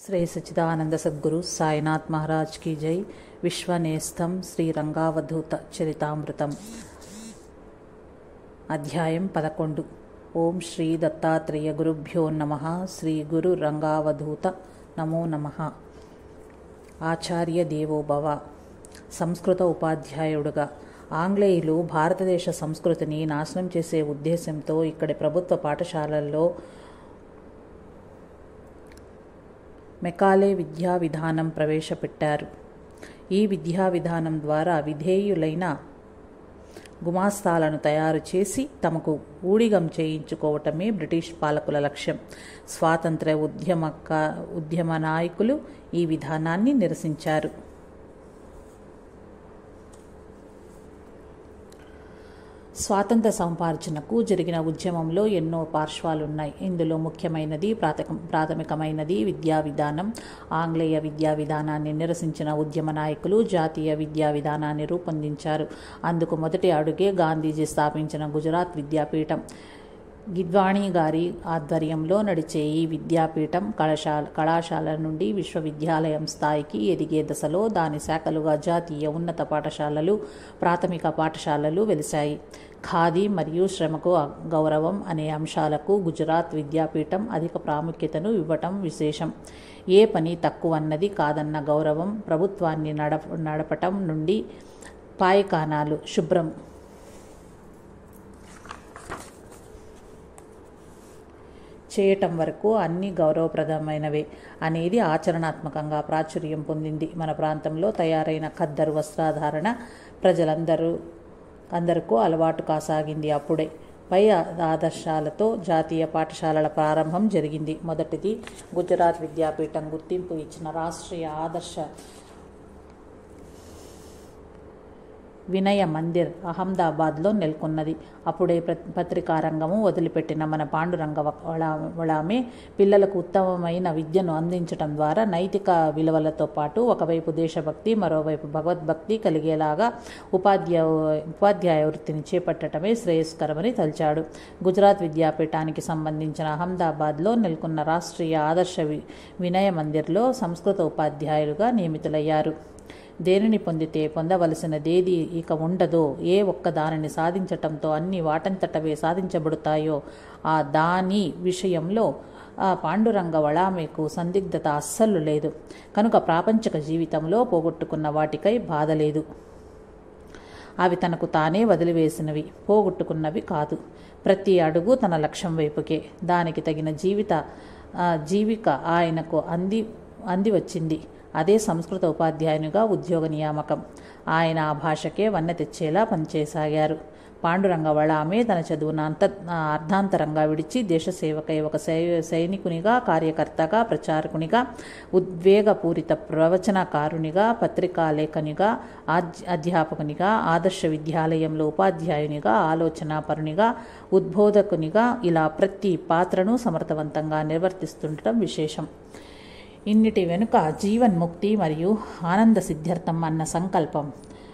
శ్రీ సచ్చిదానంద సద్గురు సాయినాథ్ మహారాజ్ की జై విశ్వనేస్తం శ్రీ రంగావధూత చరితామృతం అధ్యాయం పదకొండు ఓం శ్రీ దత్తాత్రేయ గురుభ్యో నమ శ్రీ గురు రంగావధూత నమో నమ ఆచార్య దేవోభవ సంస్కృత ఉపాధ్యాయుడుగా ఆంగ్లేయులు భారతదేశ సంస్కృతిని నాశనం చేసే ఉద్దేశంతో ఇక్కడి ప్రభుత్వ పాఠశాలల్లో మెకాలే విద్యా విధానం ప్రవేశపెట్టారు ఈ విద్యా విధానం ద్వారా విధేయులైన గుమాస్తాలను తయారు చేసి తమకు ఊడిగం చేయించుకోవటమే బ్రిటిష్ పాలకుల లక్ష్యం స్వాతంత్ర ఉద్యమక ఉద్యమ నాయకులు ఈ విధానాన్ని నిరసించారు స్వాతంత్ర సంపార్జనకు జరిగిన ఉద్యమంలో ఎన్నో పార్శ్వాలున్నాయి ఇందులో ముఖ్యమైనది ప్రాథమిక ప్రాథమికమైనది విద్యా విధానం ఆంగ్లేయ విద్యా విధానాన్ని నిరసించిన ఉద్యమ నాయకులు జాతీయ విద్యా విధానాన్ని రూపొందించారు అందుకు మొదటి అడుగే గాంధీజీ స్థాపించిన గుజరాత్ విద్యాపీఠం గిద్వాణి గారి ఆధ్వర్యంలో నడిచే ఈ విద్యాపీఠం కళాశాల కళాశాల నుండి విశ్వవిద్యాలయం స్థాయికి ఎదిగే దశలో దాని శాఖలుగా జాతీయ ఉన్నత పాఠశాలలు ప్రాథమిక పాఠశాలలు వెలిశాయి ఖాదీ మరియు శ్రమకు గౌరవం అనే అంశాలకు గుజరాత్ విద్యాపీఠం అధిక ప్రాముఖ్యతను ఇవ్వటం విశేషం ఏ పని తక్కువన్నది కాదన్న గౌరవం ప్రభుత్వాన్ని నడప నడపటం నుండి పాయకానాలు శుభ్రం చేయటం వరకు అన్ని గౌరవప్రదమైనవే అనేది ఆచరణాత్మకంగా ప్రాచుర్యం పొందింది మన ప్రాంతంలో తయారైన ఖద్దరు వస్త్రధారణ ప్రజలందరూ అందరికీ అలవాటు కాసాగింది అప్పుడే పై ఆదర్శాలతో జాతీయ పాఠశాలల ప్రారంభం జరిగింది మొదటిది గుజరాత్ విద్యాపీఠం గుర్తింపు ఇచ్చిన రాష్ట్రీయ ఆదర్శ వినయ మందిర్ అహ్మదాబాద్లో నెలకొన్నది అప్పుడే పత్రికా రంగము వదిలిపెట్టిన మన పాండురంగ వళామే పిల్లలకు ఉత్తమమైన విద్యను అందించడం ద్వారా నైతిక విలువలతో పాటు ఒకవైపు దేశభక్తి మరోవైపు భగవద్భక్తి కలిగేలాగా ఉపాధ్యాయ ఉపాధ్యాయ వృత్తిని చేపట్టడమే శ్రేయస్కరమని తలిచాడు గుజరాత్ విద్యాపీఠానికి సంబంధించిన అహ్మదాబాద్లో నెలకొన్న రాష్ట్రీయ ఆదర్శ వినయ మందిర్లో సంస్కృత ఉపాధ్యాయులుగా నియమితులయ్యారు దేనిని పొందితే పొందవలసినదేది ఇక ఉండదో ఏ ఒక్క దానిని సాధించటంతో అన్ని వాటంతటవే సాధించబడతాయో ఆ దాని విషయంలో ఆ పాండురంగ వళామెకు సందిగ్ధత అస్సలు లేదు కనుక ప్రాపంచిక జీవితంలో పోగొట్టుకున్న వాటికై బాధ లేదు అవి తనకు తానే వదిలివేసినవి పోగొట్టుకున్నవి కాదు ప్రతి అడుగు తన లక్ష్యం వైపుకే దానికి తగిన జీవిత జీవిక ఆయనకు అంది అంది వచ్చింది అదే సంస్కృత ఉపాధ్యాయునిగా ఉద్యోగ నియామకం ఆయన ఆ భాషకే వన్నె తెచ్చేలా పనిచేసాగారు పాండురంగ వళామే తన చదువును అంత అర్ధాంతరంగా విడిచి దేశ సేవకై ఒక సైనికునిగా కార్యకర్తగా ప్రచారకునిగా ఉద్వేగపూరిత ప్రవచనకారునిగా పత్రికా లేఖనిగా అధ్యాపకునిగా ఆదర్శ విద్యాలయంలో ఉపాధ్యాయునిగా ఆలోచనాపరునిగా ఉద్బోధకునిగా ఇలా ప్రతి పాత్రను సమర్థవంతంగా నిర్వర్తిస్తుండటం విశేషం ఇన్నిటి వెనుక జీవన్ముక్తి మరియు ఆనంద సిద్ధ్యర్థం అన్న సంకల్పం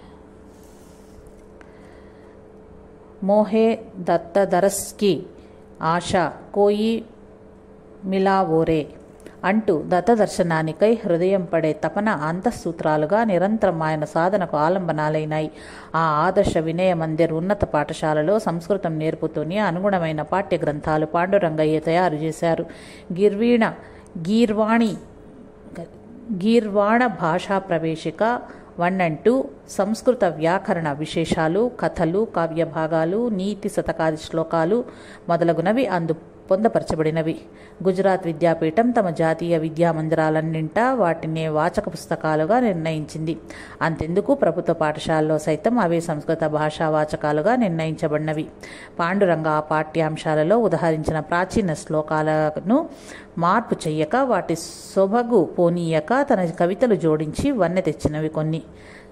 మోహే దత్తదరస్కి ఆశ కోయి మిలావోరే అంటూ దత్తదర్శనానికై హృదయం పడే తపన అంతఃసూత్రాలుగా నిరంతరం ఆయన సాధనకు ఆలంబనాలైనాయి ఆ ఆదర్శ వినయ మందిర్ ఉన్నత పాఠశాలలో సంస్కృతం నేర్పుతూనే అనుగుణమైన పాఠ్య గ్రంథాలు పాండురంగయ్య తయారు చేశారు గిర్వీణ గీర్వాణి గీర్వాణ భాషా ప్రవేశిక వన్ అండ్ టూ సంస్కృత వ్యాకరణ విశేషాలు కథలు కావ్య భాగాలు నీతి శతకాది శ్లోకాలు మొదలగునవి అందు పొందపరచబడినవి గుజరాత్ విద్యాపీఠం తమ జాతీయ విద్యా మందిరాలన్నింటా వాటిని వాచక పుస్తకాలుగా నిర్ణయించింది అంతెందుకు ప్రభుత్వ పాఠశాలలో సైతం అవే సంస్కృత భాషా వాచకాలుగా నిర్ణయించబడినవి పాండురంగ ఆ పాఠ్యాంశాలలో ఉదహరించిన ప్రాచీన శ్లోకాలను మార్పు చెయ్యక వాటి సొబగు పోనీయక తన కవితలు జోడించి వన్నె తెచ్చినవి కొన్ని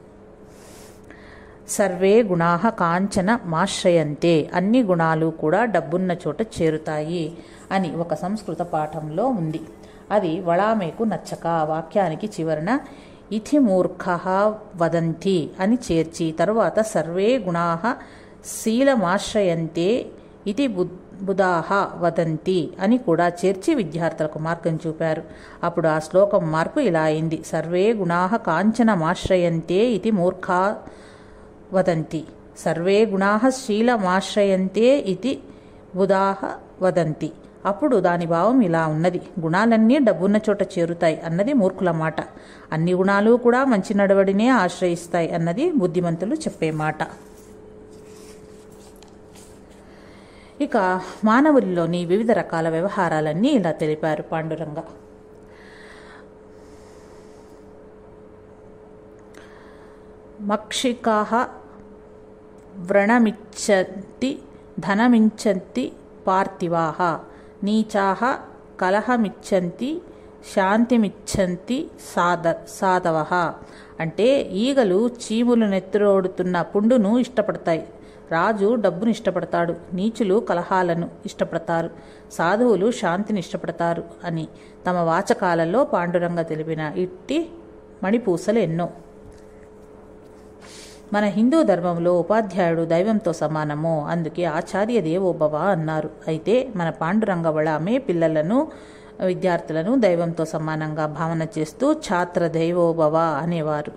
సర్వే గుణా కాంచన మాశ్రయంతే అన్ని గుణాలు కూడా డబ్బున్న చోట చేరుతాయి అని ఒక సంస్కృత పాఠంలో ఉంది అది వళామేకు నచ్చక ఆ వాక్యానికి చివరన ఇథి మూర్ఖ వదంతి అని చేర్చి తరువాత సర్వే గుణా శీలమాశ్రయంతే ఇది బుధాహ వదంతి అని కూడా చేర్చి విద్యార్థులకు మార్గం చూపారు అప్పుడు ఆ శ్లోకం మార్పు ఇలా అయింది సర్వే గుణా కాంచనమాశ్రయంతే ఇది మూర్ఖా వదంతి సర్వే గుణా శీలమాశ్రయంతే ఇది బుధాహ వదంతి అప్పుడు దాని భావం ఇలా ఉన్నది గుణాలన్నీ డబ్బున్న చోట చేరుతాయి అన్నది మూర్ఖుల మాట అన్ని గుణాలు కూడా మంచి నడవడినే ఆశ్రయిస్తాయి అన్నది బుద్ధిమంతులు చెప్పే మాట ఇక మానవుల్లోని వివిధ రకాల వ్యవహారాలన్నీ ఇలా తెలిపారు పాండురంగ మక్షికా వ్రణమిచ్చంతి ధనమిచ్చంతి పార్థివాహ నీచాహ కలహమిచ్చంతి శాంతిమిచ్చంతి సాధ సాధవ అంటే ఈగలు చీములు నెత్తురోడుతున్న పుండును ఇష్టపడతాయి రాజు డబ్బును ఇష్టపడతాడు నీచులు కలహాలను ఇష్టపడతారు సాధువులు శాంతిని ఇష్టపడతారు అని తమ వాచకాలలో పాండురంగ తెలిపిన ఇట్టి మణిపూసలు ఎన్నో మన హిందూ ధర్మంలో ఉపాధ్యాయుడు దైవంతో సమానము అందుకే ఆచార్య దేవోభవ అన్నారు అయితే మన పాండురంగ వళామే పిల్లలను విద్యార్థులను దైవంతో సమానంగా భావన చేస్తూ ఛాత్ర దైవోభవ అనేవారు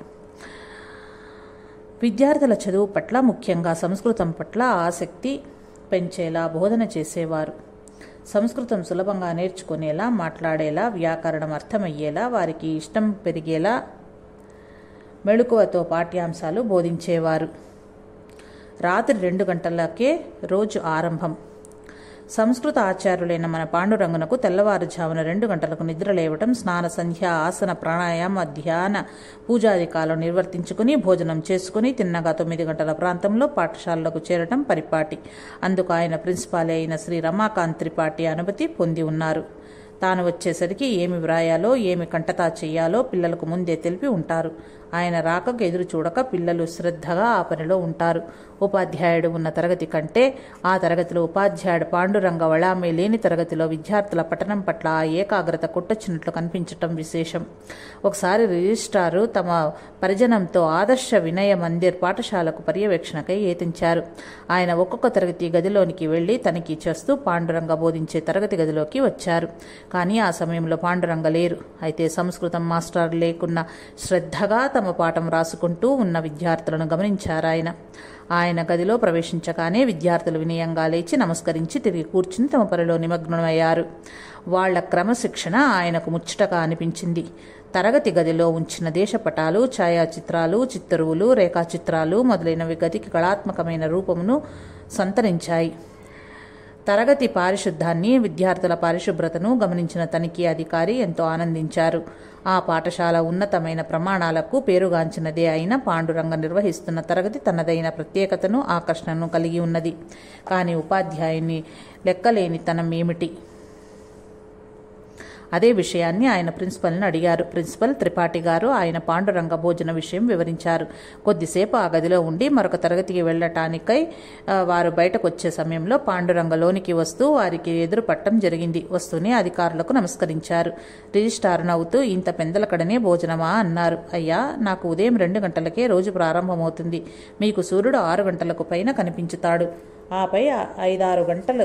విద్యార్థుల చదువు పట్ల ముఖ్యంగా సంస్కృతం పట్ల ఆసక్తి పెంచేలా బోధన చేసేవారు సంస్కృతం సులభంగా నేర్చుకునేలా మాట్లాడేలా వ్యాకరణం అర్థమయ్యేలా వారికి ఇష్టం పెరిగేలా మెళుకువతో పాఠ్యాంశాలు బోధించేవారు రాత్రి రెండు గంటలకే రోజు ఆరంభం సంస్కృత ఆచార్యులైన మన పాండురంగునకు తెల్లవారుజామున రెండు గంటలకు నిద్ర లేవటం స్నాన సంధ్య ఆసన ప్రాణాయామ ధ్యాన పూజాధికాలను నిర్వర్తించుకుని భోజనం చేసుకుని తిన్నగా తొమ్మిది గంటల ప్రాంతంలో పాఠశాలలకు చేరటం పరిపాటి అందుకు ఆయన ప్రిన్సిపాల్ అయిన శ్రీ రమాకాంత్ త్రిపాఠి అనుమతి పొంది ఉన్నారు తాను వచ్చేసరికి ఏమి వ్రాయాలో ఏమి కంటతా చెయ్యాలో పిల్లలకు ముందే తెలిపి ఉంటారు ఆయన రాకకు ఎదురు చూడక పిల్లలు శ్రద్ధగా ఆ పనిలో ఉంటారు ఉపాధ్యాయుడు ఉన్న తరగతి కంటే ఆ తరగతిలో ఉపాధ్యాయుడు పాండురంగ వళామే లేని తరగతిలో విద్యార్థుల పఠనం పట్ల ఆ ఏకాగ్రత కొట్టొచ్చినట్లు కనిపించటం విశేషం ఒకసారి రిజిస్ట్రారు తమ పరిజనంతో ఆదర్శ వినయ మందిర్ పాఠశాలకు పర్యవేక్షణకై ఏతించారు ఆయన ఒక్కొక్క తరగతి గదిలోనికి వెళ్లి తనిఖీ చేస్తూ పాండురంగ బోధించే తరగతి గదిలోకి వచ్చారు కానీ ఆ సమయంలో పాండురంగ లేరు అయితే సంస్కృతం మాస్టర్ లేకున్న శ్రద్ధగా తమ పాఠం రాసుకుంటూ ఉన్న విద్యార్థులను గమనించారు ఆయన ఆయన గదిలో ప్రవేశించగానే విద్యార్థులు వినయంగా లేచి నమస్కరించి తిరిగి కూర్చుని తమ పనిలో నిమగ్నమయ్యారు వాళ్ల క్రమశిక్షణ ఆయనకు ముచ్చటగా అనిపించింది తరగతి గదిలో ఉంచిన దేశపటాలు ఛాయాచిత్రాలు చిత్తరువులు రేఖాచిత్రాలు మొదలైనవి గదికి కళాత్మకమైన రూపమును సంతరించాయి తరగతి పారిశుద్ధాన్ని విద్యార్థుల పరిశుభ్రతను గమనించిన తనిఖీ అధికారి ఎంతో ఆనందించారు ఆ పాఠశాల ఉన్నతమైన ప్రమాణాలకు పేరుగాంచినదే అయిన పాండురంగ నిర్వహిస్తున్న తరగతి తనదైన ప్రత్యేకతను ఆకర్షణను కలిగి ఉన్నది కానీ ఉపాధ్యాయుని లెక్కలేనితనం ఏమిటి అదే విషయాన్ని ఆయన ప్రిన్సిపల్ని అడిగారు ప్రిన్సిపల్ త్రిపాఠి గారు ఆయన పాండురంగ భోజన విషయం వివరించారు కొద్దిసేపు ఆ గదిలో ఉండి మరొక తరగతికి వెళ్ళటానికై ఆ, వారు బయటకు వచ్చే సమయంలో పాండురంగ లోనికి వస్తూ వారికి ఎదురు పట్టం జరిగింది వస్తూనే అధికారులకు నమస్కరించారు రిజిస్ట్రార్ నవ్వుతూ ఇంత పెందలకడనే భోజనమా అన్నారు అయ్యా నాకు ఉదయం రెండు గంటలకే రోజు ప్రారంభమవుతుంది మీకు సూర్యుడు ఆరు గంటలకు పైన కనిపించుతాడు ఆపై ఆ ఐదారు గంటలు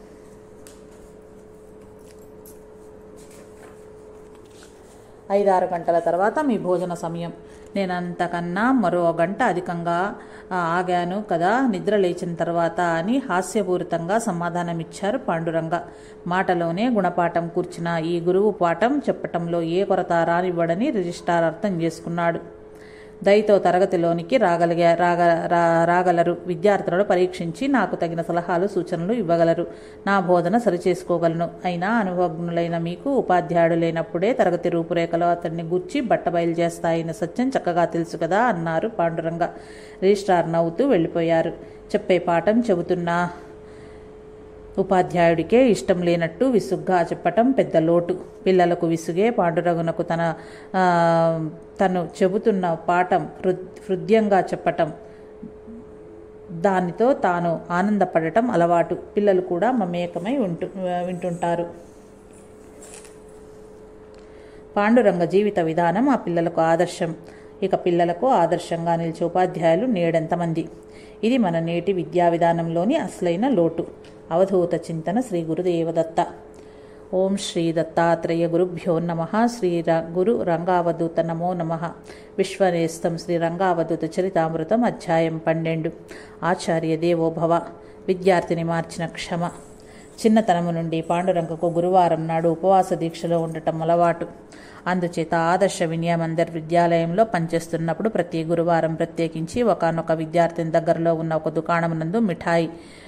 ఐదారు గంటల తర్వాత మీ భోజన సమయం నేను అంతకన్నా మరో గంట అధికంగా ఆ, ఆగాను కదా నిద్ర లేచిన తర్వాత అని హాస్యపూరితంగా సమాధానమిచ్చారు పాండురంగ మాటలోనే గుణపాఠం కూర్చిన ఈ గురువు పాఠం చెప్పటంలో ఏ కొరత రానివ్వడని రిజిస్ట్రార్ అర్థం చేసుకున్నాడు దయతో తరగతిలోనికి రాగలిగా రాగ రా- రాగలరు విద్యార్థులను పరీక్షించి నాకు తగిన సలహాలు సూచనలు ఇవ్వగలరు నా బోధన సరిచేసుకోగలను అయినా అనుభవజ్ఞులైన మీకు ఉపాధ్యాయుడు లేనప్పుడే తరగతి రూపురేఖలు అతన్ని గుర్చి బట్టబయలు చేస్తాయన్న సత్యం చక్కగా తెలుసు కదా అన్నారు పాండురంగ రిజిస్ట్రార్ నవ్వుతూ వెళ్ళిపోయారు చెప్పే పాఠం చెబుతున్నా ఉపాధ్యాయుడికే ఇష్టం లేనట్టు విసుగ్గా చెప్పటం పెద్ద లోటు పిల్లలకు విసుగే పాండురంగునకు తన ఆ, తను చెబుతున్న పాఠం హృద్ హృదయంగా చెప్పటం దానితో తాను ఆనందపడటం అలవాటు పిల్లలు కూడా మమేకమై ఉంటు వింటుంటారు పాండురంగ జీవిత విధానం ఆ పిల్లలకు ఆదర్శం ఇక పిల్లలకు ఆదర్శంగా నిలిచే ఉపాధ్యాయులు నేడెంతమంది ఇది మన నేటి విద్యా విధానంలోని అసలైన లోటు అవధూత చింతన శ్రీ గురుదేవదత్త ఓం శ్రీ దత్తాత్రేయ గురుభ్యో నమ శ్రీ ర గురు రంగావధూత నమో నమ విశ్వనేస్తం శ్రీ రంగావధూత చరితామృతం అధ్యాయం పన్నెండు ఆచార్య దేవో భవ విద్యార్థిని మార్చిన క్షమ చిన్నతనము నుండి పాండురంగకు గురువారం నాడు ఉపవాస దీక్షలో ఉండటం అలవాటు అందుచేత ఆదర్శ వినయమందర్ విద్యాలయంలో పనిచేస్తున్నప్పుడు ప్రతి గురువారం ప్రత్యేకించి ఒకనొక విద్యార్థిని దగ్గరలో ఉన్న ఒక దుకాణమునందు మిఠాయి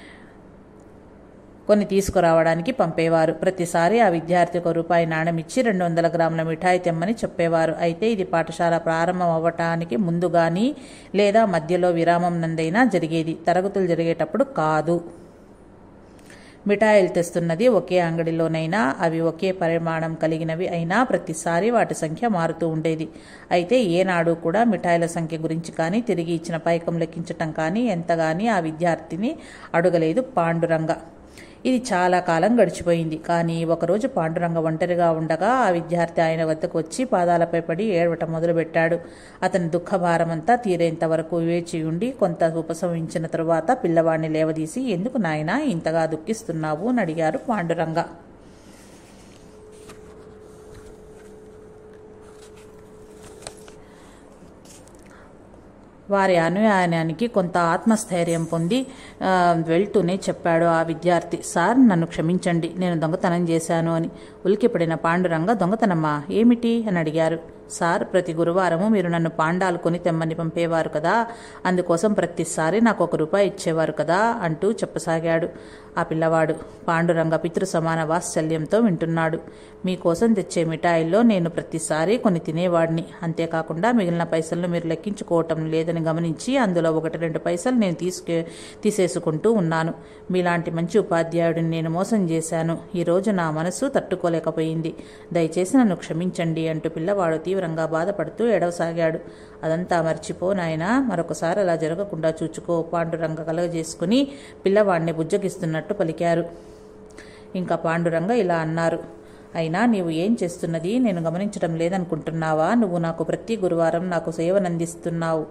కొన్ని తీసుకురావడానికి పంపేవారు ప్రతిసారి ఆ విద్యార్థి ఒక రూపాయి నాణ్యం ఇచ్చి రెండు వందల గ్రాముల మిఠాయి తెమ్మని చెప్పేవారు అయితే ఇది పాఠశాల ప్రారంభం అవ్వటానికి ముందు కానీ లేదా మధ్యలో విరామం నందైనా జరిగేది తరగతులు జరిగేటప్పుడు కాదు మిఠాయిలు తెస్తున్నది ఒకే అంగడిలోనైనా అవి ఒకే పరిమాణం కలిగినవి అయినా ప్రతిసారి వాటి సంఖ్య మారుతూ ఉండేది అయితే ఏనాడు కూడా మిఠాయిల సంఖ్య గురించి కానీ తిరిగి ఇచ్చిన పైకం లెక్కించటం కానీ ఎంతగాని ఆ విద్యార్థిని అడగలేదు పాండురంగ ఇది చాలా కాలం గడిచిపోయింది కానీ ఒకరోజు పాండురంగ ఒంటరిగా ఉండగా ఆ విద్యార్థి ఆయన వద్దకు వచ్చి పాదాలపై పడి ఏడవటం మొదలుపెట్టాడు అతని దుఃఖభారమంతా తీరేంత వరకు వేచి ఉండి కొంత ఉపశమించిన తరువాత పిల్లవాడిని లేవదీసి ఎందుకు నాయనా ఇంతగా దుఃఖిస్తున్నావు అని అడిగారు పాండురంగ వారి అనుయానానికి కొంత ఆత్మస్థైర్యం పొంది ఆ, వెళ్తూనే చెప్పాడు ఆ విద్యార్థి సార్ నన్ను క్షమించండి నేను దొంగతనం చేశాను అని ఉలికిపడిన పాండురంగ దొంగతనమా ఏమిటి అని అడిగారు సార్ ప్రతి గురువారము మీరు నన్ను పాండాలు కొని తెమ్మని పంపేవారు కదా అందుకోసం ప్రతిసారి నాకు ఒక రూపాయి ఇచ్చేవారు కదా అంటూ చెప్పసాగాడు ఆ పిల్లవాడు పాండురంగ పితృ సమాన వాత్సల్యంతో వింటున్నాడు మీకోసం తెచ్చే మిఠాయిల్లో నేను ప్రతిసారి కొన్ని తినేవాడిని అంతేకాకుండా మిగిలిన పైసలను మీరు లెక్కించుకోవటం లేదని గమనించి అందులో ఒకటి రెండు పైసలు నేను తీసుకే తీసేసుకుంటూ ఉన్నాను మీలాంటి మంచి ఉపాధ్యాయుడిని నేను మోసం చేశాను ఈరోజు నా మనసు తట్టుకోలేకపోయింది దయచేసి నన్ను క్షమించండి అంటూ పిల్లవాడు తీవ్రంగా బాధపడుతూ ఎడవసాగాడు అదంతా మర్చిపో నాయనా మరొకసారి అలా జరగకుండా చూచుకో పాండురంగ కలగజేసుకుని పిల్లవాడిని బుజ్జగిస్తున్నట్టు పలికారు ఇంకా పాండురంగ ఇలా అన్నారు అయినా నీవు ఏం చేస్తున్నది నేను గమనించడం లేదనుకుంటున్నావా నువ్వు నాకు ప్రతి గురువారం నాకు సేవనందిస్తున్నావు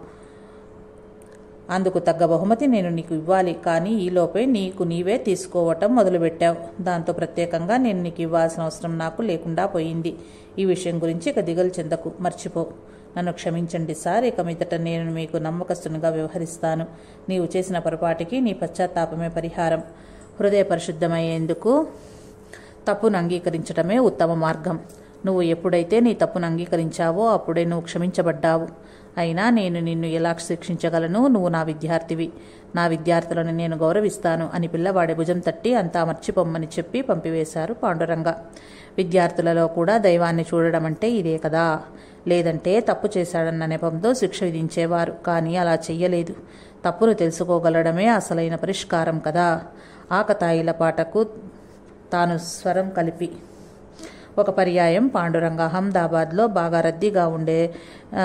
అందుకు తగ్గ బహుమతి నేను నీకు ఇవ్వాలి కానీ ఈలోపే నీకు నీవే తీసుకోవటం మొదలుపెట్టావు దాంతో ప్రత్యేకంగా నేను నీకు ఇవ్వాల్సిన అవసరం నాకు లేకుండా పోయింది ఈ విషయం గురించి ఇక దిగులు చెందకు మర్చిపో నన్ను క్షమించండి సార్ ఇక మీదట నేను మీకు నమ్మకస్తునిగా వ్యవహరిస్తాను నీవు చేసిన పొరపాటికి నీ పశ్చాత్తాపమే పరిహారం హృదయ పరిశుద్ధమయ్యేందుకు తప్పును అంగీకరించడమే ఉత్తమ మార్గం నువ్వు ఎప్పుడైతే నీ తప్పును అంగీకరించావో అప్పుడే నువ్వు క్షమించబడ్డావు అయినా నేను నిన్ను ఎలా శిక్షించగలను నువ్వు నా విద్యార్థివి నా విద్యార్థులను నేను గౌరవిస్తాను అని పిల్లవాడి భుజం తట్టి అంతా మర్చిపోమ్మని చెప్పి పంపివేశారు పాండురంగ విద్యార్థులలో కూడా దైవాన్ని చూడడం అంటే ఇదే కదా లేదంటే తప్పు చేశాడన్న నెపంతో శిక్ష విధించేవారు కానీ అలా చెయ్యలేదు తప్పును తెలుసుకోగలడమే అసలైన పరిష్కారం కదా ఆకతాయిల పాటకు తాను స్వరం కలిపి ఒక పర్యాయం పాండురంగ అహ్మదాబాద్లో బాగా రద్దీగా ఉండే ఆ,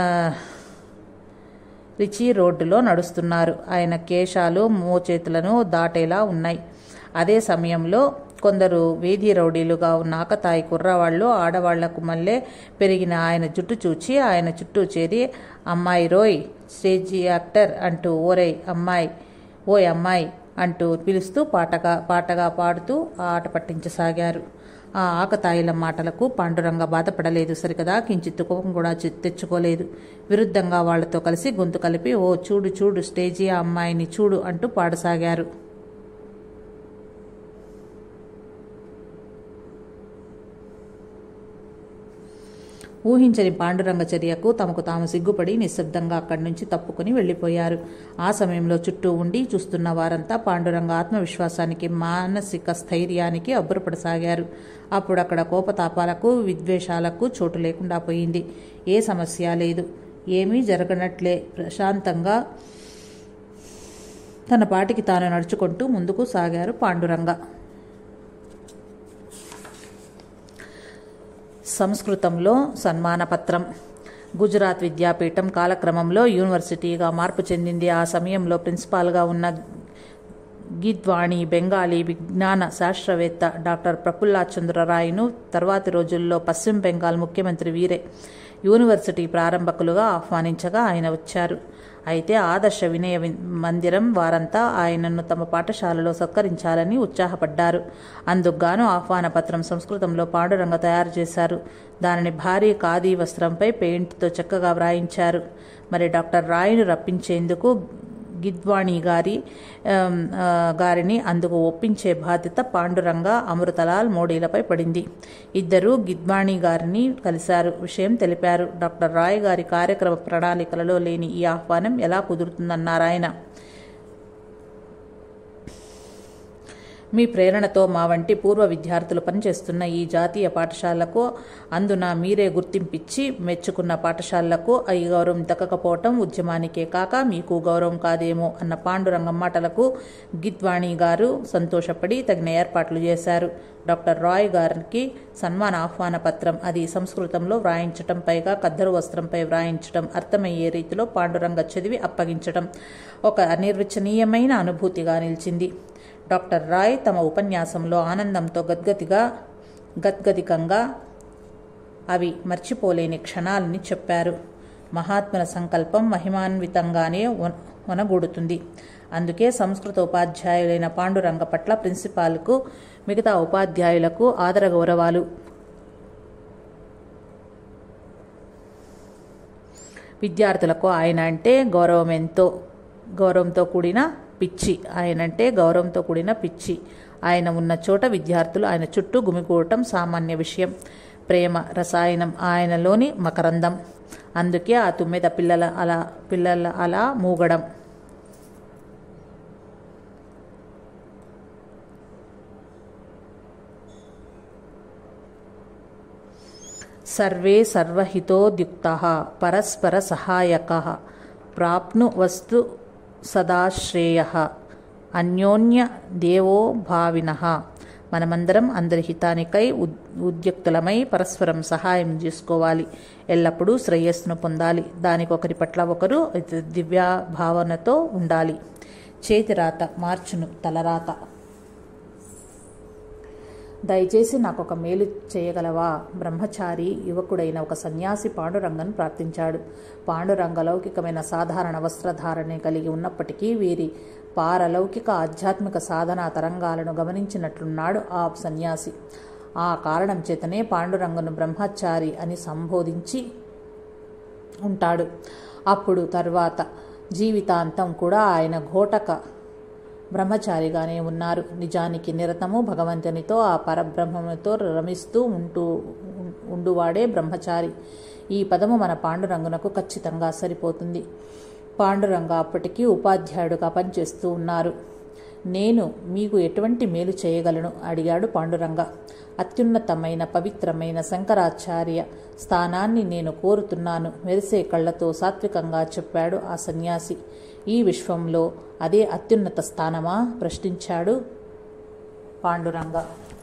రిచి రోడ్డులో నడుస్తున్నారు ఆయన కేశాలు మోచేతులను దాటేలా ఉన్నాయి అదే సమయంలో కొందరు వీధి రౌడీలుగా ఉన్న ఆకతాయి కుర్రవాళ్ళు ఆడవాళ్లకు మళ్ళీ పెరిగిన ఆయన జుట్టు చూచి ఆయన చుట్టూ చేరి అమ్మాయి రోయ్ స్టేజ్ యాక్టర్ అంటూ ఓరై అమ్మాయి ఓయ్ అమ్మాయి అంటూ పిలుస్తూ పాటగా పాటగా పాడుతూ ఆ ఆట పట్టించసాగారు ఆ ఆకతాయిల మాటలకు పాండురంగ బాధపడలేదు సరికదా కించిత్ కోపం కూడా చి- తెచ్చుకోలేదు విరుద్ధంగా వాళ్లతో కలిసి గొంతు కలిపి ఓ చూడు చూడు స్టేజీ ఆ అమ్మాయిని చూడు అంటూ పాడసాగారు ఊహించని పాండురంగ చర్యకు తమకు తాము సిగ్గుపడి నిశ్శబ్దంగా అక్కడి నుంచి తప్పుకుని వెళ్ళిపోయారు ఆ సమయంలో చుట్టూ ఉండి చూస్తున్న వారంతా పాండురంగ ఆత్మవిశ్వాసానికి మానసిక స్థైర్యానికి అబ్బురపడసాగారు అప్పుడు అక్కడ కోపతాపాలకు విద్వేషాలకు చోటు లేకుండా పోయింది ఏ సమస్య లేదు ఏమీ జరగనట్లే ప్రశాంతంగా తన పాటికి తాను నడుచుకుంటూ ముందుకు సాగారు పాండురంగ సంస్కృతంలో సన్మానపత్రం గుజరాత్ విద్యాపీఠం కాలక్రమంలో యూనివర్సిటీగా మార్పు చెందింది ఆ సమయంలో ప్రిన్సిపాల్గా ఉన్న గిద్వాణి బెంగాలీ విజ్ఞాన శాస్త్రవేత్త డాక్టర్ ప్రఫుల్లా చంద్ర రాయ్ను తర్వాతి రోజుల్లో పశ్చిమ బెంగాల్ ముఖ్యమంత్రి వీరే యూనివర్సిటీ ప్రారంభకులుగా ఆహ్వానించగా ఆయన వచ్చారు అయితే ఆదర్శ వినయ వి- మందిరం వారంతా ఆయనను తమ పాఠశాలలో సత్కరించాలని ఉత్సాహపడ్డారు అందుకుగాను ఆహ్వాన పత్రం సంస్కృతంలో పాండురంగ తయారు చేశారు దానిని భారీ ఖాదీ వస్త్రంపై పెయింట్తో చక్కగా వ్రాయించారు మరి డాక్టర్ రాయ్ను రప్పించేందుకు గిద్వాణి గారి ఆమ్, ఆ, గారిని అందుకు ఒప్పించే బాధ్యత పాండురంగ అమృతలాల్ మోడీలపై పడింది ఇద్దరూ గిద్వాణి గారిని కలిశారు విషయం తెలిపారు డాక్టర్ రాయ్ గారి కార్యక్రమ ప్రణాళికలలో లేని ఈ ఆహ్వానం ఎలా కుదురుతుందన్నారాయన మీ ప్రేరణతో మా వంటి పూర్వ విద్యార్థులు పనిచేస్తున్న ఈ జాతీయ పాఠశాలకు అందున మీరే గుర్తింపిచ్చి మెచ్చుకున్న పాఠశాలలకు ఈ గౌరవం దక్కకపోవటం ఉద్యమానికే కాక మీకు గౌరవం కాదేమో అన్న పాండురంగం మాటలకు గిద్వాణి గారు సంతోషపడి తగిన ఏర్పాట్లు చేశారు డాక్టర్ రాయ్ గారికి సన్మాన ఆహ్వాన పత్రం అది సంస్కృతంలో వ్రాయించటం పైగా కద్దరు వస్త్రంపై వ్రాయించటం అర్థమయ్యే రీతిలో పాండురంగ చదివి అప్పగించటం ఒక అనిర్వచనీయమైన అనుభూతిగా నిలిచింది డాక్టర్ రాయ్ తమ ఉపన్యాసంలో ఆనందంతో గద్గతిగా గద్గదికంగా అవి మర్చిపోలేని క్షణాలని చెప్పారు మహాత్ముల సంకల్పం మహిమాన్వితంగానే వన- వనగూడుతుంది అందుకే సంస్కృత ఉపాధ్యాయులైన పాండురంగ పట్ల ప్రిన్సిపాల్కు మిగతా ఉపాధ్యాయులకు ఆదర గౌరవాలు విద్యార్థులకు ఆయన అంటే గౌరవం ఎంతో గౌరవంతో కూడిన పిచ్చి ఆయన అంటే గౌరవంతో కూడిన పిచ్చి ఆయన ఉన్న చోట విద్యార్థులు ఆయన చుట్టూ గుమికూడటం సామాన్య విషయం ప్రేమ రసాయనం ఆయనలోని మకరందం అందుకే ఆ తుమ్మెద పిల్లల అలా పిల్లల అలా మూగడం సర్వే సర్వహితోద్యుక్త పరస్పర సహాయక ప్రాప్నువస్తు సదాశ్రేయ అన్యోన్య దేవో భావిన మనమందరం అందరి హితానికై ఉద్- ఉద్యుక్తులమై పరస్పరం సహాయం చేసుకోవాలి ఎల్లప్పుడూ శ్రేయస్సును పొందాలి దానికి ఒకరి పట్ల ఒకరు దివ్య భావనతో ఉండాలి చేతిరాత మార్చును తలరాత దయచేసి నాకు ఒక మేలు చేయగలవా బ్రహ్మచారి యువకుడైన ఒక సన్యాసి పాండురంగను ప్రార్థించాడు పాండురంగ లౌకికమైన సాధారణ వస్త్రధారణೆ కలిగి ఉన్నప్పటికీ వీరి పారలౌకిక ఆధ్యాత్మిక సాధనా తరంగాలను గమనించినట్లున్నాడు ఆ సన్యాసి ఆ కారణం చేతనే పాండురంగను బ్రహ్మచారి అని సంబోధించి ఉంటాడు అప్పుడు తర్వాత జీవితాంతం కూడా ఆయన ఘోటక బ్రహ్మచారిగానే ఉన్నారు నిజానికి నిరతము భగవంతునితో ఆ పరబ్రహ్మముతో రమిస్తూ ఉంటూ ఉండువాడే బ్రహ్మచారి ఈ పదము మన పాండురంగునకు ఖచ్చితంగా సరిపోతుంది పాండురంగ అప్పటికీ ఉపాధ్యాయుడుగా పనిచేస్తూ ఉన్నారు నేను మీకు ఎటువంటి మేలు చేయగలను అడిగాడు పాండురంగ అత్యున్నతమైన పవిత్రమైన శంకరాచార్య స్థానాన్ని నేను కోరుతున్నాను మెరిసే కళ్ళతో సాత్వికంగా చెప్పాడు ఆ సన్యాసి ఈ విశ్వంలో అదే అత్యున్నత స్థానమా ప్రశ్నించాడు పాండురంగ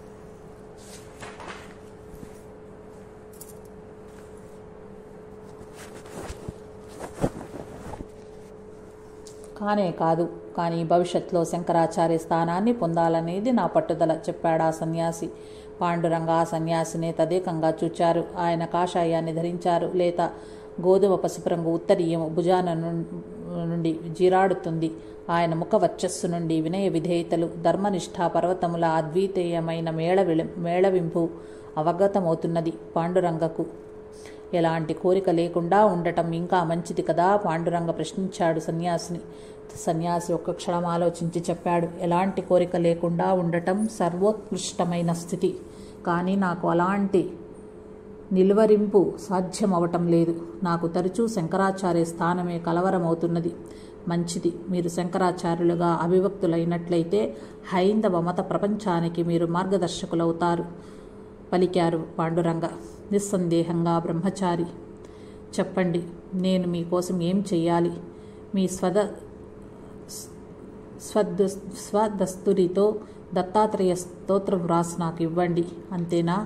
కానే కాదు కానీ భవిష్యత్తులో శంకరాచార్య స్థానాన్ని పొందాలనేది నా పట్టుదల చెప్పాడు ఆ సన్యాసి పాండురంగ ఆ సన్యాసిని తదేకంగా చూచారు ఆయన కాషాయాన్ని ధరించారు లేత గోధుమ పసుపు రంగు ఉత్తరీయం భుజాన నుం- నుండి జీరాడుతుంది ఆయన ముఖ వర్చస్సు నుండి వినయ విధేయతలు ధర్మనిష్ఠా పర్వతముల అద్వితీయమైన మేళ మేళవింపు అవగతమవుతున్నది పాండురంగకు ఎలాంటి కోరిక లేకుండా ఉండటం ఇంకా మంచిది కదా పాండురంగ ప్రశ్నించాడు సన్యాసిని సన్యాసి ఒక్క క్షణం ఆలోచించి చెప్పాడు ఎలాంటి కోరిక లేకుండా ఉండటం సర్వోత్కృష్టమైన స్థితి కానీ నాకు అలాంటి నిలువరింపు సాధ్యమవటం లేదు నాకు తరచూ శంకరాచార్య స్థానమే కలవరమవుతున్నది మంచిది మీరు శంకరాచార్యులుగా అభివక్తులైనట్లయితే హైందవ మత ప్రపంచానికి మీరు మార్గదర్శకులవుతారు పలికారు పాండురంగ నిస్సందేహంగా బ్రహ్మచారి చెప్పండి నేను మీకోసం ఏం చెయ్యాలి మీ స్వద స్వద్ స్వదస్తురితో దత్తాత్రేయ స్తోత్రం వ్రాసి నాకు ఇవ్వండి అంతేనా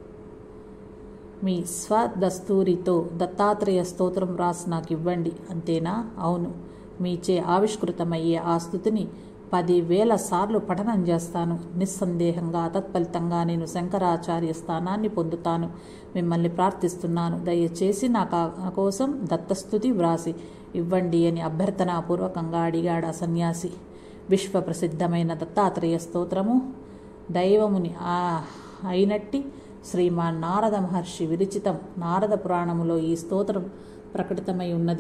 మీ స్వదస్తూరితో దత్తాత్రేయ స్తోత్రం వ్రాసి నాకు ఇవ్వండి అంతేనా అవును మీచే ఆవిష్కృతమయ్యే ఆ స్థుతిని పదివేల సార్లు పఠనం చేస్తాను నిస్సందేహంగా తత్ఫలితంగా నేను శంకరాచార్య స్థానాన్ని పొందుతాను మిమ్మల్ని ప్రార్థిస్తున్నాను దయచేసి నా కా- నా కోసం దత్తస్థుతి వ్రాసి ఇవ్వండి అని అభ్యర్థనాపూర్వకంగా అడిగాడు ఆ సన్యాసి విశ్వ ప్రసిద్ధమైన దత్తాత్రేయ స్తోత్రము దైవముని ఆ అయినట్టి శ్రీమాన్ నారద మహర్షి విరచితం నారద పురాణములో ఈ స్తోత్రం ప్రకటితమై ఉన్నది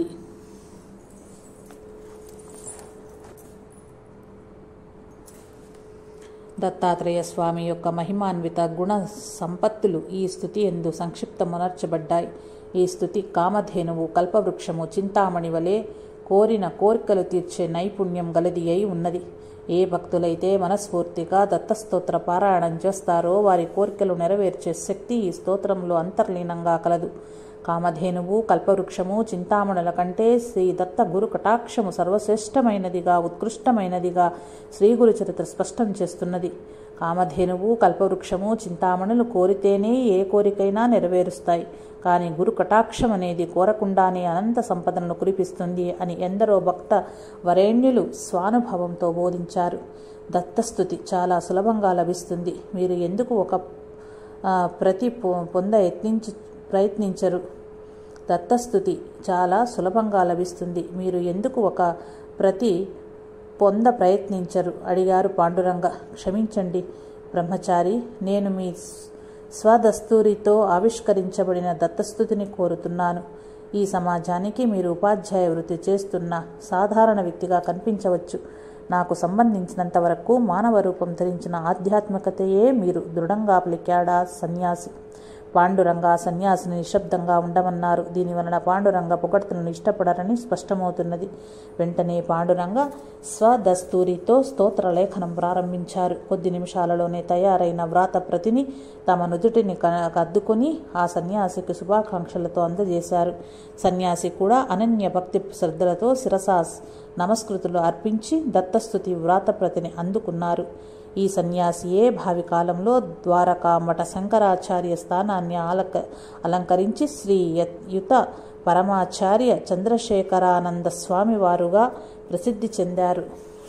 దత్తాత్రేయ స్వామి యొక్క మహిమాన్విత గుణ సంపత్తులు ఈ స్థుతి ఎందు సంక్షిప్తమునర్చబడ్డాయి ఈ స్థుతి కామధేనువు కల్పవృక్షము చింతామణి వలె కోరిన కోరికలు తీర్చే నైపుణ్యం గలది అయి ఉన్నది ఏ భక్తులైతే మనస్ఫూర్తిగా దత్తస్తోత్ర పారాయణం చేస్తారో వారి కోరికలు నెరవేర్చే శక్తి ఈ స్తోత్రంలో అంతర్లీనంగా కలదు కామధేనువు కల్పవృక్షము చింతామణుల కంటే శ్రీ దత్త గురు కటాక్షము సర్వశ్రేష్టమైనదిగా ఉత్కృష్టమైనదిగా శ్రీ గురు చరిత్ర స్పష్టం చేస్తున్నది కామధేనువు కల్పవృక్షము చింతామణులు కోరితేనే ఏ కోరికైనా నెరవేరుస్తాయి కానీ గురు కటాక్షం అనేది కోరకుండానే అనంత సంపదలను కురిపిస్తుంది అని ఎందరో భక్త వరేణ్యులు స్వానుభవంతో బోధించారు దత్తస్థుతి చాలా సులభంగా లభిస్తుంది మీరు ఎందుకు ఒక ఆ, ప్రతి పొ- పొంద యత్నించు ప్రయత్నించరు దత్తస్థుతి చాలా సులభంగా లభిస్తుంది మీరు ఎందుకు ఒక ప్రతి పొంద ప్రయత్నించరు అడిగారు పాండురంగ క్షమించండి బ్రహ్మచారి నేను మీ స్- స్వదస్తూరితో ఆవిష్కరించబడిన దత్తస్థుతిని కోరుతున్నాను ఈ సమాజానికి మీరు ఉపాధ్యాయ వృత్తి చేస్తున్న సాధారణ వ్యక్తిగా కనిపించవచ్చు నాకు సంబంధించినంత వరకు మానవ రూపం ధరించిన ఆధ్యాత్మికతయే మీరు దృఢంగా పలికాడా సన్యాసి పాండురంగ సన్యాసిని నిశ్శబ్దంగా ఉండమన్నారు దీని వలన పాండురంగ పొగడ్తలను ఇష్టపడరని స్పష్టమవుతున్నది వెంటనే పాండురంగ స్వదస్తూరితో స్తోత్ర లేఖనం ప్రారంభించారు కొద్ది నిమిషాలలోనే తయారైన వ్రాత ప్రతిని తమ నుదుటిని క- కద్దుకొని ఆ సన్యాసికి శుభాకాంక్షలతో అందజేశారు సన్యాసి కూడా అనన్య భక్తి శ్రద్ధలతో శిరసాస్ నమస్కృతులు అర్పించి దత్తస్థుతి వ్రాతప్రతిని అందుకున్నారు ఈ సన్యాసియే భావి కాలంలో ద్వారకా మఠ శంకరాచార్య స్థానాన్ని ఆలక అలంకరించి శ్రీ యత్- యుత పరమాచార్య చంద్రశేఖరానంద స్వామి వారుగా ప్రసిద్ధి చెందారు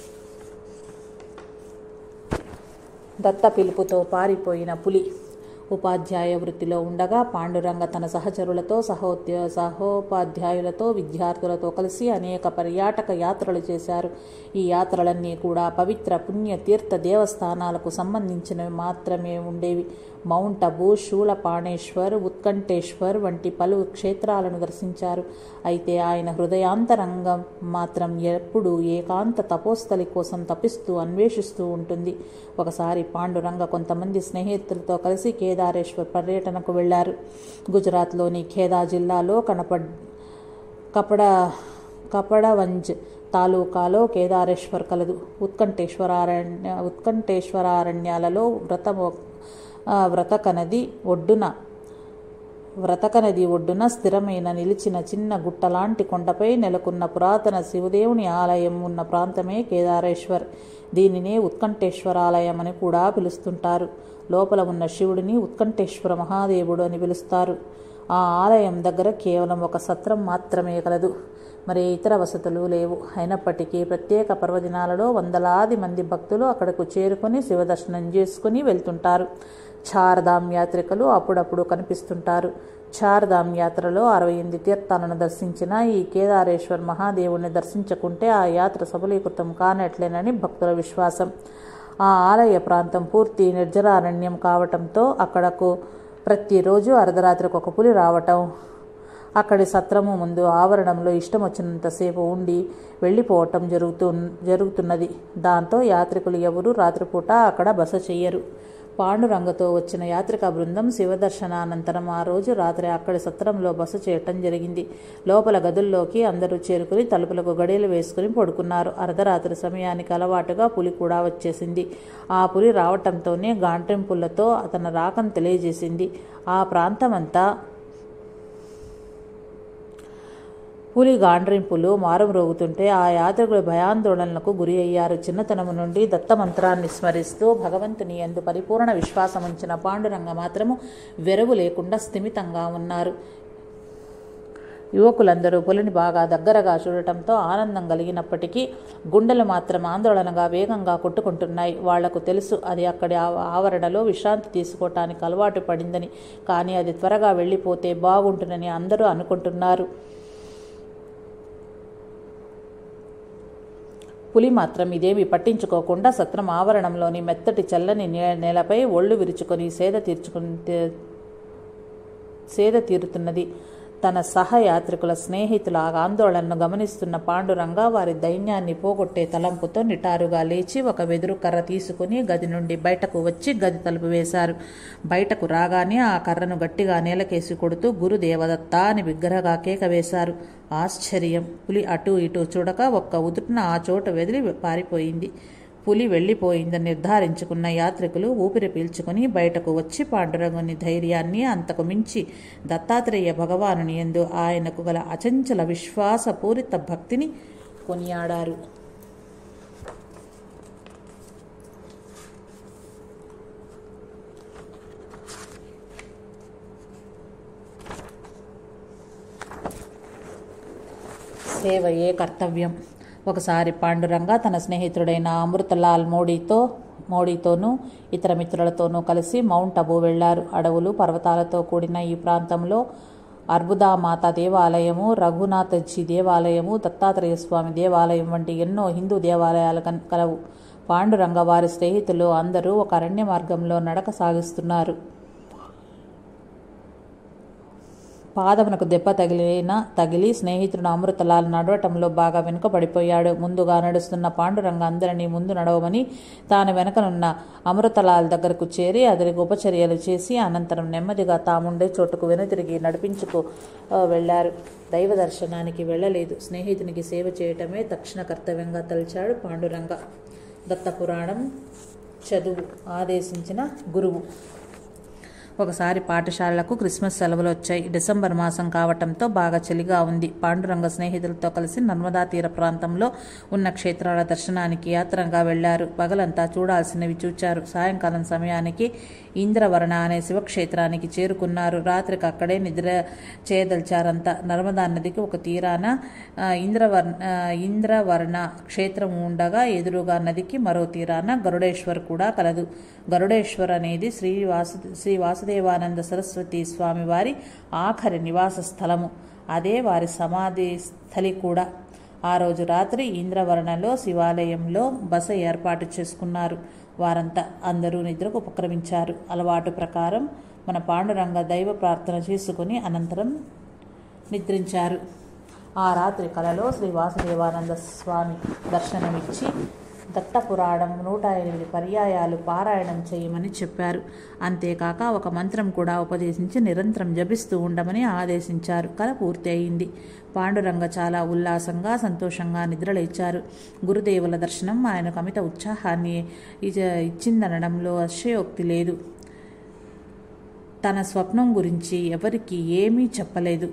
దత్త పిలుపుతో పారిపోయిన పులి ఉపాధ్యాయ వృత్తిలో ఉండగా పాండురంగ తన సహచరులతో సహోద్య సహోపాధ్యాయులతో విద్యార్థులతో కలిసి అనేక పర్యాటక యాత్రలు చేశారు ఈ యాత్రలన్నీ కూడా పవిత్ర పుణ్య తీర్థ దేవస్థానాలకు సంబంధించినవి మాత్రమే ఉండేవి మౌంట్ అబు శూలపాణేశ్వర్ ఉత్కంఠేశ్వర్ వంటి పలు క్షేత్రాలను దర్శించారు అయితే ఆయన హృదయాంతరంగం మాత్రం ఎప్పుడూ ఏకాంత తపోస్థలి కోసం తపిస్తూ అన్వేషిస్తూ ఉంటుంది ఒకసారి పాండురంగ కొంతమంది స్నేహితులతో కలిసి కేదారేశ్వర్ పర్యటనకు వెళ్లారు గుజరాత్లోని ఖేదా జిల్లాలో కనపడ్ కపడ కపడవంజ్ తాలూకాలో కేదారేశ్వర్ కలదు ఉత్కంఠేశ్వరారణ్య ఉత్కంఠేశ్వరారణ్యాలలో వ్రతము ఆ, వ్రతక నది ఒడ్డున వ్రతక నది ఒడ్డున స్థిరమైన నిలిచిన చిన్న గుట్టలాంటి కొండపై నెలకొన్న పురాతన శివదేవుని ఆలయం ఉన్న ప్రాంతమే కేదారేశ్వర్ దీనినే ఉత్కంఠేశ్వరాలయం అని కూడా పిలుస్తుంటారు లోపల ఉన్న శివుడిని ఉత్కంఠేశ్వర మహాదేవుడు అని పిలుస్తారు ఆ ఆలయం దగ్గర కేవలం ఒక సత్రం మాత్రమే కలదు మరి ఇతర వసతులు లేవు అయినప్పటికీ ప్రత్యేక పర్వదినాలలో వందలాది మంది భక్తులు అక్కడకు చేరుకొని శివదర్శనం చేసుకుని వెళ్తుంటారు చార్ధామ్ యాత్రికులు అప్పుడప్పుడు కనిపిస్తుంటారు చార్ధామ్ యాత్రలో అరవై ఎనిమిది తీర్థాలను దర్శించిన ఈ కేదారేశ్వర్ మహాదేవుని దర్శించకుంటే ఆ యాత్ర సఫలీకృతం కానట్లేనని భక్తుల విశ్వాసం ఆ ఆలయ ప్రాంతం పూర్తి నిర్జరారణ్యం కావటంతో అక్కడకు ప్రతిరోజు అర్ధరాత్రికి ఒక పులి రావటం అక్కడి సత్రము ముందు ఆవరణంలో ఇష్టం వచ్చినంతసేపు ఉండి వెళ్ళిపోవటం జరుగుతు జరుగుతున్నది దాంతో యాత్రికులు ఎవరూ రాత్రిపూట అక్కడ బస చెయ్యరు పాండురంగతో వచ్చిన యాత్రిక బృందం శివదర్శనానంతరం ఆ రోజు రాత్రి అక్కడి సత్రంలో బస చేయటం జరిగింది లోపల గదుల్లోకి అందరూ చేరుకుని తలుపులకు గడియలు వేసుకుని పడుకున్నారు అర్ధరాత్రి సమయానికి అలవాటుగా పులి కూడా వచ్చేసింది ఆ పులి రావటంతోనే గాంట్రింపులతో తన రాకను తెలియజేసింది ఆ ప్రాంతమంతా పులి గాండ్రింపులు మారుమ్రోగుతుంటే ఆ యాత్రికులు భయాందోళనలకు గురి అయ్యారు చిన్నతనము నుండి దత్తమంత్రాన్ని స్మరిస్తూ భగవంతుని ఎందు పరిపూర్ణ విశ్వాసం ఉంచిన పాండురంగ మాత్రము వెరవు లేకుండా స్థిమితంగా ఉన్నారు యువకులందరూ పులిని బాగా దగ్గరగా చూడటంతో ఆనందం కలిగినప్పటికీ గుండెలు మాత్రం ఆందోళనగా వేగంగా కొట్టుకుంటున్నాయి వాళ్లకు తెలుసు అది అక్కడి ఆవ- ఆవరణలో విశ్రాంతి తీసుకోవటానికి అలవాటు పడిందని కానీ అది త్వరగా వెళ్ళిపోతే బాగుంటుందని అందరూ అనుకుంటున్నారు పులి మాత్రం ఇదేమీ పట్టించుకోకుండా సత్రం ఆవరణంలోని మెత్తటి చల్లని నే- నేలపై ఒళ్ళు విరుచుకొని సేద తీర్చుకుని సేద తీరుతున్నది తన సహయాత్రికుల స్నేహితుల ఆందోళనను గమనిస్తున్న పాండురంగ వారి దైన్యాన్ని పోగొట్టే తలంపుతో నిటారుగా లేచి ఒక వెదురు కర్ర తీసుకుని గది నుండి బయటకు వచ్చి గది తలుపు వేశారు బయటకు రాగానే ఆ కర్రను గట్టిగా నేలకేసి కొడుతూ గురుదేవదత్త అని బిగ్గరగా కేక వేశారు ఆశ్చర్యం పులి అటూ ఇటూ చూడక ఒక్క ఉదుటిన ఆ చోట వెదిలి పారిపోయింది పులి వెళ్ళిపోయిందని నిర్ధారించుకున్న యాత్రికులు ఊపిరి పీల్చుకుని బయటకు వచ్చి పాండురంగుని ధైర్యాన్ని అంతకు మించి దత్తాత్రేయ భగవానుని ఎందు ఆయనకు గల అచంచల విశ్వాసపూరిత భక్తిని కొనియాడారు సేవయే కర్తవ్యం ఒకసారి పాండురంగ తన స్నేహితుడైన అమృతలాల్ మోడీతో మోడీతోనూ ఇతర మిత్రులతోనూ కలిసి మౌంట్ అబూ వెళ్లారు అడవులు పర్వతాలతో కూడిన ఈ ప్రాంతంలో అర్బుదామాత దేవాలయము రఘునాథజీ దేవాలయము దత్తాత్రేయ స్వామి దేవాలయం వంటి ఎన్నో హిందూ దేవాలయాలు కన్- కలవు పాండురంగ వారి స్నేహితులు అందరూ ఒక అరణ్య మార్గంలో నడక సాగిస్తున్నారు పాదమునకు దెబ్బ తగిలిన తగిలి స్నేహితుడు అమృతలాల్ నడవటంలో బాగా వెనుకబడిపోయాడు ముందుగా నడుస్తున్న పాండురంగ అందరినీ ముందు నడవమని తాను వెనకనున్న అమృతలాల్ దగ్గరకు చేరి అతనికి ఉపచర్యలు చేసి అనంతరం నెమ్మదిగా తాముండే చోటుకు వెనుతిరిగి నడిపించుకు ఆ, వెళ్లారు దైవ దర్శనానికి వెళ్ళలేదు స్నేహితునికి సేవ చేయటమే తక్షణ కర్తవ్యంగా తలిచాడు పాండురంగ దత్తపురాణం చదువు ఆదేశించిన గురువు ఒకసారి పాఠశాలలకు క్రిస్మస్ సెలవులు వచ్చాయి డిసెంబర్ మాసం కావటంతో బాగా చలిగా ఉంది పాండురంగ స్నేహితులతో కలిసి నర్మదా తీర ప్రాంతంలో ఉన్న క్షేత్రాల దర్శనానికి యాత్రగా వెళ్లారు పగలంతా చూడాల్సినవి చూచారు సాయంకాలం సమయానికి ఇంద్రవరణ అనే శివక్షేత్రానికి చేరుకున్నారు రాత్రికి అక్కడే నిద్ర చేయదలిచారంతా నర్మదా నదికి ఒక తీరాన ఆ, ఇంద్రవర్ణ ఆ, ఇంద్రవర్ణ క్షేత్రం ఉండగా ఎదురుగా నదికి మరో తీరాన గరుడేశ్వర్ కూడా కలదు గరుడేశ్వర్ అనేది శ్రీ వాసు శ్రీ వాసుదేవానంద సరస్వతి స్వామి వారి ఆఖరి నివాస స్థలము అదే వారి సమాధి స్థలి కూడా ఆ రోజు రాత్రి ఇంద్రవరణలో శివాలయంలో బస ఏర్పాటు చేసుకున్నారు వారంతా అందరూ నిద్రకు ఉపక్రమించారు అలవాటు ప్రకారం మన పాండురంగ దైవ ప్రార్థన చేసుకుని అనంతరం నిద్రించారు ఆ రాత్రి కలలో శ్రీ వాసుదేవానంద స్వామి దర్శనమిచ్చి దత్తపురాణం నూట ఎనిమిది పర్యాయాలు పారాయణం చేయమని చెప్పారు అంతేకాక ఒక మంత్రం కూడా ఉపదేశించి నిరంతరం జపిస్తూ ఉండమని ఆదేశించారు కల పూర్తి అయింది పాండురంగ చాలా ఉల్లాసంగా సంతోషంగా నిద్రలేచారు గురుదేవుల దర్శనం ఆయనకు అమిత ఉత్సాహాన్ని ఇచ- ఇచ్చిందనడంలో అతిశయోక్తి లేదు తన స్వప్నం గురించి ఎవరికి ఏమీ చెప్పలేదు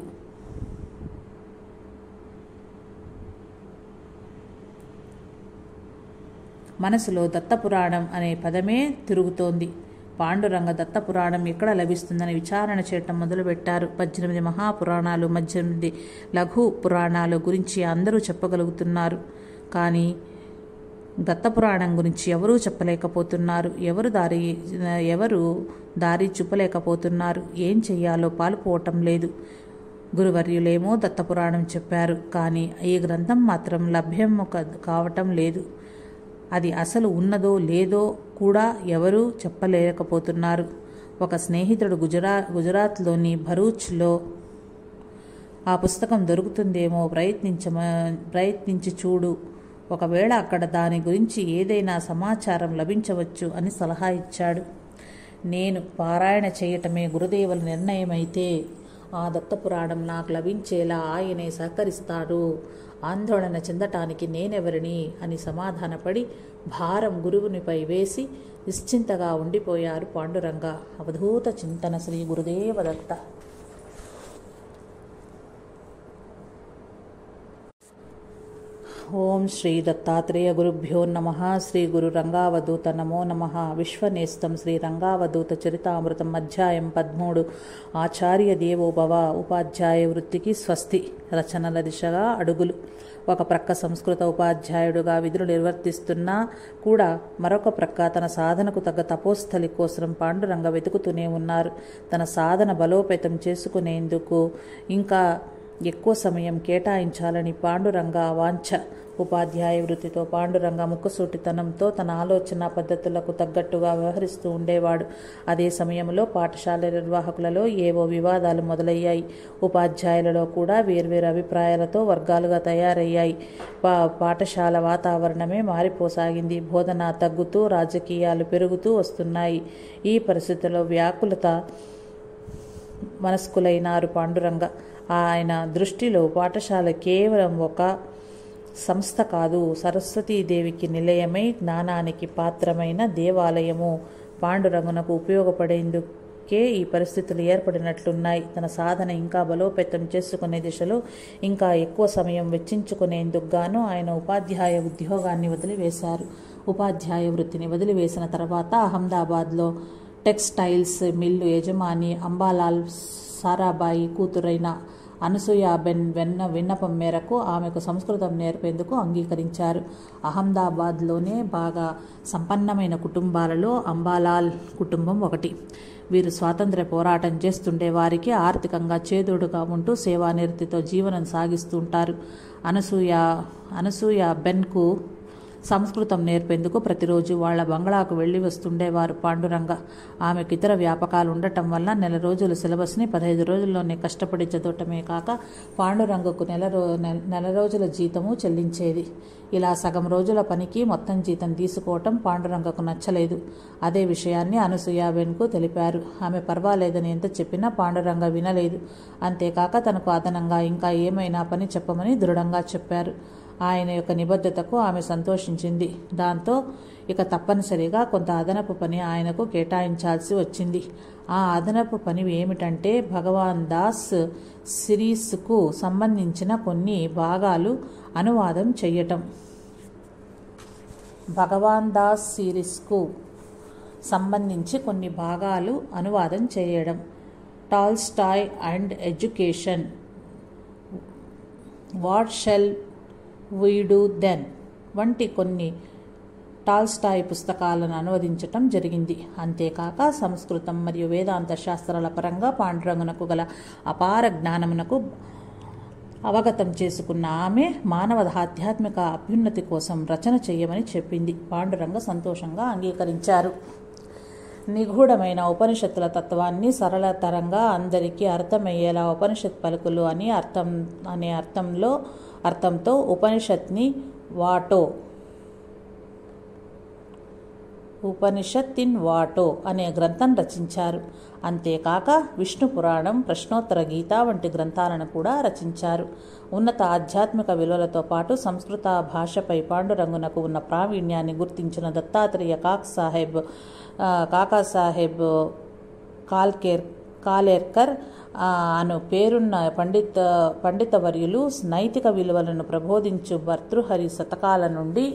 మనసులో దత్తపురాణం అనే పదమే తిరుగుతోంది పాండురంగ దత్తపురాణం ఎక్కడ లభిస్తుందని విచారణ చేయటం మొదలుపెట్టారు పద్దెనిమిది మహాపురాణాలు పద్దెనిమిది లఘు పురాణాలు గురించి అందరూ చెప్పగలుగుతున్నారు కానీ దత్తపురాణం గురించి ఎవరూ చెప్పలేకపోతున్నారు ఎవరు దారి ఎవరు దారి చూపలేకపోతున్నారు ఏం చెయ్యాలో పాలుపోవటం లేదు గురువర్యులేమో దత్తపురాణం చెప్పారు కానీ ఈ గ్రంథం మాత్రం లభ్యం క- కావటం లేదు అది అసలు ఉన్నదో లేదో కూడా ఎవరూ చెప్పలేకపోతున్నారు ఒక స్నేహితుడు గుజరా గుజరాత్లోని భరూచ్లో ఆ పుస్తకం దొరుకుతుందేమో ప్రయత్నించమ ప్రయత్నించి చూడు ఒకవేళ అక్కడ దాని గురించి ఏదైనా సమాచారం లభించవచ్చు అని సలహా ఇచ్చాడు నేను పారాయణ చేయటమే గురుదేవుల నిర్ణయమైతే ఆ దత్తపురాణం నాకు లభించేలా ఆయనే సహకరిస్తాడు ఆందోళన చెందటానికి నేనెవరిని అని సమాధానపడి భారం గురువునిపై వేసి నిశ్చింతగా ఉండిపోయారు పాండురంగ అవధూత చింతన శ్రీ గురుదేవదత్త ఓం శ్రీ దత్తాత్రేయ గురుభ్యో నమ శ్రీ గురు రంగావధూత నమో నమ విశ్వనేస్తం శ్రీ రంగావధూత చరితామృతం అధ్యాయం పదమూడు ఆచార్య దేవో భవ ఉపాధ్యాయ వృత్తికి స్వస్తి రచనల దిశగా అడుగులు ఒక ప్రక్క సంస్కృత ఉపాధ్యాయుడుగా విధులు నిర్వర్తిస్తున్నా కూడా మరొక ప్రక్క తన సాధనకు తగ్గ తపోస్థలి కోసం పాండురంగ వెతుకుతూనే ఉన్నారు తన సాధన బలోపేతం చేసుకునేందుకు ఇంకా ఎక్కువ సమయం కేటాయించాలని పాండురంగ వాంఛ ఉపాధ్యాయ వృత్తితో పాండురంగ ముక్కుసూటితనంతో తన ఆలోచన పద్ధతులకు తగ్గట్టుగా వ్యవహరిస్తూ ఉండేవాడు అదే సమయంలో పాఠశాల నిర్వాహకులలో ఏవో వివాదాలు మొదలయ్యాయి ఉపాధ్యాయులలో కూడా వేర్వేరు అభిప్రాయాలతో వర్గాలుగా తయారయ్యాయి పా పాఠశాల వాతావరణమే మారిపోసాగింది బోధన తగ్గుతూ రాజకీయాలు పెరుగుతూ వస్తున్నాయి ఈ పరిస్థితుల్లో వ్యాకులత మనస్కులైనారు పాండురంగ ఆయన దృష్టిలో పాఠశాల కేవలం ఒక సంస్థ కాదు సరస్వతీదేవికి నిలయమై జ్ఞానానికి పాత్రమైన దేవాలయము పాండురంగునకు ఉపయోగపడేందుకే ఈ పరిస్థితులు ఏర్పడినట్లున్నాయి తన సాధన ఇంకా బలోపేతం చేసుకునే దిశలో ఇంకా ఎక్కువ సమయం వెచ్చించుకునేందుకు గాను ఆయన ఉపాధ్యాయ ఉద్యోగాన్ని వదిలివేశారు ఉపాధ్యాయ వృత్తిని వదిలివేసిన తర్వాత అహ్మదాబాద్లో టెక్స్టైల్స్ మిల్లు యజమాని అంబాలాల్ సారాబాయి కూతురైన అనసూయాబెన్ వెన్న విన్నపం మేరకు ఆమెకు సంస్కృతం నేర్పేందుకు అంగీకరించారు అహ్మదాబాద్లోనే బాగా సంపన్నమైన కుటుంబాలలో అంబాలాల్ కుటుంబం ఒకటి వీరు స్వాతంత్ర్య పోరాటం చేస్తుండే వారికి ఆర్థికంగా చేదోడుగా ఉంటూ సేవానిరతితో జీవనం సాగిస్తుంటారు అనసూయ అనసూయ బెన్కు సంస్కృతం నేర్పేందుకు ప్రతిరోజు వాళ్ల బంగ్లాకు వెళ్లి వస్తుండేవారు పాండురంగ ఆమెకు ఇతర వ్యాపకాలు ఉండటం వల్ల నెల రోజుల సిలబస్ని పదహైదు రోజుల్లోనే కష్టపడి చదవటమే కాక పాండురంగకు నెల రో నెల రోజుల జీతము చెల్లించేది ఇలా సగం రోజుల పనికి మొత్తం జీతం తీసుకోవటం పాండురంగకు నచ్చలేదు అదే విషయాన్ని అనసూయాబెన్కు తెలిపారు ఆమె పర్వాలేదని ఎంత చెప్పినా పాండురంగ వినలేదు అంతేకాక తనకు అదనంగా ఇంకా ఏమైనా పని చెప్పమని దృఢంగా చెప్పారు ఆయన యొక్క నిబద్ధతకు ఆమె సంతోషించింది దాంతో ఇక తప్పనిసరిగా కొంత అదనపు పని ఆయనకు కేటాయించాల్సి వచ్చింది ఆ అదనపు పని ఏమిటంటే భగవాన్ దాస్ సిరీస్కు సంబంధించిన కొన్ని భాగాలు అనువాదం చెయ్యటం భగవాన్ దాస్ సిరీస్కు సంబంధించి కొన్ని భాగాలు అనువాదం చేయడం Tolstoy and education what shall we do then వంటి కొన్ని టాల్స్టాయ్ పుస్తకాలను అనువదించటం జరిగింది అంతేకాక సంస్కృతం మరియు వేదాంత శాస్త్రాల పరంగా పాండురంగునకు గల అపార జ్ఞానమునకు అవగతం చేసుకున్న ఆమె మానవ ఆధ్యాత్మిక అభ్యున్నతి కోసం రచన చేయమని చెప్పింది పాండురంగ సంతోషంగా అంగీకరించారు నిగూఢమైన ఉపనిషత్తుల తత్వాన్ని సరళతరంగా అందరికీ అర్థమయ్యేలా ఉపనిషత్ పలుకులు అని అర్థం అనే అర్థంలో అర్థంతో ఉపనిషత్ని వాటో ఉపనిషత్ ఇన్ వాటో అనే గ్రంథం రచించారు అంతేకాక విష్ణు పురాణం ప్రశ్నోత్తర గీత వంటి గ్రంథాలను కూడా రచించారు ఉన్నత ఆధ్యాత్మిక విలువలతో పాటు సంస్కృత భాషపై పాండురంగునకు ఉన్న ప్రావీణ్యాన్ని గుర్తించిన దత్తాత్రేయ కాక్ సాహెబ్ కాకాసాహెబ్ కాల్కేర్ కాలేర్కర్ అను పేరున్న పండిత పండితవర్యులు నైతిక విలువలను ప్రబోధించు భర్తృహరి శతకాల నుండి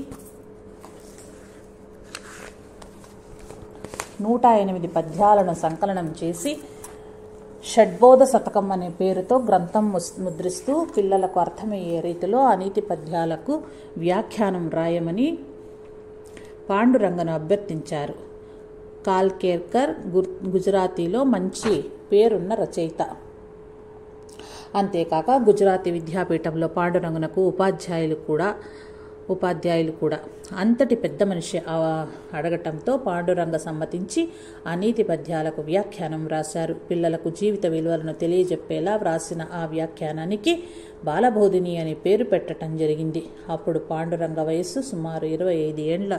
నూట ఎనిమిది పద్యాలను సంకలనం చేసి షడ్బోధ శతకం అనే పేరుతో గ్రంథం ముద్రిస్తూ పిల్లలకు అర్థమయ్యే రీతిలో అనీతి పద్యాలకు వ్యాఖ్యానం రాయమని పాండురంగను అభ్యర్థించారు కాల్కేర్కర్ గుజరాతీలో మంచి పేరున్న రచయిత అంతేకాక గుజరాతీ విద్యాపీఠంలో పాండురంగునకు ఉపాధ్యాయులు కూడా ఉపాధ్యాయులు కూడా అంతటి పెద్ద మనిషి అడగటంతో పాండురంగ సమ్మతించి ఆ నీతి పద్యాలకు వ్యాఖ్యానం వ్రాశారు పిల్లలకు జీవిత విలువలను తెలియజెప్పేలా వ్రాసిన ఆ వ్యాఖ్యానానికి బాలబోధిని అని పేరు పెట్టడం జరిగింది అప్పుడు పాండురంగ వయస్సు సుమారు ఇరవై ఐదు ఏండ్ల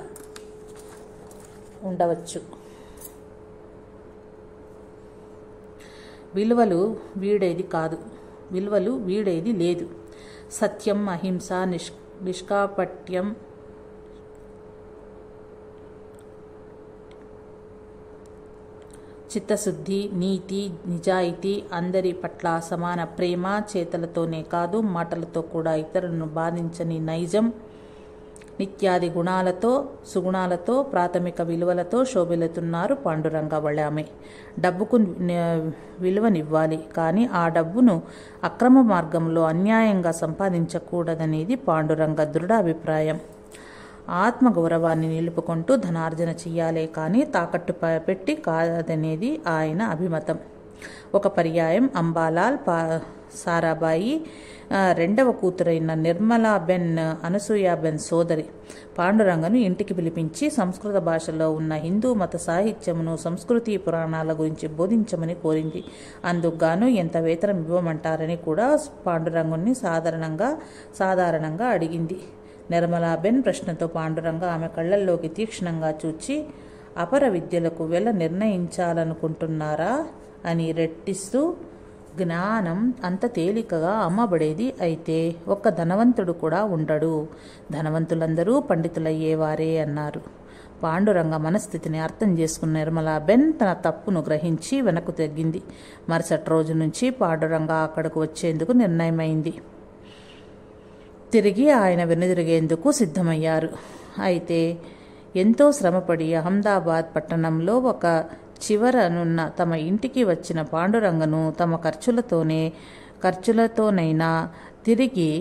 ఉండవచ్చు విలువలు వీడేది కాదు విలువలు వీడేది లేదు సత్యం అహింస నిష్ నిష్కాపట్యం చిత్తశుద్ధి నీతి నిజాయితీ అందరి పట్ల సమాన ప్రేమ చేతలతోనే కాదు మాటలతో కూడా ఇతరులను బాధించని నైజం నిత్యాది గుణాలతో సుగుణాలతో ప్రాథమిక విలువలతో శోభిల్లుతున్నారు పాండురంగ వళామె డబ్బుకు ని- విలువనివ్వాలి కానీ ఆ డబ్బును అక్రమ మార్గంలో అన్యాయంగా సంపాదించకూడదనేది పాండురంగ దృఢ అభిప్రాయం ఆత్మగౌరవాన్ని నిలుపుకుంటూ ధనార్జన చెయ్యాలే కానీ తాకట్టు ప- పెట్టి కాదనేది ఆయన అభిమతం ఒక పర్యాయం అంబాలాల్ పా సారాబాయి ఆ, రెండవ కూతురైన నిర్మలాబెన్ అనసూయాబెన్ సోదరి పాండురంగను ఇంటికి పిలిపించి సంస్కృత భాషలో ఉన్న హిందూ మత సాహిత్యమును సంస్కృతి పురాణాల గురించి బోధించమని కోరింది అందుకుగాను ఎంత వేతనం ఇవ్వమంటారని కూడా పాండురంగుని సాధారణంగా సాధారణంగా అడిగింది నిర్మలాబెన్ ప్రశ్నతో పాండురంగ ఆమె కళ్ళల్లోకి తీక్షణంగా చూచి అపర విద్యలకు వెల నిర్ణయించాలనుకుంటున్నారా అని రెట్టిస్తూ జ్ఞానం అంత తేలికగా అమ్మబడేది అయితే ఒక్క ధనవంతుడు కూడా ఉండడు ధనవంతులందరూ పండితులయ్యేవారే అన్నారు పాండురంగ మనస్థితిని అర్థం చేసుకున్న నిర్మలాబెన్ తన తప్పును గ్రహించి వెనక్కు తగ్గింది మరుసటి రోజు నుంచి పాండురంగ అక్కడకు వచ్చేందుకు నిర్ణయమైంది తిరిగి ఆయన వెనుదిరిగేందుకు సిద్ధమయ్యారు అయితే ఎంతో శ్రమపడి అహ్మదాబాద్ పట్టణంలో ఒక చివరనున్న తమ ఇంటికి వచ్చిన పాండురంగను తమ ఖర్చులతోనే ఖర్చులతోనైనా తిరిగి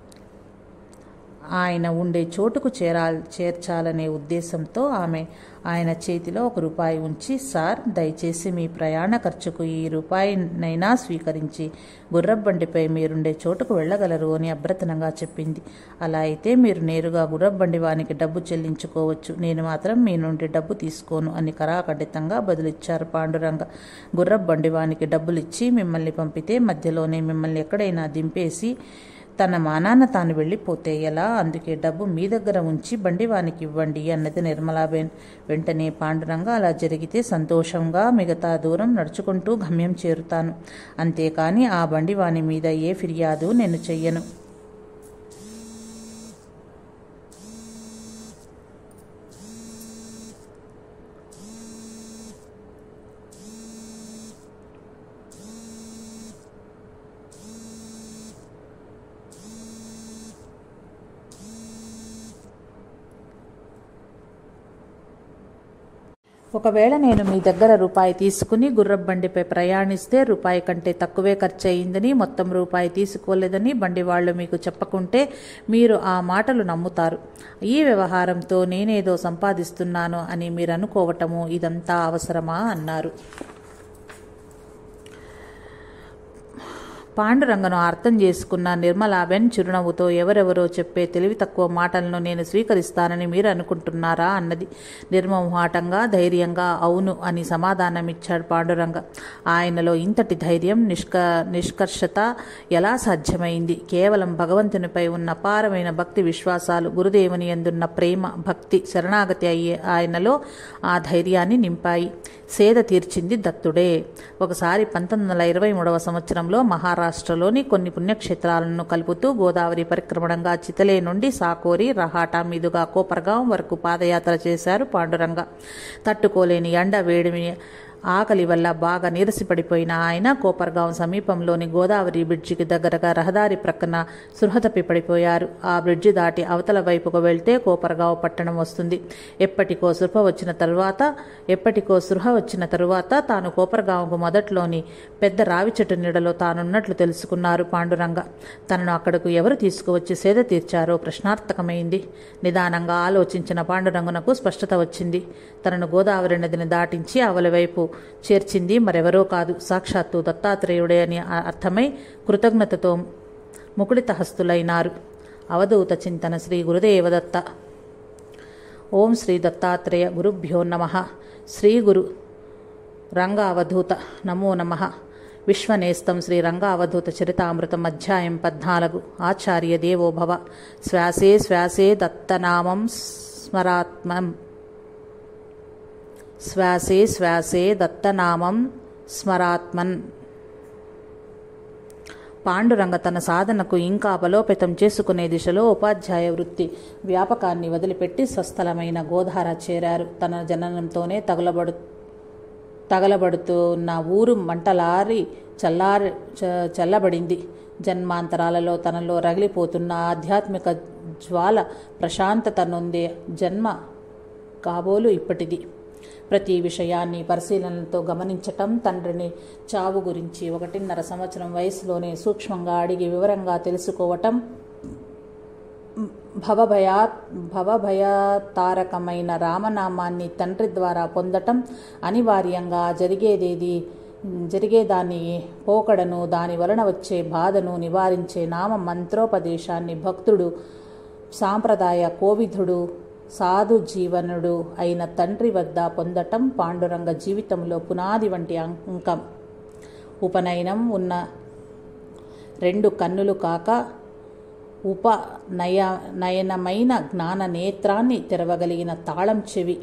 ఆయన ఉండే చోటుకు చేరా చేర్చాలనే ఉద్దేశంతో ఆమె ఆయన చేతిలో ఒక రూపాయి ఉంచి సార్ దయచేసి మీ ప్రయాణ ఖర్చుకు ఈ రూపాయినైనా స్వీకరించి గుర్రబండిపై మీరుండే చోటుకు వెళ్ళగలరు అని అభ్రతనంగా చెప్పింది అలా అయితే మీరు నేరుగా గుర్రబండి వానికి డబ్బు చెల్లించుకోవచ్చు నేను మాత్రం మీ నుండి డబ్బు తీసుకోను అని కరాఖండితంగా బదులిచ్చారు పాండురంగ గుర్రబండి వానికి డబ్బులిచ్చి మిమ్మల్ని పంపితే మధ్యలోనే మిమ్మల్ని ఎక్కడైనా దింపేసి తన మానాన్న తాను వెళ్ళిపోతే ఎలా అందుకే డబ్బు మీ దగ్గర ఉంచి బండివానికి ఇవ్వండి అన్నది నిర్మలాబేన్ వెంటనే పాండురంగా అలా జరిగితే సంతోషంగా మిగతా దూరం నడుచుకుంటూ గమ్యం చేరుతాను అంతేకాని ఆ బండివాని మీద ఏ ఫిర్యాదు నేను చెయ్యను ఒకవేళ నేను మీ దగ్గర రూపాయి తీసుకుని గుర్రబండిపై ప్రయాణిస్తే రూపాయి కంటే తక్కువే ఖర్చు అయిందని మొత్తం రూపాయి తీసుకోలేదని బండి వాళ్ళు మీకు చెప్పకుంటే మీరు ఆ మాటలు నమ్ముతారు ఈ వ్యవహారంతో నేనేదో సంపాదిస్తున్నాను అని మీరు అనుకోవటము ఇదంతా అవసరమా అన్నారు పాండురంగను అర్థం చేసుకున్న నిర్మలాబెన్ చిరునవ్వుతో ఎవరెవరో చెప్పే తెలివి తక్కువ మాటలను నేను స్వీకరిస్తానని మీరు అనుకుంటున్నారా అన్నది నిర్మోహాటంగా ధైర్యంగా అవును అని సమాధానమిచ్చాడు పాండురంగ ఆయనలో ఇంతటి ధైర్యం నిష్క నిష్కర్షత ఎలా సాధ్యమైంది కేవలం భగవంతునిపై ఉన్న అపారమైన భక్తి విశ్వాసాలు గురుదేవుని ఎందున్న ప్రేమ భక్తి శరణాగతి అయ్యే ఆయనలో ఆ ధైర్యాన్ని నింపాయి సేద తీర్చింది దత్తుడే ఒకసారి పంతొమ్మిది వందల ఇరవై మూడవ సంవత్సరంలో మహారాష్ట్రలోని కొన్ని పుణ్యక్షేత్రాలను కలుపుతూ గోదావరి పరిక్రమణంగా చితలే నుండి సాకోరి రహాటా మీదుగా కోపర్గాం వరకు పాదయాత్ర చేశారు పాండురంగ తట్టుకోలేని ఎండ వేడిమి ఆకలి వల్ల బాగా నీరసిపడిపోయిన ఆయన కోపర్గాం సమీపంలోని గోదావరి బ్రిడ్జికి దగ్గరగా రహదారి ప్రక్కన సృహ తప్పి పడిపోయారు ఆ బ్రిడ్జి దాటి అవతల వైపుకు వెళ్తే కోపర్గావ్ పట్టణం వస్తుంది ఎప్పటికో సృహ వచ్చిన తరువాత ఎప్పటికో సృహ వచ్చిన తరువాత తాను కోపర్గాంకు మొదట్లోని పెద్ద రావి చెట్టు నీడలో తానున్నట్లు తెలుసుకున్నారు పాండురంగ తనను అక్కడకు ఎవరు తీసుకువచ్చి సేద తీర్చారో ప్రశ్నార్థకమైంది నిదానంగా ఆలోచించిన పాండురంగునకు స్పష్టత వచ్చింది తనను గోదావరి నదిని దాటించి అవల వైపు చేర్చింది మరెవరో కాదు సాక్షాత్తు దత్తాత్రేయుడే అని అర్థమై కృతజ్ఞతతో ముకుళిత హస్తులైనారు అవధూత చింతన శ్రీ గురుదేవదత్త ఓం శ్రీ దత్తాత్రేయ గురుభ్యో నమ శ్రీ గురు రంగ అవధూత నమో నమ విశ్వనేస్తం శ్రీ రంగ అవధూత చరితామృతం అధ్యాయం పద్నాలుగు ఆచార్య దేవో భవ శ్వాసే శ్వాసే దత్తనామం స్మరాత్మం శ్వాసే శ్వాసే దత్తనామం స్మరాత్మన్ పాండురంగ తన సాధనకు ఇంకా బలోపేతం చేసుకునే దిశలో ఉపాధ్యాయ వృత్తి వ్యాపకాన్ని వదిలిపెట్టి స్వస్థలమైన గోధార చేరారు తన జననంతోనే తగులబడు తగలబడుతున్న ఊరు మంటలారి చల్లారి చ- చల్లబడింది జన్మాంతరాలలో తనలో రగిలిపోతున్న ఆధ్యాత్మిక జ్వాల ప్రశాంతత నొందే జన్మ కాబోలు ఇప్పటిది ప్రతి విషయాన్ని పరిశీలనతో గమనించటం తండ్రిని చావు గురించి ఒకటిన్నర సంవత్సరం వయసులోనే సూక్ష్మంగా అడిగి వివరంగా తెలుసుకోవటం భవభయా భవభయతారకమైన రామనామాన్ని తండ్రి ద్వారా పొందటం అనివార్యంగా జరిగేదేది జరిగేదాన్ని పోకడను దాని వలన వచ్చే బాధను నివారించే నామ మంత్రోపదేశాన్ని భక్తుడు సాంప్రదాయ కోవిధుడు సాధు జీవనుడు అయిన తండ్రి వద్ద పొందటం పాండురంగ జీవితంలో పునాది వంటి అంకం ఉపనయనం ఉన్న రెండు కన్నులు కాక ఉపనయ నయనమైన జ్ఞాన నేత్రాన్ని తెరవగలిగిన తాళం చెవి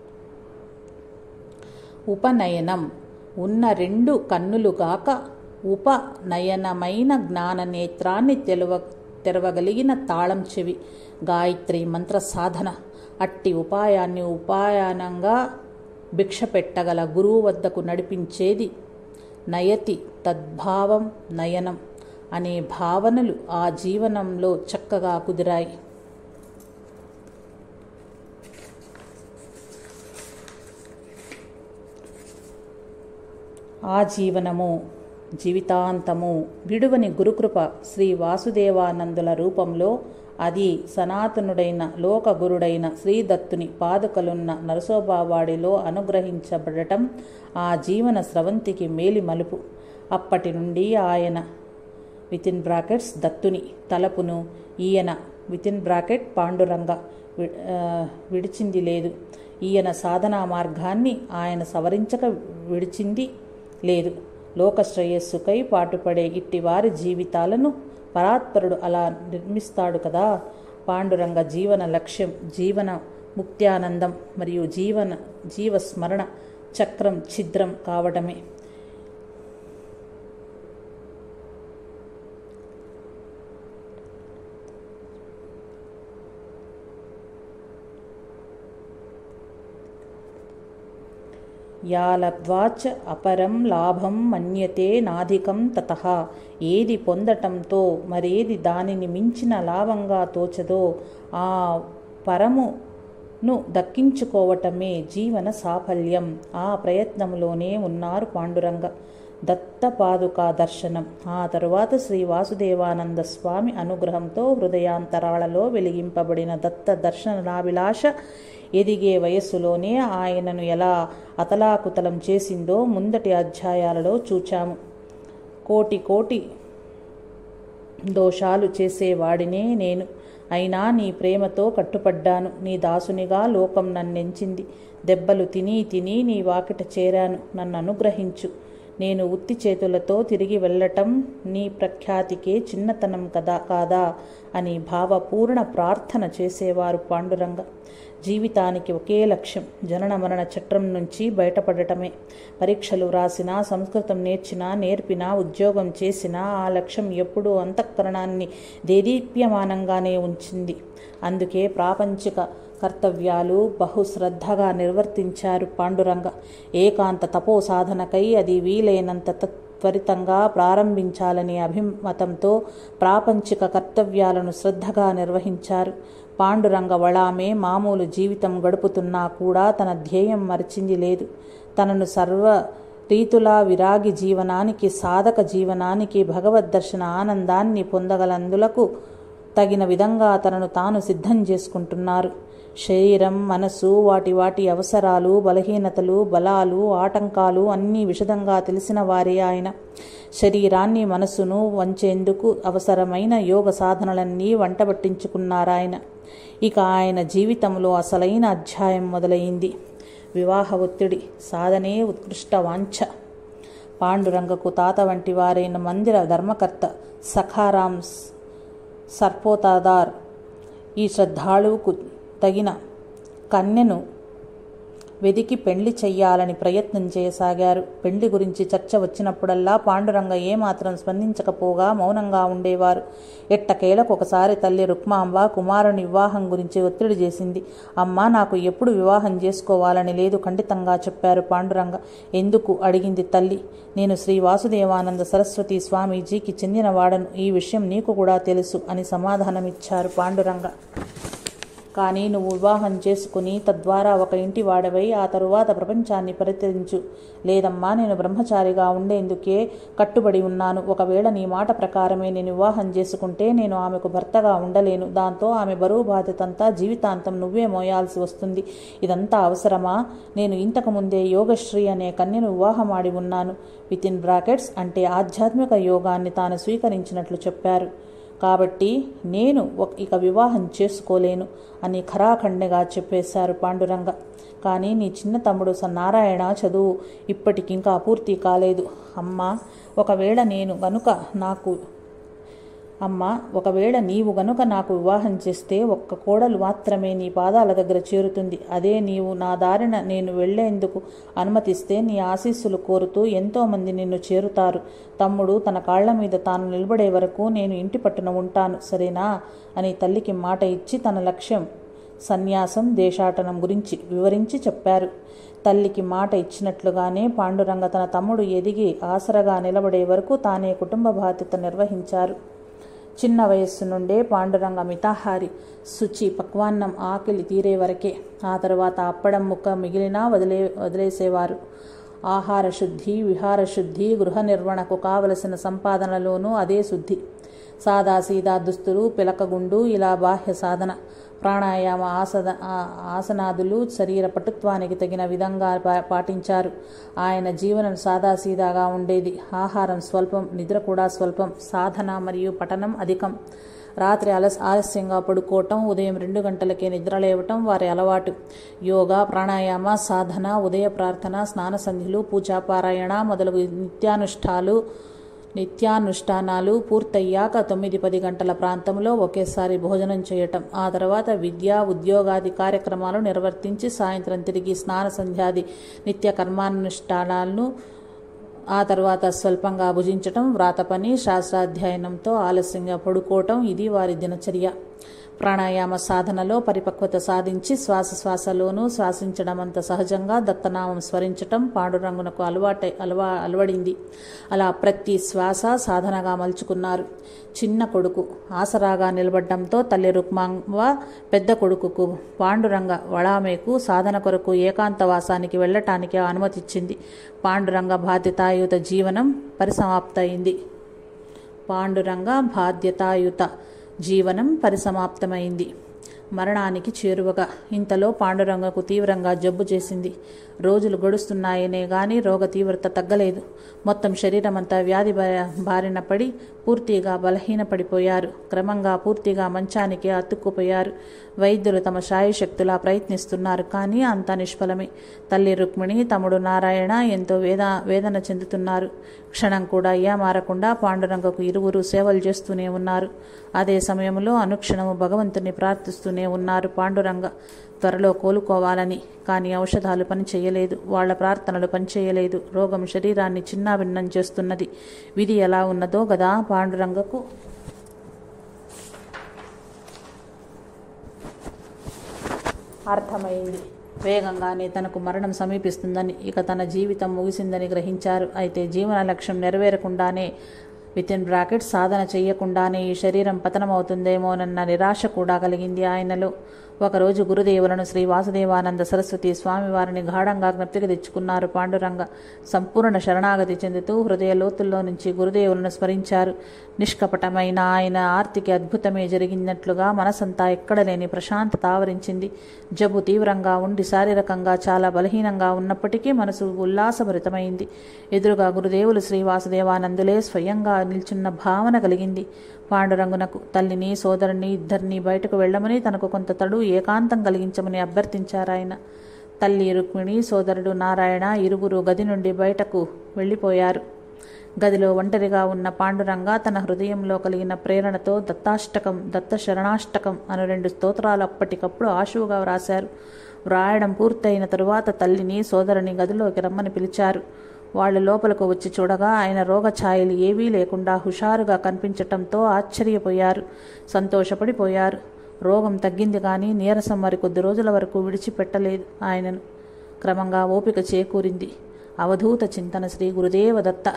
ఉపనయనం ఉన్న రెండు కన్నులుగాక ఉపనయనమైన జ్ఞాన నేత్రాన్ని తెలవ తెరవగలిగిన తాళం చెవి గాయత్రి మంత్ర సాధన అట్టి ఉపాయాన్ని ఉపాయానంగా భిక్ష పెట్టగల గురువు వద్దకు నడిపించేది నయతి తద్భావం నయనం అనే భావనలు ఆ జీవనంలో చక్కగా కుదిరాయి ఆ జీవనము జీవితాంతము విడువని గురుకృప శ్రీ వాసుదేవానందుల రూపంలో అది సనాతనుడైన లోకగురుడైన శ్రీదత్తుని పాదుకలున్న నరసోబావాడిలో అనుగ్రహించబడటం ఆ జీవన స్రవంతికి మేలి మలుపు అప్పటి నుండి ఆయన వితిన్ బ్రాకెట్స్ దత్తుని తలపును ఈయన వితిన్ బ్రాకెట్ పాండురంగ వి- ఆ, విడిచింది లేదు ఈయన సాధనా మార్గాన్ని ఆయన సవరించక విడిచింది లేదు లోక శ్రేయస్సుకై పాటుపడే ఇట్టి వారి జీవితాలను పరాత్పరుడు అలా నిర్మిస్తాడు కదా పాండురంగ జీవన లక్ష్యం జీవన ముక్త్యానందం మరియు జీవన జీవస్మరణ చక్రం ఛిద్రం కావడమే యా లబ్ధ్వాచ అపరం లాభం మన్యతే నాధికం తత ఏది పొందటంతో మరేది దానిని మించిన లాభంగా తోచదో ఆ పరమును దక్కించుకోవటమే జీవన సాఫల్యం ఆ ప్రయత్నంలోనే ఉన్నారు పాండురంగ దత్తపాదుకా దర్శనం ఆ తరువాత శ్రీ వాసుదేవానంద స్వామి అనుగ్రహంతో హృదయాంతరాళలో వెలిగింపబడిన దత్త దర్శనాభిలాష ఎదిగే వయస్సులోనే ఆయనను ఎలా అతలాకుతలం చేసిందో ముందటి అధ్యాయాలలో చూచాము కోటి కోటి దోషాలు చేసేవాడినే నేను అయినా నీ ప్రేమతో కట్టుపడ్డాను నీ దాసునిగా లోకం నన్నెంచింది దెబ్బలు తిని తిని నీ వాకిట చేరాను నన్ను అనుగ్రహించు నేను ఉత్తి చేతులతో తిరిగి వెళ్ళటం నీ ప్రఖ్యాతికే చిన్నతనం కదా కాదా అని భావపూర్ణ ప్రార్థన చేసేవారు పాండురంగ జీవితానికి ఒకే లక్ష్యం జనన మరణ చట్రం నుంచి బయటపడటమే పరీక్షలు వ్రాసినా సంస్కృతం నేర్చినా నేర్పినా ఉద్యోగం చేసినా ఆ లక్ష్యం ఎప్పుడూ అంతఃకరణాన్ని దేదీప్యమానంగానే ఉంచింది అందుకే ప్రాపంచిక కర్తవ్యాలు బహుశ్రద్ధగా నిర్వర్తించారు పాండురంగ ఏకాంత తపో సాధనకై అది వీలైనంత తత్- త్వరితంగా ప్రారంభించాలనే అభిమతంతో ప్రాపంచిక కర్తవ్యాలను శ్రద్ధగా నిర్వహించారు పాండురంగ వళామే మామూలు జీవితం గడుపుతున్నా కూడా తన ధ్యేయం మరిచింది లేదు తనను సర్వ రీతులా విరాగి జీవనానికి సాధక జీవనానికి భగవద్ దర్శన ఆనందాన్ని పొందగలందులకు తగిన విధంగా తనను తాను సిద్ధం చేసుకుంటున్నారు శరీరం మనసు వాటి వాటి అవసరాలు బలహీనతలు బలాలు ఆటంకాలు అన్నీ విశదంగా తెలిసిన వారే ఆయన శరీరాన్ని మనసును వంచేందుకు అవసరమైన యోగ సాధనలన్నీ వంటబట్టించుకున్నారాయన ఇక ఆయన జీవితంలో అసలైన అధ్యాయం మొదలైంది వివాహ ఒత్తిడి సాధనే ఉత్కృష్ట వాంఛ పాండురంగకు తాత వంటి వారైన మందిర ధర్మకర్త సఖారాం సర్పోతాదార్ ఈ శ్రద్ధాళువుకు తగిన కన్యను వెదికి పెండ్లి చెయ్యాలని ప్రయత్నం చేయసాగారు పెండ్లి గురించి చర్చ వచ్చినప్పుడల్లా పాండురంగ ఏమాత్రం స్పందించకపోగా మౌనంగా ఉండేవారు ఎట్టకేలకు ఒకసారి తల్లి రుక్మాంబ కుమారుని వివాహం గురించి ఒత్తిడి చేసింది అమ్మ నాకు ఎప్పుడు వివాహం చేసుకోవాలని లేదు ఖండితంగా చెప్పారు పాండురంగ ఎందుకు అడిగింది తల్లి నేను శ్రీ వాసుదేవానంద సరస్వతి స్వామీజీకి చెందినవాడను ఈ విషయం నీకు కూడా తెలుసు అని సమాధానమిచ్చారు పాండురంగ కానీ నువ్వు వివాహం చేసుకుని తద్వారా ఒక ఇంటి వాడవై ఆ తరువాత ప్రపంచాన్ని పరిత్యజించు లేదమ్మా నేను బ్రహ్మచారిగా ఉండేందుకే కట్టుబడి ఉన్నాను ఒకవేళ నీ మాట ప్రకారమే నేను వివాహం చేసుకుంటే నేను ఆమెకు భర్తగా ఉండలేను దాంతో ఆమె బరువు బాధ్యతంతా జీవితాంతం నువ్వే మోయాల్సి వస్తుంది ఇదంతా అవసరమా నేను ఇంతకు ముందే యోగశ్రీ అనే కన్యను వివాహమాడి ఉన్నాను విత్ ఇన్ బ్రాకెట్స్ అంటే ఆధ్యాత్మిక యోగాన్ని తాను స్వీకరించినట్లు చెప్పారు కాబట్టి నేను ఒక- ఇక వివాహం చేసుకోలేను అని ఖరాఖండిగా చెప్పేశారు పాండురంగ కానీ నీ చిన్న తమ్ముడు సన్నారాయణ చదువు ఇప్పటికింకా పూర్తి కాలేదు అమ్మా ఒకవేళ నేను గనుక నాకు అమ్మ ఒకవేళ నీవు గనుక నాకు వివాహం చేస్తే ఒక్క కోడలు మాత్రమే నీ పాదాల దగ్గర చేరుతుంది అదే నీవు నా దారిన నేను వెళ్లేందుకు అనుమతిస్తే నీ ఆశీస్సులు కోరుతూ ఎంతోమంది నిన్ను చేరుతారు తమ్ముడు తన కాళ్ల మీద తాను నిలబడే వరకు నేను ఇంటి పట్టున ఉంటాను సరేనా అని తల్లికి మాట ఇచ్చి తన లక్ష్యం సన్యాసం దేశాటనం గురించి వివరించి చెప్పారు తల్లికి మాట ఇచ్చినట్లుగానే పాండురంగ తన తమ్ముడు ఎదిగి ఆసరగా నిలబడే వరకు తానే కుటుంబ బాధ్యత నిర్వహించారు చిన్న వయస్సు నుండే పాండురంగ మితాహారి శుచి పక్వాన్నం ఆకలి తీరే వరకే ఆ తర్వాత అప్పడం ముక్క మిగిలినా వదిలే వదిలేసేవారు ఆహార శుద్ధి విహార శుద్ధి గృహ నిర్వహణకు కావలసిన సంపాదనలోనూ అదే శుద్ధి సాదాసీదా దుస్తులు పిలకగుండు ఇలా బాహ్య సాధన ప్రాణాయామ ఆసద ఆ- ఆసనాదులు శరీర పటుత్వానికి తగిన విధంగా పా- పాటించారు ఆయన జీవనం సాదాసీదాగా ఉండేది ఆహారం స్వల్పం నిద్ర కూడా స్వల్పం సాధన మరియు పఠనం అధికం రాత్రి అలస్ ఆలస్యంగా పడుకోవటం ఉదయం రెండు గంటలకే నిద్ర లేవటం వారి అలవాటు యోగా ప్రాణాయామ సాధన ఉదయ ప్రార్థన స్నాన సంధ్యలు పూజాపారాయణ మొదలగు నిత్యానుష్ఠాలు నిత్యానుష్ఠానాలు పూర్తయ్యాక తొమ్మిది పది గంటల ప్రాంతంలో ఒకేసారి భోజనం చేయటం ఆ తర్వాత విద్యా ఉద్యోగాది కార్యక్రమాలు నిర్వర్తించి సాయంత్రం తిరిగి స్నాన సంధ్యాది నిత్య కర్మానుష్ఠానాలను ఆ తర్వాత స్వల్పంగా భుజించటం వ్రాత పని శాస్త్రాధ్యయనంతో ఆలస్యంగా పడుకోవటం ఇది వారి దినచర్య ప్రాణాయామ సాధనలో పరిపక్వత సాధించి శ్వాస శ్వాసలోనూ శ్వాసించడం అంత సహజంగా దత్తనామం స్మరించటం పాండురంగునకు అలవాటై అలవా అలవడింది అలా ప్రతి శ్వాస సాధనగా మలుచుకున్నారు చిన్న కొడుకు ఆసరాగా నిలబడ్డంతో తల్లి రుక్మాంబ పెద్ద కొడుకుకు పాండురంగ వళామేకు సాధన కొరకు ఏకాంతవాసానికి వెళ్ళటానికి అనుమతిచ్చింది పాండురంగ బాధ్యతాయుత జీవనం పరిసమాప్తయింది పాండురంగ బాధ్యతాయుత జీవనం పరిసమాప్తమైంది మరణానికి చేరువగా ఇంతలో పాండురంగకు తీవ్రంగా జబ్బు చేసింది రోజులు గడుస్తున్నాయనే గాని రోగ తీవ్రత తగ్గలేదు మొత్తం శరీరమంతా వ్యాధి బా- బారిన పడి పూర్తిగా బలహీనపడిపోయారు క్రమంగా పూర్తిగా మంచానికి అతుక్కుపోయారు వైద్యులు తమ శాయశక్తులా ప్రయత్నిస్తున్నారు కానీ అంతా నిష్ఫలమే తల్లి రుక్మిణి తమ్ముడు నారాయణ ఎంతో వేద వేదన చెందుతున్నారు క్షణం కూడా మారకుండా పాండురంగకు ఇరువురు సేవలు చేస్తూనే ఉన్నారు అదే సమయంలో అనుక్షణము భగవంతుని ప్రార్థిస్తూనే ఉన్నారు పాండురంగ త్వరలో కోలుకోవాలని కానీ ఔషధాలు పనిచేయలేదు వాళ్ళ ప్రార్థనలు పనిచేయలేదు రోగం శరీరాన్ని చిన్నాభిన్నం చేస్తున్నది విధి ఎలా ఉన్నదో గదా పాండురంగకు అర్థమైంది వేగంగానే తనకు మరణం సమీపిస్తుందని ఇక తన జీవితం ముగిసిందని గ్రహించారు అయితే జీవన లక్ష్యం నెరవేరకుండానే విత్ ఇన్ బ్రాకెట్ సాధన చేయకుండానే ఈ శరీరం పతనమవుతుందేమోనన్న నిరాశ కూడా కలిగింది ఆయనలో ఒకరోజు గురుదేవులను శ్రీ వాసుదేవానంద సరస్వతి స్వామివారిని గాఢంగా జ్ఞప్తికి తెచ్చుకున్నారు పాండురంగ సంపూర్ణ శరణాగతి చెందుతూ హృదయ లోతుల్లో నుంచి గురుదేవులను స్మరించారు నిష్కపటమైన ఆయన ఆర్తికి అద్భుతమే జరిగినట్లుగా మనసంతా ఎక్కడలేని ప్రశాంతత ఆవరించింది జబ్బు తీవ్రంగా ఉండి శారీరకంగా చాలా బలహీనంగా ఉన్నప్పటికీ మనసు ఉల్లాసభరితమైంది ఎదురుగా గురుదేవులు శ్రీ వాసుదేవానందులే స్వయంగా నిల్చున్న భావన కలిగింది పాండురంగునకు తల్లిని సోదరుని ఇద్దరిని బయటకు వెళ్ళమని తనకు కొంత తడు ఏకాంతం కలిగించమని అభ్యర్థించారాయన తల్లి రుక్మిణి సోదరుడు నారాయణ ఇరువురు గది నుండి బయటకు వెళ్ళిపోయారు గదిలో ఒంటరిగా ఉన్న పాండురంగ తన హృదయంలో కలిగిన ప్రేరణతో దత్తాష్టకం దత్త శరణాష్టకం అను రెండు స్తోత్రాలు అప్పటికప్పుడు ఆశువుగా వ్రాశారు వ్రాయడం పూర్తయిన తరువాత తల్లిని సోదరుని గదిలోకి రమ్మని పిలిచారు వాళ్ళు లోపలకు వచ్చి చూడగా ఆయన రోగఛాయలు ఏవీ లేకుండా హుషారుగా కనిపించటంతో ఆశ్చర్యపోయారు సంతోషపడిపోయారు రోగం తగ్గింది కానీ నీరసం మరి కొద్ది రోజుల వరకు విడిచిపెట్టలేదు ఆయనను క్రమంగా ఓపిక చేకూరింది అవధూత చింతన శ్రీ గురుదేవ దత్త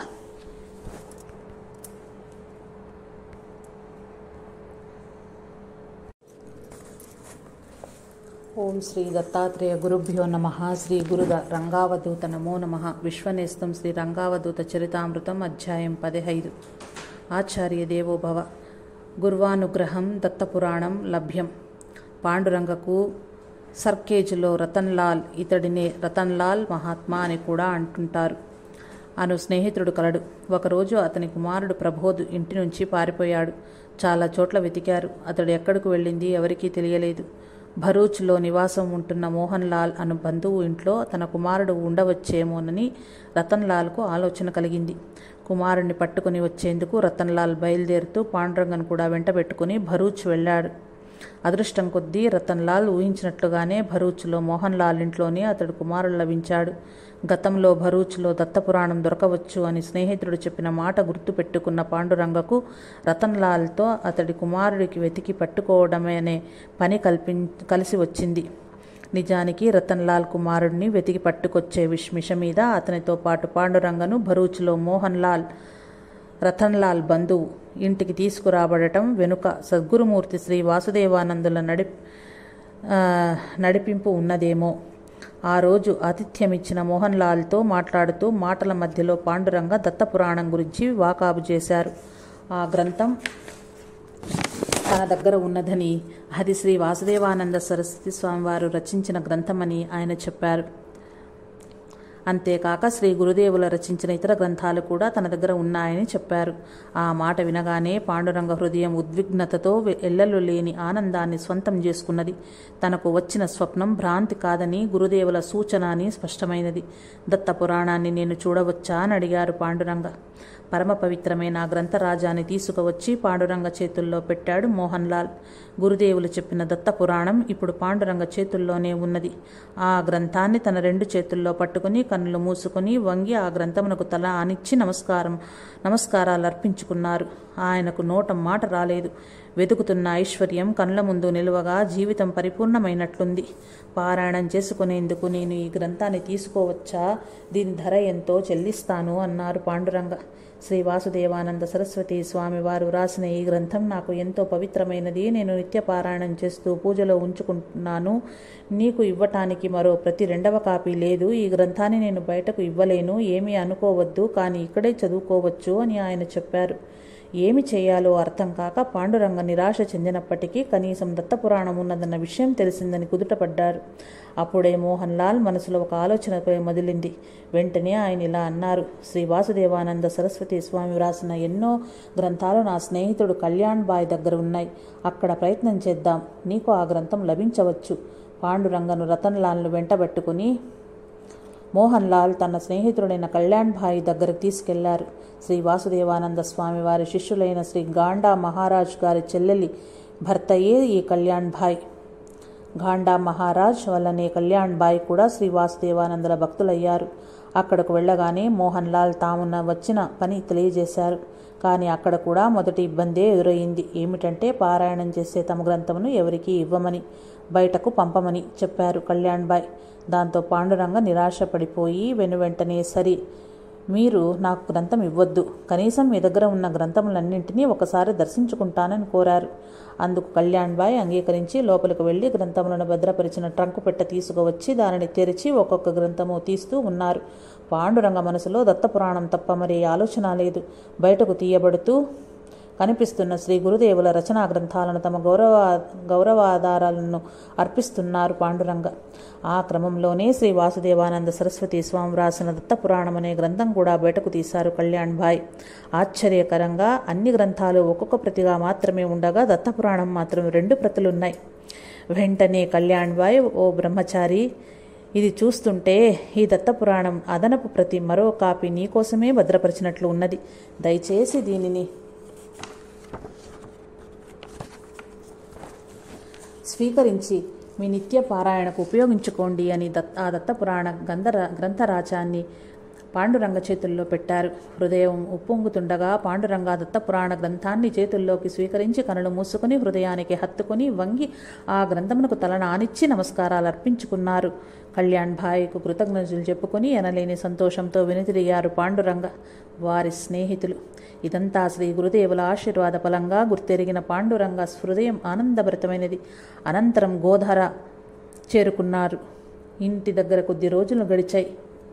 ఓం శ్రీ దత్తాత్రేయ గురుభ్యో నమ శ్రీ గురుద రంగావధూత నమో నమ విశ్వనేస్తం శ్రీ రంగావధూత చరితామృతం అధ్యాయం పదిహైదు ఆచార్య దేవో భవ గుర్వానుగ్రహం దత్తపురాణం లభ్యం పాండురంగకు సర్కేజ్లో రతన్లాల్ ఇతడినే రతన్లాల్ మహాత్మా అని కూడా అంటుంటారు అను స్నేహితుడు కలడు ఒకరోజు అతని కుమారుడు ప్రబోధ్ ఇంటి నుంచి పారిపోయాడు చాలా చోట్ల వెతికారు అతడు ఎక్కడికి వెళ్ళింది ఎవరికీ తెలియలేదు భరూచ్లో నివాసం ఉంటున్న మోహన్ లాల్ అను బంధువు ఇంట్లో తన కుమారుడు ఉండవచ్చేమోనని రతన్లాల్కు ఆలోచన కలిగింది కుమారుణ్ణి పట్టుకుని వచ్చేందుకు రతన్లాల్ బయలుదేరుతూ పాండురంగను కూడా వెంటబెట్టుకుని భరూచ్ వెళ్ళాడు అదృష్టం కొద్దీ రతన్లాల్ ఊహించినట్లుగానే భరూచ్లో మోహన్ లాల్ ఇంట్లోనే అతడు కుమారుడు లభించాడు గతంలో భరూచ్లో దత్తపురాణం దొరకవచ్చు అని స్నేహితుడు చెప్పిన మాట గుర్తు పెట్టుకున్న పాండురంగకు రతన్లాల్తో అతడి కుమారుడికి వెతికి పట్టుకోవడమే అనే పని కల్పి కలిసి వచ్చింది నిజానికి రతన్లాల్ కుమారుడిని వెతికి పట్టుకొచ్చే విష్మిష మీద అతనితో పాటు పాండురంగను భరూచ్లో మోహన్ లాల్ రతన్లాల్ బంధువు ఇంటికి తీసుకురాబడటం వెనుక సద్గురుమూర్తి శ్రీ వాసుదేవానందుల నడి నడిపింపు ఉన్నదేమో ఆ రోజు ఆతిథ్యమిచ్చిన మోహన్ లాల్తో మాట్లాడుతూ మాటల మధ్యలో పాండురంగ దత్తపురాణం గురించి వాకాబు చేశారు ఆ గ్రంథం తన దగ్గర ఉన్నదని అది శ్రీ వాసుదేవానంద సరస్వతి స్వామివారు రచించిన గ్రంథమని ఆయన చెప్పారు అంతేకాక శ్రీ గురుదేవుల రచించిన ఇతర గ్రంథాలు కూడా తన దగ్గర ఉన్నాయని చెప్పారు ఆ మాట వినగానే పాండురంగ హృదయం ఉద్విగ్నతతో ఎల్లలు లేని ఆనందాన్ని స్వంతం చేసుకున్నది తనకు వచ్చిన స్వప్నం భ్రాంతి కాదని గురుదేవుల సూచన అని స్పష్టమైనది దత్త పురాణాన్ని నేను చూడవచ్చా అని అడిగారు పాండురంగ పరమ పవిత్రమైన ఆ గ్రంథరాజాన్ని తీసుకువచ్చి పాండురంగ చేతుల్లో పెట్టాడు మోహన్ లాల్ గురుదేవులు చెప్పిన దత్త పురాణం ఇప్పుడు పాండురంగ చేతుల్లోనే ఉన్నది ఆ గ్రంథాన్ని తన రెండు చేతుల్లో పట్టుకుని కన్నులు మూసుకుని వంగి ఆ గ్రంథమునకు తల ఆనిచ్చి నమస్కారం నమస్కారాలు అర్పించుకున్నారు ఆయనకు నోట మాట రాలేదు వెతుకుతున్న ఐశ్వర్యం కళ్ళ ముందు నిలువగా జీవితం పరిపూర్ణమైనట్లుంది పారాయణం చేసుకునేందుకు నేను ఈ గ్రంథాన్ని తీసుకోవచ్చా దీని ధర ఎంతో చెల్లిస్తాను అన్నారు పాండురంగ శ్రీ వాసుదేవానంద సరస్వతి స్వామి వారు రాసిన ఈ గ్రంథం నాకు ఎంతో పవిత్రమైనది నేను నిత్య పారాయణం చేస్తూ పూజలో ఉంచుకుంటున్నాను నీకు ఇవ్వటానికి మరో ప్రతి రెండవ కాపీ లేదు ఈ గ్రంథాన్ని నేను బయటకు ఇవ్వలేను ఏమీ అనుకోవద్దు కానీ ఇక్కడే చదువుకోవచ్చు అని ఆయన చెప్పారు ఏమి చేయాలో అర్థం కాక పాండురంగ నిరాశ చెందినప్పటికీ కనీసం దత్తపురాణం ఉన్నదన్న విషయం తెలిసిందని కుదుటపడ్డారు అప్పుడే మోహన్ లాల్ మనసులో ఒక ఆలోచనపై మొదలింది వెంటనే ఆయన ఇలా అన్నారు శ్రీ వాసుదేవానంద సరస్వతి స్వామి వ్రాసిన ఎన్నో గ్రంథాలు నా స్నేహితుడు కళ్యాణ్ బాయ్ దగ్గర ఉన్నాయి అక్కడ ప్రయత్నం చేద్దాం నీకు ఆ గ్రంథం లభించవచ్చు పాండురంగను రతన్ లాల్ను వెంటబెట్టుకుని మోహన్ లాల్ తన స్నేహితుడైన కళ్యాణ్ భాయ్ దగ్గరకు తీసుకెళ్లారు శ్రీ వాసుదేవానంద స్వామి వారి శిష్యులైన శ్రీ గాండా మహారాజ్ గారి చెల్లెలి భర్తయే ఈ కళ్యాణ్ భాయ్ గాండా మహారాజ్ వల్లనే కళ్యాణ్ బాయ్ కూడా శ్రీ వాసుదేవానందుల భక్తులయ్యారు అక్కడకు వెళ్ళగానే మోహన్ లాల్ తామున్న వచ్చిన పని తెలియజేశారు కానీ అక్కడ కూడా మొదటి ఇబ్బందే ఎదురయ్యింది ఏమిటంటే పారాయణం చేసే తమ గ్రంథమును ఎవరికీ ఇవ్వమని బయటకు పంపమని చెప్పారు కళ్యాణ్ బాయ్ దాంతో పాండురంగ నిరాశపడిపోయి వెనువెంటనే సరి మీరు నాకు గ్రంథం ఇవ్వద్దు కనీసం మీ దగ్గర ఉన్న గ్రంథములన్నింటినీ ఒకసారి దర్శించుకుంటానని కోరారు అందుకు కళ్యాణ్ బాయ్ అంగీకరించి లోపలికి వెళ్లి గ్రంథములను భద్రపరిచిన ట్రంకు పెట్ట తీసుకువచ్చి దానిని తెరిచి ఒక్కొక్క గ్రంథము తీస్తూ ఉన్నారు పాండురంగ మనసులో దత్తపురాణం తప్ప మరే ఆలోచన లేదు బయటకు తీయబడుతూ కనిపిస్తున్న శ్రీ గురుదేవుల రచనా గ్రంథాలను తమ గౌరవ గౌరవాధారాలను అర్పిస్తున్నారు పాండురంగ ఆ క్రమంలోనే శ్రీ వాసుదేవానంద సరస్వతి స్వామి రాసిన దత్తపురాణం అనే గ్రంథం కూడా బయటకు తీశారు కళ్యాణ్ భాయ్ ఆశ్చర్యకరంగా అన్ని గ్రంథాలు ఒక్కొక్క ప్రతిగా మాత్రమే ఉండగా దత్తపురాణం మాత్రం రెండు ప్రతులున్నాయి వెంటనే కళ్యాణ్ బాయ్ ఓ బ్రహ్మచారి ఇది చూస్తుంటే ఈ దత్తపురాణం అదనపు ప్రతి మరో కాపీ నీకోసమే భద్రపరిచినట్లు ఉన్నది దయచేసి దీనిని స్వీకరించి మీ నిత్య పారాయణకు ఉపయోగించుకోండి అని దత్ ఆ దత్తపురాణ గంధర గ్రంథరాజాన్ని పాండురంగ చేతుల్లో పెట్టారు హృదయం ఉప్పొంగుతుండగా పాండురంగ దత్తపురాణ గ్రంథాన్ని చేతుల్లోకి స్వీకరించి కనులు మూసుకుని హృదయానికి హత్తుకుని వంగి ఆ గ్రంథమునకు తలను ఆనిచ్చి నమస్కారాలు అర్పించుకున్నారు కళ్యాణ్ భాయ్కు కృతజ్ఞతలు చెప్పుకొని ఎనలేని సంతోషంతో వెనుతిరిగారు పాండురంగ వారి స్నేహితులు ఇదంతా శ్రీ గురుదేవుల ఆశీర్వాద ఫలంగా గుర్తెరిగిన పాండురంగ హృదయం ఆనందభరితమైనది అనంతరం గోధర చేరుకున్నారు ఇంటి దగ్గర కొద్ది రోజులు గడిచాయి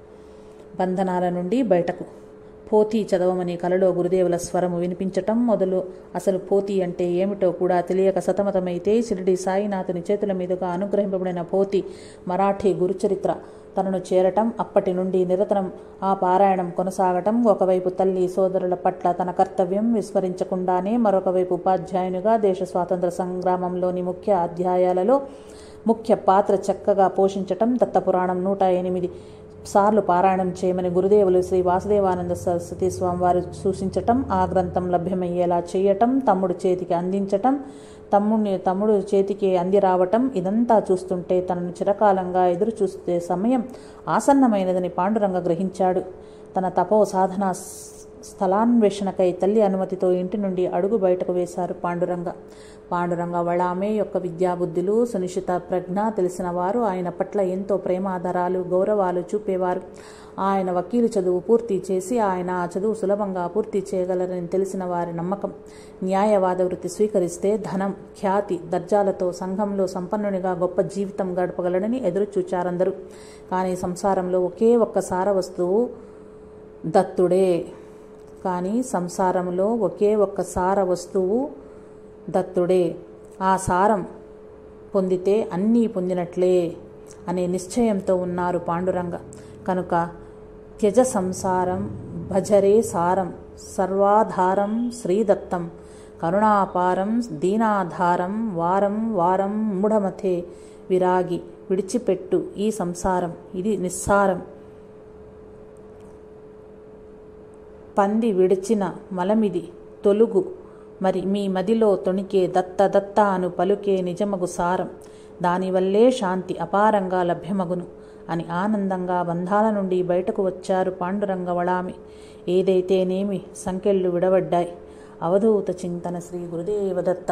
బంధనాల నుండి బయటకు పోతి చదవమని కలలో గురుదేవుల స్వరము వినిపించటం మొదలు అసలు పోతి అంటే ఏమిటో కూడా తెలియక సతమతమైతే షిరిడి సాయినాథుని చేతుల మీదుగా అనుగ్రహింపబడిన పోతి మరాఠీ గురుచరిత్ర తనను చేరటం అప్పటి నుండి నిరతరం ఆ పారాయణం కొనసాగటం ఒకవైపు తల్లి సోదరుల పట్ల తన కర్తవ్యం విస్మరించకుండానే మరొక వైపు ఉపాధ్యాయునిగా దేశ స్వాతంత్ర సంగ్రామంలోని ముఖ్య అధ్యాయాలలో ముఖ్య పాత్ర చక్కగా పోషించటం దత్తపురాణం నూట ఎనిమిది సార్లు పారాయణం చేయమని గురుదేవులు శ్రీ వాసుదేవానంద సరస్వతి స్వామివారు సూచించటం ఆ గ్రంథం లభ్యమయ్యేలా చేయటం తమ్ముడు చేతికి అందించటం తమ్ముడిని తమ్ముడు చేతికి అంది రావటం ఇదంతా చూస్తుంటే తనను చిరకాలంగా ఎదురు చూస్తే సమయం ఆసన్నమైనదని పాండురంగ గ్రహించాడు తన తపో సాధన స్థలాన్వేషణకై తల్లి అనుమతితో ఇంటి నుండి అడుగు బయటకు వేశారు పాండురంగ పాండురంగ వళామే యొక్క విద్యాబుద్ధులు సునిశ్చిత ప్రజ్ఞ తెలిసిన వారు ఆయన పట్ల ఎంతో ప్రేమాదరాలు గౌరవాలు చూపేవారు ఆయన వకీలు చదువు పూర్తి చేసి ఆయన ఆ చదువు సులభంగా పూర్తి చేయగలరని తెలిసిన వారి నమ్మకం న్యాయవాద వృత్తి స్వీకరిస్తే ధనం ఖ్యాతి దర్జాలతో సంఘంలో సంపన్నునిగా గొప్ప జీవితం గడపగలడని ఎదురు చూచారందరూ కానీ సంసారంలో ఒకే ఒక్క సార వస్తువు దత్తుడే కానీ సంసారంలో ఒకే ఒక్క సార వస్తువు దత్తుడే ఆ సారం పొందితే అన్నీ పొందినట్లే అనే నిశ్చయంతో ఉన్నారు పాండురంగ కనుక త్యజ సంసారం భజరే సారం సర్వాధారం శ్రీదత్తం కరుణాపారం దీనాధారం వారం వారం మూఢమథే విరాగి విడిచిపెట్టు ఈ సంసారం ఇది నిస్సారం పంది విడిచిన మలమిది తొలుగు మరి మీ మదిలో తొణికే దత్త దత్త అను పలుకే నిజమగు సారం దానివల్లే శాంతి అపారంగా లభ్యమగును అని ఆనందంగా బంధాల నుండి బయటకు వచ్చారు పాండురంగ వళామి ఏదైతేనేమి సంకెళ్ళు విడవడ్డాయి అవధూత చింతన శ్రీ గురుదేవదత్త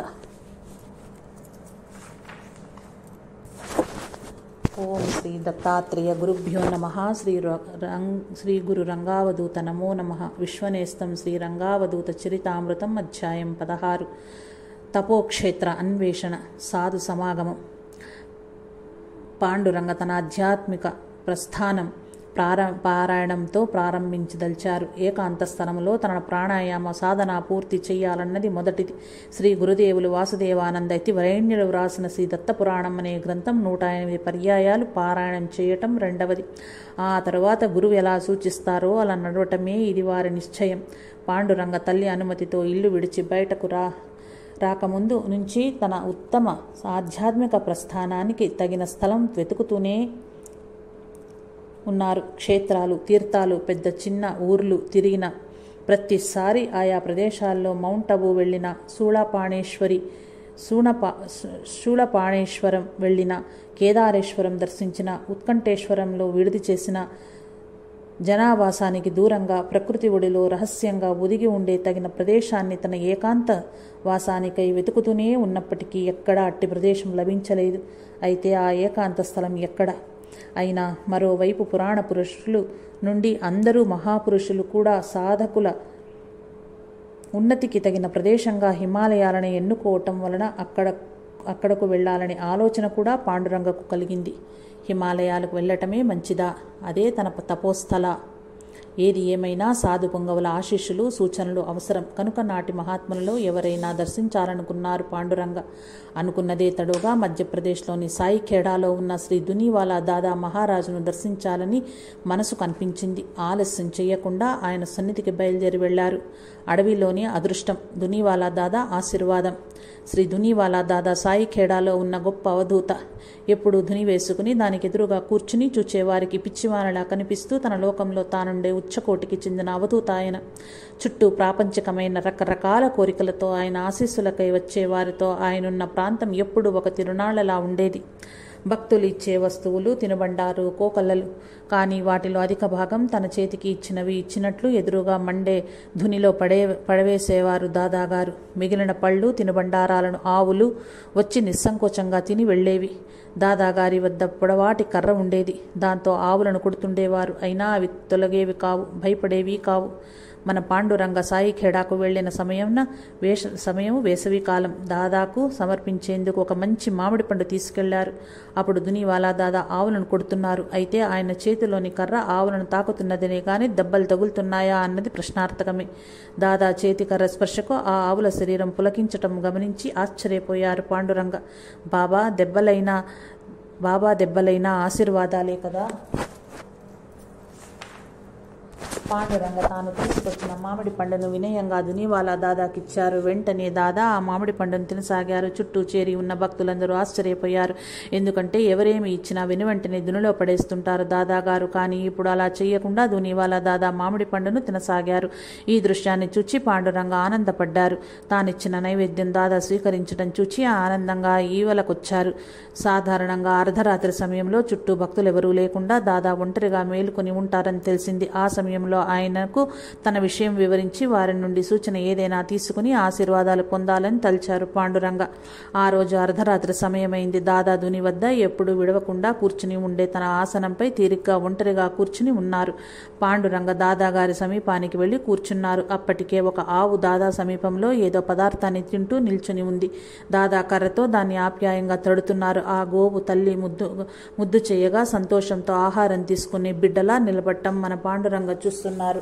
ఓం శ్రీ దత్తాత్రేయ గురుభ్యో నమ శ్రీ రంగ్ శ్రీ గురు రంగావధూత నమో నమ విశ్వనేస్తం శ్రీ రంగావధూత చరితామృతం అధ్యాయం పదహారు తపోక్షేత్ర అన్వేషణ సాధు సమాగమం పాండురంగ తన ఆధ్యాత్మిక ప్రస్థానం ప్రార పారాయణంతో ప్రారంభించదలిచారు ఏకాంత స్థలంలో తన ప్రాణాయామ సాధన పూర్తి చేయాలన్నది మొదటిది శ్రీ గురుదేవులు వాసుదేవానంద ఇతి వరేణ్యులు వ్రాసిన శ్రీ దత్తపురాణం అనే గ్రంథం నూట ఎనిమిది పర్యాయాలు పారాయణం చేయటం రెండవది ఆ తరువాత గురువు ఎలా సూచిస్తారో అలా నడవటమే ఇది వారి నిశ్చయం పాండురంగ తల్లి అనుమతితో ఇల్లు విడిచి బయటకు రా రాకముందు నుంచి తన ఉత్తమ ఆధ్యాత్మిక ప్రస్థానానికి తగిన స్థలం వెతుకుతూనే ఉన్నారు క్షేత్రాలు తీర్థాలు పెద్ద చిన్న ఊర్లు తిరిగిన ప్రతిసారి ఆయా ప్రదేశాల్లో మౌంట్ అబు వెళ్ళిన శూళపాణేశ్వరి శూణపా శూళపాణేశ్వరం వెళ్ళిన కేదారేశ్వరం దర్శించిన ఉత్కంఠేశ్వరంలో విడిది చేసిన జనావాసానికి దూరంగా ప్రకృతి ఒడిలో రహస్యంగా ఒదిగి ఉండే తగిన ప్రదేశాన్ని తన ఏకాంత వాసానికై వెతుకుతూనే ఉన్నప్పటికీ ఎక్కడా అట్టి ప్రదేశం లభించలేదు అయితే ఆ ఏకాంత స్థలం ఎక్కడ అయినా మరోవైపు పురాణ పురుషులు నుండి అందరూ మహాపురుషులు కూడా సాధకుల ఉన్నతికి తగిన ప్రదేశంగా హిమాలయాలను ఎన్నుకోవటం వలన అక్కడ అక్కడకు వెళ్ళాలనే ఆలోచన కూడా పాండురంగకు కలిగింది హిమాలయాలకు వెళ్ళటమే మంచిదా అదే తన తపోస్థల ఏది ఏమైనా సాధు పొంగవుల ఆశీస్సులు సూచనలు అవసరం కనుక నాటి మహాత్ములలో ఎవరైనా దర్శించాలనుకున్నారు పాండురంగ అనుకున్నదే తడుగా మధ్యప్రదేశ్లోని సాయి ఖేడాలో ఉన్న శ్రీ దునివాలా దాదా మహారాజును దర్శించాలని మనసు కనిపించింది ఆలస్యం చేయకుండా ఆయన సన్నిధికి బయలుదేరి వెళ్లారు అడవిలోని అదృష్టం దునివాలా దాదా ఆశీర్వాదం శ్రీ దునివాలా దాదా సాయి ఖేడాలో ఉన్న గొప్ప అవధూత ఎప్పుడు ధుని వేసుకుని దానికి ఎదురుగా కూర్చుని చూచేవారికి పిచ్చివానలా కనిపిస్తూ తన లోకంలో తానుండే ఉచ్చకోటికి చెందిన అవధూత ఆయన చుట్టూ ప్రాపంచికమైన రకరకాల కోరికలతో ఆయన ఆశీస్సులకై వచ్చే వారితో ఆయనున్న ప్రాంతం ఎప్పుడు ఒక తిరునాళ్లలా ఉండేది భక్తులు ఇచ్చే వస్తువులు తినుబండారు కోకల్లలు కానీ వాటిలో అధిక భాగం తన చేతికి ఇచ్చినవి ఇచ్చినట్లు ఎదురుగా మండే ధునిలో పడే పడవేసేవారు దాదాగారు మిగిలిన పళ్ళు తినుబండారాలను ఆవులు వచ్చి నిస్సంకోచంగా తిని వెళ్ళేవి దాదాగారి వద్ద పొడవాటి కర్ర ఉండేది దాంతో ఆవులను కొడుతుండేవారు అయినా అవి తొలగేవి కావు భయపడేవి కావు మన పాండురంగ సాయి ఖేడాకు వెళ్లిన సమయంన వేష సమయం వేసవి కాలం దాదాకు సమర్పించేందుకు ఒక మంచి మామిడి పండు తీసుకెళ్లారు అప్పుడు దునివాలా దాదా ఆవులను కొడుతున్నారు అయితే ఆయన చేతిలోని కర్ర ఆవులను తాకుతున్నదనే కానీ దెబ్బలు తగులుతున్నాయా అన్నది ప్రశ్నార్థకమే దాదా చేతి కర్ర స్పర్శకు ఆ ఆవుల శరీరం పులకించటం గమనించి ఆశ్చర్యపోయారు పాండురంగ బాబా దెబ్బలైనా బాబా దెబ్బలైనా ఆశీర్వాదాలే కదా పాండురంగ తాను తీసుకొచ్చిన మామిడి పండును వినయంగా దునివాలా దాదాకిచ్చారు వెంటనే దాదా ఆ మామిడి పండును తినసాగారు చుట్టూ చేరి ఉన్న భక్తులందరూ ఆశ్చర్యపోయారు ఎందుకంటే ఎవరేమి ఇచ్చినా వెనువెంటనే దునిలో పడేస్తుంటారు దాదాగారు కానీ ఇప్పుడు అలా చేయకుండా దునివాలా దాదా మామిడి పండును తినసాగారు ఈ దృశ్యాన్ని చూచి పాండురంగ ఆనందపడ్డారు తానిచ్చిన నైవేద్యం దాదా స్వీకరించడం చూచి ఆనందంగా ఈవలకొచ్చారు సాధారణంగా అర్ధరాత్రి సమయంలో చుట్టూ భక్తులెవరూ లేకుండా దాదా ఒంటరిగా మేలుకొని ఉంటారని తెలిసింది ఆ సమయంలో ఆయనకు తన విషయం వివరించి వారి నుండి సూచన ఏదైనా తీసుకుని ఆశీర్వాదాలు పొందాలని తలిచారు పాండురంగ ఆ రోజు అర్ధరాత్రి సమయమైంది దాదా దుని వద్ద ఎప్పుడు విడవకుండా కూర్చుని ఉండే తన ఆసనంపై తీరిగ్గా ఒంటరిగా కూర్చుని ఉన్నారు పాండురంగ దాదా గారి సమీపానికి వెళ్లి కూర్చున్నారు అప్పటికే ఒక ఆవు దాదా సమీపంలో ఏదో పదార్థాన్ని తింటూ నిల్చుని ఉంది దాదా కర్రతో దాన్ని ఆప్యాయంగా తడుతున్నారు ఆ గోవు తల్లి ముద్దు ముద్దు చేయగా సంతోషంతో ఆహారం తీసుకుని బిడ్డలా నిలబట్టం మన పాండురంగ చూస్తున్నారు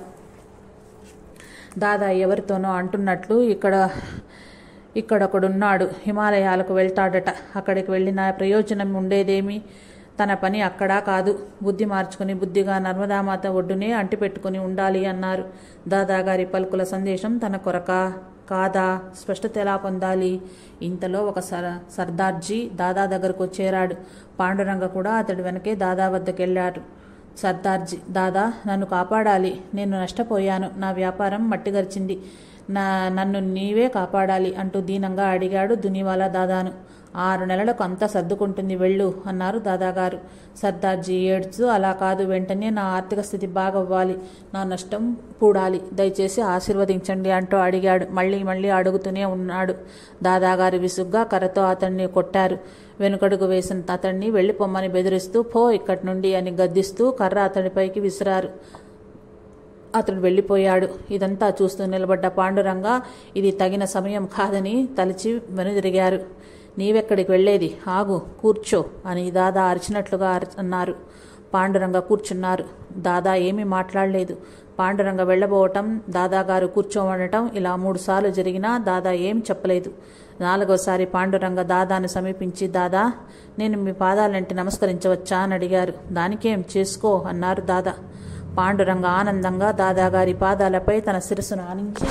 దాదా ఎవరితోనో అంటున్నట్లు ఇక్కడ ఇక్కడొకడున్నాడు హిమాలయాలకు వెళ్తాడట అక్కడికి వెళ్ళిన ప్రయోజనం ఉండేదేమి తన పని అక్కడా కాదు బుద్ధి మార్చుకుని బుద్ధిగా నర్మదామాత ఒడ్డునే అంటిపెట్టుకుని ఉండాలి అన్నారు దాదాగారి పలుకుల సందేశం తన కొరక కాదా స్పష్టత ఎలా పొందాలి ఇంతలో ఒక సర్ సర్దార్జీ దాదా దగ్గరకు చేరాడు పాండురంగ కూడా అతడి వెనకే దాదా వద్దకెళ్ళాడు సర్దార్జీ దాదా నన్ను కాపాడాలి నేను నష్టపోయాను నా వ్యాపారం మట్టిగరిచింది నా నన్ను నీవే కాపాడాలి అంటూ దీనంగా అడిగాడు దునివాలా దాదాను ఆరు నెలలకు అంతా సర్దుకుంటుంది వెళ్ళు అన్నారు దాదాగారు సర్దార్జీ ఏడ్చు అలా కాదు వెంటనే నా ఆర్థిక స్థితి బాగవ్వాలి నా నష్టం పూడాలి దయచేసి ఆశీర్వదించండి అంటూ అడిగాడు మళ్ళీ మళ్ళీ అడుగుతూనే ఉన్నాడు దాదాగారు విసుగ్గా కర్రతో అతన్ని కొట్టారు వెనుకడుగు వేసిన అతన్ని వెళ్ళిపోమ్మని బెదిరిస్తూ పో ఇక్కడి నుండి అని గద్దిస్తూ కర్ర అతడిపైకి విసిరారు అతడు వెళ్ళిపోయాడు ఇదంతా చూస్తూ నిలబడ్డ పాండురంగ ఇది తగిన సమయం కాదని తలిచి వెనుదిరిగారు నీవెక్కడికి వెళ్ళేది ఆగు కూర్చో అని దాదా అరిచినట్లుగా అన్నారు పాండురంగ కూర్చున్నారు దాదా ఏమీ మాట్లాడలేదు పాండురంగ వెళ్ళబోవటం దాదాగారు కూర్చోమనటం ఇలా మూడుసార్లు జరిగినా దాదా ఏం చెప్పలేదు నాలుగోసారి పాండురంగ దాదాను సమీపించి దాదా నేను మీ పాదాలంటి నమస్కరించవచ్చా అని అడిగారు దానికేం చేసుకో అన్నారు దాదా పాండురంగ ఆనందంగా దాదాగారి పాదాలపై తన శిరస్సును ఆనించి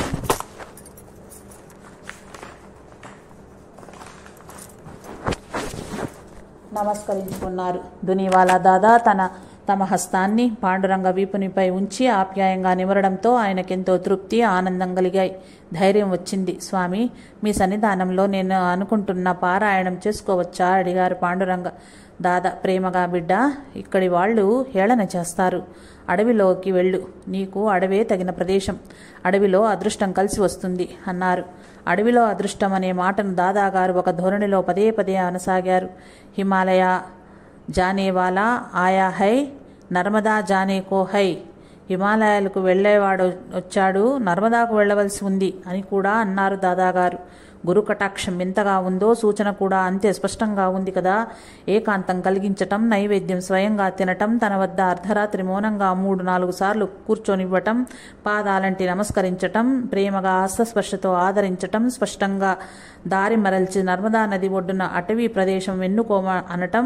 నమస్కరించుకున్నారు దునివాలా దాదా తన తమ హస్తాన్ని పాండురంగ వీపునిపై ఉంచి ఆప్యాయంగా నిమరడంతో ఆయనకెంతో తృప్తి ఆనందం కలిగాయి ధైర్యం వచ్చింది స్వామి మీ సన్నిధానంలో నేను అనుకుంటున్న పారాయణం చేసుకోవచ్చా అడిగారు పాండురంగ దాదా ప్రేమగా బిడ్డ ఇక్కడి వాళ్ళు హేళన చేస్తారు అడవిలోకి వెళ్ళు నీకు అడవే తగిన ప్రదేశం అడవిలో అదృష్టం కలిసి వస్తుంది అన్నారు అడవిలో అదృష్టం అనే మాటను దాదాగారు ఒక ధోరణిలో పదే పదే అనసాగారు హిమాలయ జానేవాలా ఆయా హై నర్మదా జానే కో హై హిమాలయాలకు వెళ్ళేవాడు వచ్చాడు నర్మదాకు వెళ్ళవలసి ఉంది అని కూడా అన్నారు దాదాగారు గురు కటాక్షం ఎంతగా ఉందో సూచన కూడా అంతే స్పష్టంగా ఉంది కదా ఏకాంతం కలిగించటం నైవేద్యం స్వయంగా తినటం తన వద్ద అర్ధరాత్రి మౌనంగా మూడు నాలుగు సార్లు కూర్చొనివ్వటం పాదాలంటి నమస్కరించటం ప్రేమగా హస్తస్పర్శతో ఆదరించటం స్పష్టంగా దారి మరల్చి నర్మదా నది ఒడ్డున అటవీ ప్రదేశం వెన్నుకోమ అనటం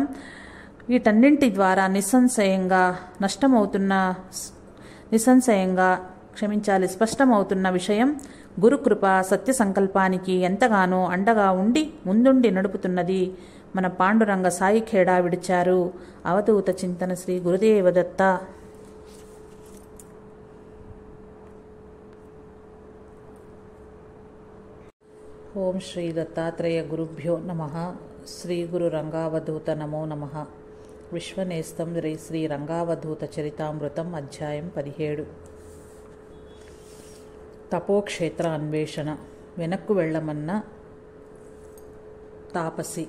వీటన్నింటి ద్వారా నిస్సంశయంగా నష్టమవుతున్న నిస్సంశయంగా క్షమించాలి స్పష్టమవుతున్న విషయం గురుకృప సత్య సంకల్పానికి ఎంతగానో అండగా ఉండి ముందుండి నడుపుతున్నది మన పాండురంగ సాయి ఖేడా విడిచారు అవధూత చింతన శ్రీ గురుదేవదత్త ఓం శ్రీ దత్తాత్రేయ గురుభ్యో నమ శ్రీ గురు రంగావధూత నమో నమ విశ్వనేస్తం శ్రీ శ్రీ రంగావధూత చరితామృతం అధ్యాయం పదిహేడు తపోక్షేత్ర అన్వేషణ వెనక్కు వెళ్ళమన్న తాపసి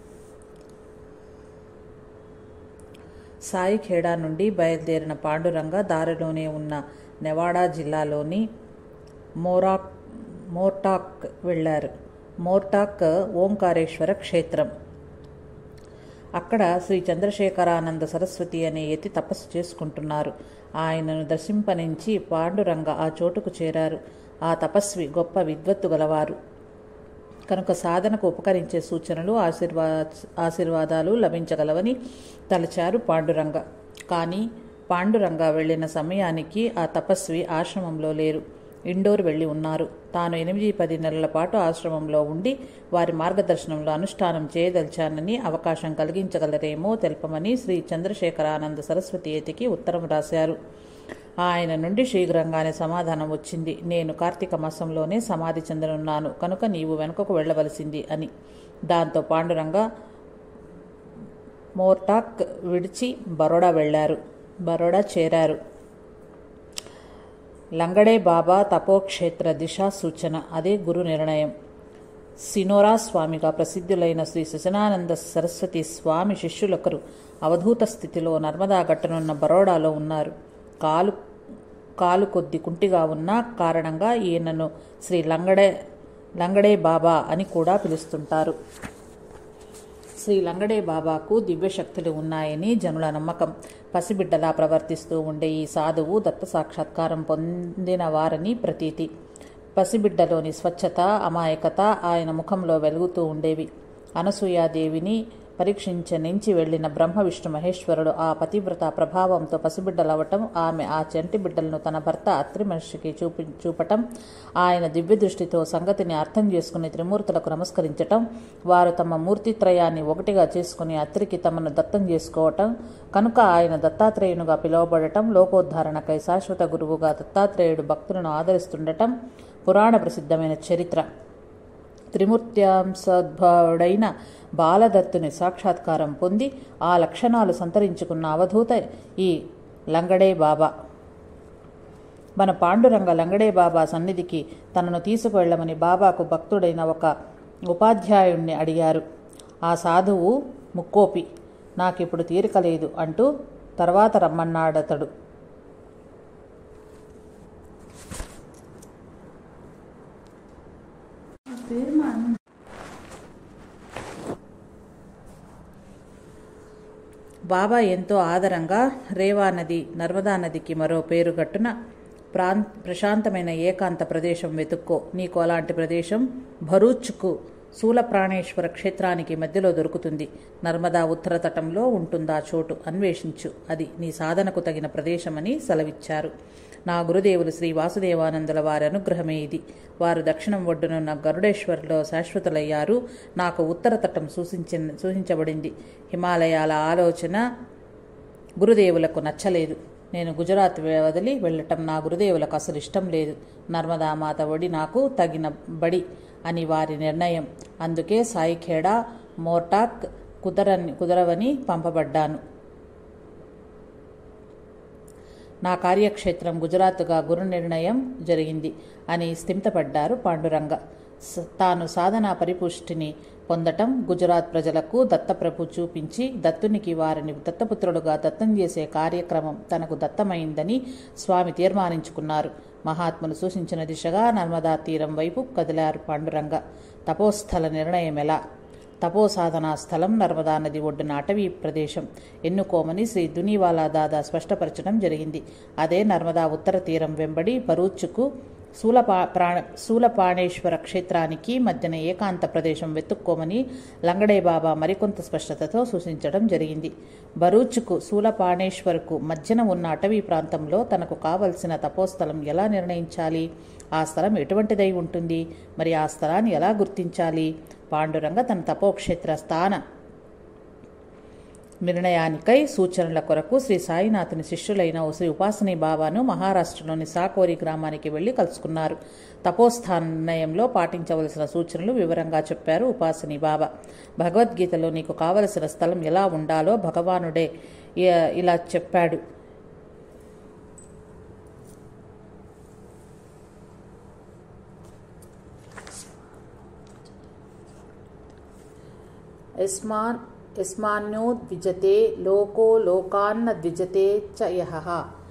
సాయి ఖేడా నుండి బయలుదేరిన పాండురంగ దారిలోనే ఉన్న నెవాడా జిల్లాలోని మోరాక్ మోర్టాక్ వెళ్ళారు మోర్టాక్ ఓంకారేశ్వర క్షేత్రం అక్కడ శ్రీ చంద్రశేఖరానంద సరస్వతి అనే యతి తపస్సు చేసుకుంటున్నారు ఆయనను దర్శింపనించి పాండురంగ ఆ చోటుకు చేరారు ఆ తపస్వి గొప్ప విద్వత్తు గలవారు కనుక సాధనకు ఉపకరించే సూచనలు ఆశీర్వా ఆశీర్వాదాలు లభించగలవని తలచారు పాండురంగ కానీ పాండురంగ వెళ్ళిన సమయానికి ఆ తపస్వి ఆశ్రమంలో లేరు ఇండోర్ వెళ్ళి ఉన్నారు తాను ఎనిమిది పది నెలల పాటు ఆశ్రమంలో ఉండి వారి మార్గదర్శనంలో అనుష్ఠానం చేయదలిచానని అవకాశం కలిగించగలరేమో తెలపమని శ్రీ చంద్రశేఖరానంద సరస్వతి యతికి ఉత్తరం రాశారు ఆయన నుండి శీఘ్రంగానే సమాధానం వచ్చింది నేను కార్తీక మాసంలోనే సమాధి చెందనున్నాను కనుక నీవు వెనుకకు వెళ్ళవలసింది అని దాంతో పాండురంగ మోర్టాక్ విడిచి బరోడా వెళ్ళారు బరోడా చేరారు లంగడే బాబా తపోక్షేత్ర దిశా సూచన అదే గురు నిర్ణయం సినోరా స్వామిగా ప్రసిద్ధులైన శ్రీ సుజనానంద సరస్వతి స్వామి శిష్యులొకరు అవధూత స్థితిలో నర్మదా గట్టనున్న బరోడాలో ఉన్నారు కాలు కాలు కొద్ది కుంటిగా ఉన్న కారణంగా ఈయనను శ్రీ లంగడే లంగడే బాబా అని కూడా పిలుస్తుంటారు శ్రీ లంగడే బాబాకు దివ్యశక్తులు ఉన్నాయని జనుల నమ్మకం పసిబిడ్డలా ప్రవర్తిస్తూ ఉండే ఈ సాధువు దత్త సాక్షాత్కారం పొందిన వారని ప్రతీతి పసిబిడ్డలోని స్వచ్ఛత అమాయకత ఆయన ముఖంలో వెలుగుతూ ఉండేవి అనసూయాదేవిని పరీక్షించనించి వెళ్లిన బ్రహ్మ విష్ణు మహేశ్వరుడు ఆ పతివ్రత ప్రభావంతో పసిబిడ్డలవటం ఆమె ఆ చంటి బిడ్డలను తన భర్త అత్రి మనిషికి చూపి చూపటం ఆయన దివ్య దృష్టితో సంగతిని అర్థం చేసుకుని త్రిమూర్తులకు నమస్కరించటం వారు తమ మూర్తిత్రయాన్ని ఒకటిగా చేసుకుని అత్రికి తమను దత్తం చేసుకోవటం కనుక ఆయన దత్తాత్రేయునుగా పిలువబడటం లోకోద్ధారణకై శాశ్వత గురువుగా దత్తాత్రేయుడు భక్తులను ఆదరిస్తుండటం పురాణ ప్రసిద్ధమైన చరిత్ర త్రిమూర్త్యాంశోద్భవుడైన బాలదత్తుని సాక్షాత్కారం పొంది ఆ లక్షణాలు సంతరించుకున్న అవధూత ఈ లంగడే బాబా మన పాండురంగ లంగడే బాబా సన్నిధికి తనను తీసుకువెళ్ళమని బాబాకు భక్తుడైన ఒక ఉపాధ్యాయుణ్ణి అడిగారు ఆ సాధువు ముక్కోపి నాకిప్పుడు తీరిక లేదు అంటూ తర్వాత రమ్మన్నాడతడు బాబా ఎంతో ఆదరంగా రేవా నది నర్మదా నదికి మరో పేరుగట్టున ప్రాం ప్రశాంతమైన ఏకాంత ప్రదేశం వెతుక్కో నీకు అలాంటి ప్రదేశం భరూచ్కు శూలప్రాణేశ్వర క్షేత్రానికి మధ్యలో దొరుకుతుంది నర్మదా ఉత్తర తటంలో ఉంటుందా చోటు అన్వేషించు అది నీ సాధనకు తగిన ప్రదేశమని సెలవిచ్చారు నా గురుదేవులు శ్రీ వాసుదేవానందుల వారి అనుగ్రహమే ఇది వారు దక్షిణం ఒడ్డునున్న గరుడేశ్వర్లో శాశ్వతులయ్యారు నాకు ఉత్తర తటం సూచించి సూచించబడింది హిమాలయాల ఆలోచన గురుదేవులకు నచ్చలేదు నేను గుజరాత్ వదిలి వెళ్ళటం నా గురుదేవులకు అసలు ఇష్టం లేదు నర్మదామాత ఒడి నాకు తగిన బడి అని వారి నిర్ణయం అందుకే సాయిఖేడా మోర్టాక్ కుదరని కుదరవని పంపబడ్డాను నా కార్యక్షేత్రం గుజరాత్గా గురు నిర్ణయం జరిగింది అని స్థిమితపడ్డారు పాండురంగ తాను సాధనా పరిపుష్టిని పొందటం గుజరాత్ ప్రజలకు దత్తప్రభు చూపించి దత్తునికి వారిని దత్తపుత్రుడుగా దత్తం చేసే కార్యక్రమం తనకు దత్తమైందని స్వామి తీర్మానించుకున్నారు మహాత్ములు సూచించిన దిశగా నర్మదా తీరం వైపు కదిలారు పాండురంగ తపోస్థల నిర్ణయం ఎలా తపోసాధనా స్థలం నర్మదా నది ఒడ్డున అటవీ ప్రదేశం ఎన్నుకోమని శ్రీ దునివాలా దాదా స్పష్టపరచడం జరిగింది అదే నర్మదా ఉత్తర తీరం వెంబడి భరూచ్కు శూలపా ప్రాణ శూలపాణేశ్వర క్షేత్రానికి మధ్యన ఏకాంత ప్రదేశం వెతుక్కోమని లంగడే బాబా మరికొంత స్పష్టతతో సూచించడం జరిగింది బరూచ్కు శూలపాణేశ్వర్కు మధ్యన ఉన్న అటవీ ప్రాంతంలో తనకు కావలసిన తపోస్థలం ఎలా నిర్ణయించాలి ఆ స్థలం ఎటువంటిదై ఉంటుంది మరి ఆ స్థలాన్ని ఎలా గుర్తించాలి పాండురంగ తన తపోక్షేత్ర స్థాన నిర్ణయానికై సూచనల కొరకు శ్రీ సాయినాథుని శిష్యులైన ఓ శ్రీ ఉపాసని బాబాను మహారాష్ట్రలోని సాకోరి గ్రామానికి వెళ్లి కలుసుకున్నారు తపోస్థాన నిర్ణయంలో పాటించవలసిన సూచనలు వివరంగా చెప్పారు ఉపాసని బాబా భగవద్గీతలో నీకు కావలసిన స్థలం ఎలా ఉండాలో భగవానుడే ఇ- ఇలా చెప్పాడు యస్మాన్ యస్మాన్యో ద్విజతే లోకో లోకాన్న ద్విజతే చ యహ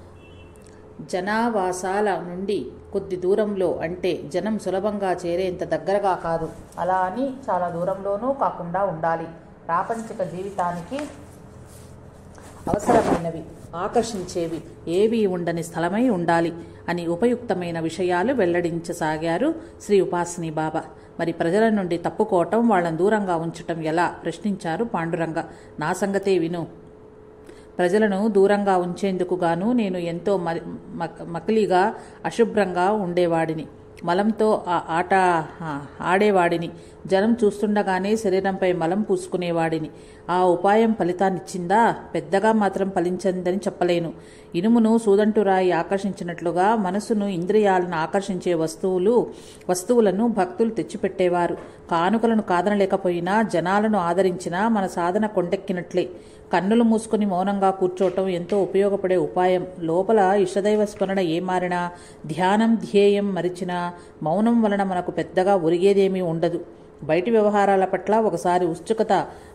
జనావాసాల నుండి కొద్ది దూరంలో అంటే జనం సులభంగా చేరేంత దగ్గరగా కాదు అలా అని చాలా దూరంలోనూ కాకుండా ఉండాలి ప్రాపంచిక జీవితానికి అవసరమైనవి ఆకర్షించేవి ఏవీ ఉండని స్థలమై ఉండాలి అని ఉపయుక్తమైన విషయాలు వెల్లడించసాగారు శ్రీ ఉపాసిని బాబా మరి ప్రజల నుండి తప్పుకోవటం వాళ్ళని దూరంగా ఉంచటం ఎలా ప్రశ్నించారు పాండురంగ నా సంగతే విను ప్రజలను దూరంగా ఉంచేందుకు గాను నేను ఎంతో మరి మక్- మకిలిగా అశుభ్రంగా ఉండేవాడిని మలంతో ఆ ఆట ఆ, ఆడేవాడిని జనం చూస్తుండగానే శరీరంపై మలం పూసుకునేవాడిని ఆ ఉపాయం ఫలితాన్నిచ్చిందా పెద్దగా మాత్రం ఫలించిందని చెప్పలేను ఇనుమును సూదంటురాయి ఆకర్షించినట్లుగా మనసును ఇంద్రియాలను ఆకర్షించే వస్తువులు వస్తువులను భక్తులు తెచ్చిపెట్టేవారు కానుకలను కాదనలేకపోయినా జనాలను ఆదరించినా మన సాధన కొండెక్కినట్లే కన్నులు మూసుకుని మౌనంగా కూర్చోవటం ఎంతో ఉపయోగపడే ఉపాయం లోపల ఇష్టదైవ స్మరణ ఏ మారినా ధ్యానం ధ్యేయం మరిచినా మౌనం వలన మనకు పెద్దగా ఒరిగేదేమీ ఉండదు బయటి వ్యవహారాల పట్ల ఒకసారి ఉత్సుకత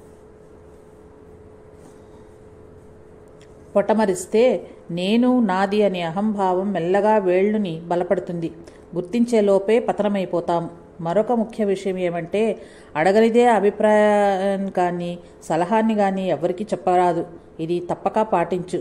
పొటమరిస్తే నేను నాది అనే అహంభావం మెల్లగా వేళ్ళుని బలపడుతుంది గుర్తించేలోపే పతనమైపోతాం మరొక ముఖ్య విషయం ఏమంటే అడగనిదే అభిప్రాయం కానీ సలహాన్ని కానీ ఎవరికీ చెప్పరాదు ఇది తప్పక పాటించు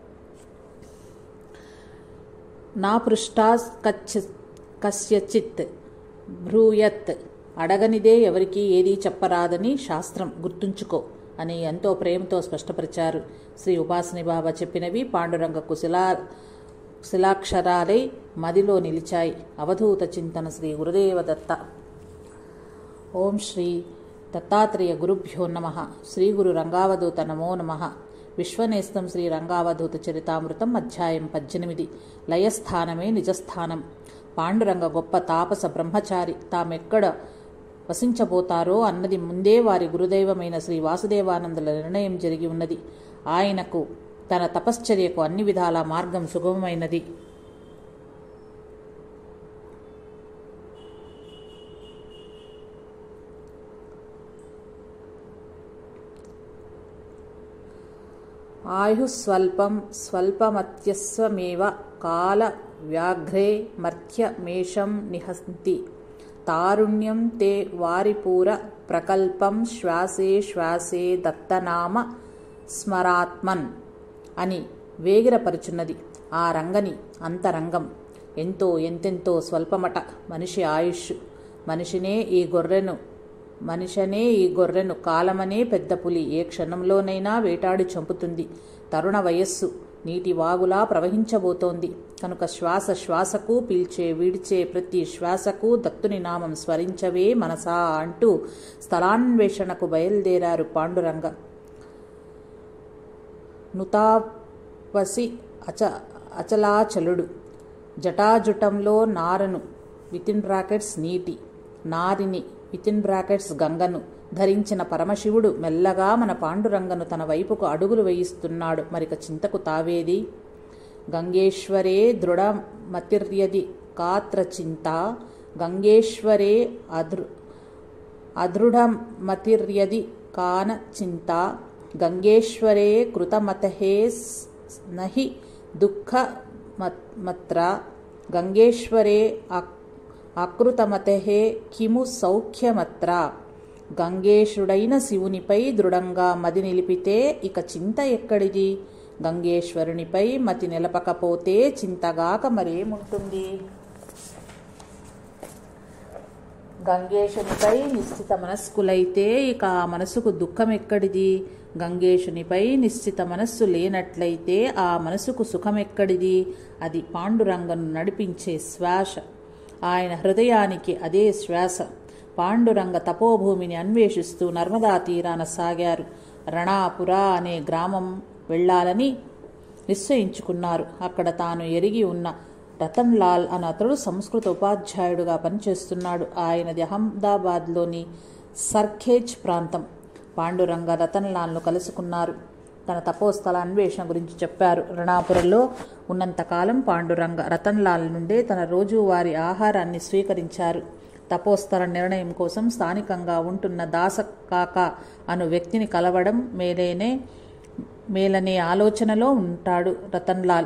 నా పృష్టా కచ్చ కస్యచిత్ భ్రూయత్ అడగనిదే ఎవరికి ఏదీ చెప్పరాదని శాస్త్రం గుర్తుంచుకో అని ఎంతో ప్రేమతో స్పష్టపరిచారు శ్రీ ఉపాసని బాబా చెప్పినవి పాండురంగకు శిలా శిలాక్షరాలై మదిలో నిలిచాయి అవధూత చింతన శ్రీ గురుదేవ దత్త ఓం శ్రీ దత్తాత్రేయ గురుభ్యో నమ శ్రీ గురు రంగావధూత నమో నమ విశ్వనేస్తం శ్రీ రంగావధూత చరితామృతం అధ్యాయం పద్దెనిమిది లయస్థానమే నిజస్థానం పాండురంగ గొప్ప తాపస బ్రహ్మచారి తామెక్కడ వసించబోతారో అన్నది ముందే వారి గురుదైవమైన శ్రీ వాసుదేవానందుల నిర్ణయం జరిగి ఉన్నది ఆయనకు తన తపశ్చర్యకు అన్ని విధాల మార్గం సుగమమైనది ఆయు స్వల్పం స్వల్పమత్యస్వమేవ కాల వ్యాఘ్రే మర్త్యమేషం నిహంతి తారుణ్యం తే వారిపూర ప్రకల్పం శ్వాసే శ్వాసే దత్తనామ స్మరాత్మన్ అని వేగిరపరుచున్నది ఆ రంగని అంతరంగం ఎంతో ఎంతెంతో స్వల్పమట మనిషి ఆయుష్ మనిషినే ఈ గొర్రెను మనిషనే ఈ గొర్రెను కాలమనే పెద్ద పులి ఏ క్షణంలోనైనా వేటాడి చంపుతుంది తరుణ వయస్సు నీటి వాగులా ప్రవహించబోతోంది కనుక శ్వాస శ్వాసకు పీల్చే విడిచే ప్రతి శ్వాసకు దత్తుని నామం స్మరించవే మనసా అంటూ స్థలాన్వేషణకు బయలుదేరారు పాండురంగ నుతాపసి అచ అచలాచలుడు జటాజుటంలో నారను వితిన్ బ్రాకెట్స్ నీటి నారిని వితిన్ బ్రాకెట్స్ గంగను ధరించిన పరమశివుడు మెల్లగా మన పాండురంగను తన వైపుకు అడుగులు వేయిస్తున్నాడు మరిక చింతకు తావేది గంగేశ్వరే దృఢమతిర్యది కాత్ర చింత గంగేశ్వరే అదృ అదృఢమతిర్యది కాన చింత గంగేశ్వరే కృతమతహే నహి దుఃఖమత్ర గంగేశ్వరే అకృతమతే కిము సౌఖ్యమత్ర గంగేశుడైన శివునిపై దృఢంగా మది నిలిపితే ఇక చింత ఎక్కడిది గంగేశ్వరునిపై మతి నిలపకపోతే చింతగాక మరేముంటుంది గంగేశునిపై నిశ్చిత మనస్కులైతే ఇక ఆ మనసుకు దుఃఖం ఎక్కడిది గంగేశునిపై నిశ్చిత మనస్సు లేనట్లయితే ఆ మనసుకు సుఖం ఎక్కడిది అది పాండురంగను నడిపించే శ్వాస ఆయన హృదయానికి అదే శ్వాస పాండురంగ తపోభూమిని అన్వేషిస్తూ నర్మదా తీరాన సాగారు రణాపుర అనే గ్రామం వెళ్ళాలని నిశ్చయించుకున్నారు అక్కడ తాను ఎరిగి ఉన్న రతన్ లాల్ అన్న అతడు సంస్కృత ఉపాధ్యాయుడుగా పనిచేస్తున్నాడు ఆయనది అహ్మదాబాద్లోని సర్ఖేజ్ ప్రాంతం పాండురంగ రతన్ లాల్ను కలుసుకున్నారు తన తపోస్థల అన్వేషణ గురించి చెప్పారు రణాపురంలో ఉన్నంతకాలం పాండురంగ రతన్ లాల్ నుండే తన రోజువారీ ఆహారాన్ని స్వీకరించారు తపోస్థల నిర్ణయం కోసం స్థానికంగా ఉంటున్న దాస కాక అను వ్యక్తిని కలవడం మేలేనే మేలనే ఆలోచనలో ఉంటాడు రతన్ లాల్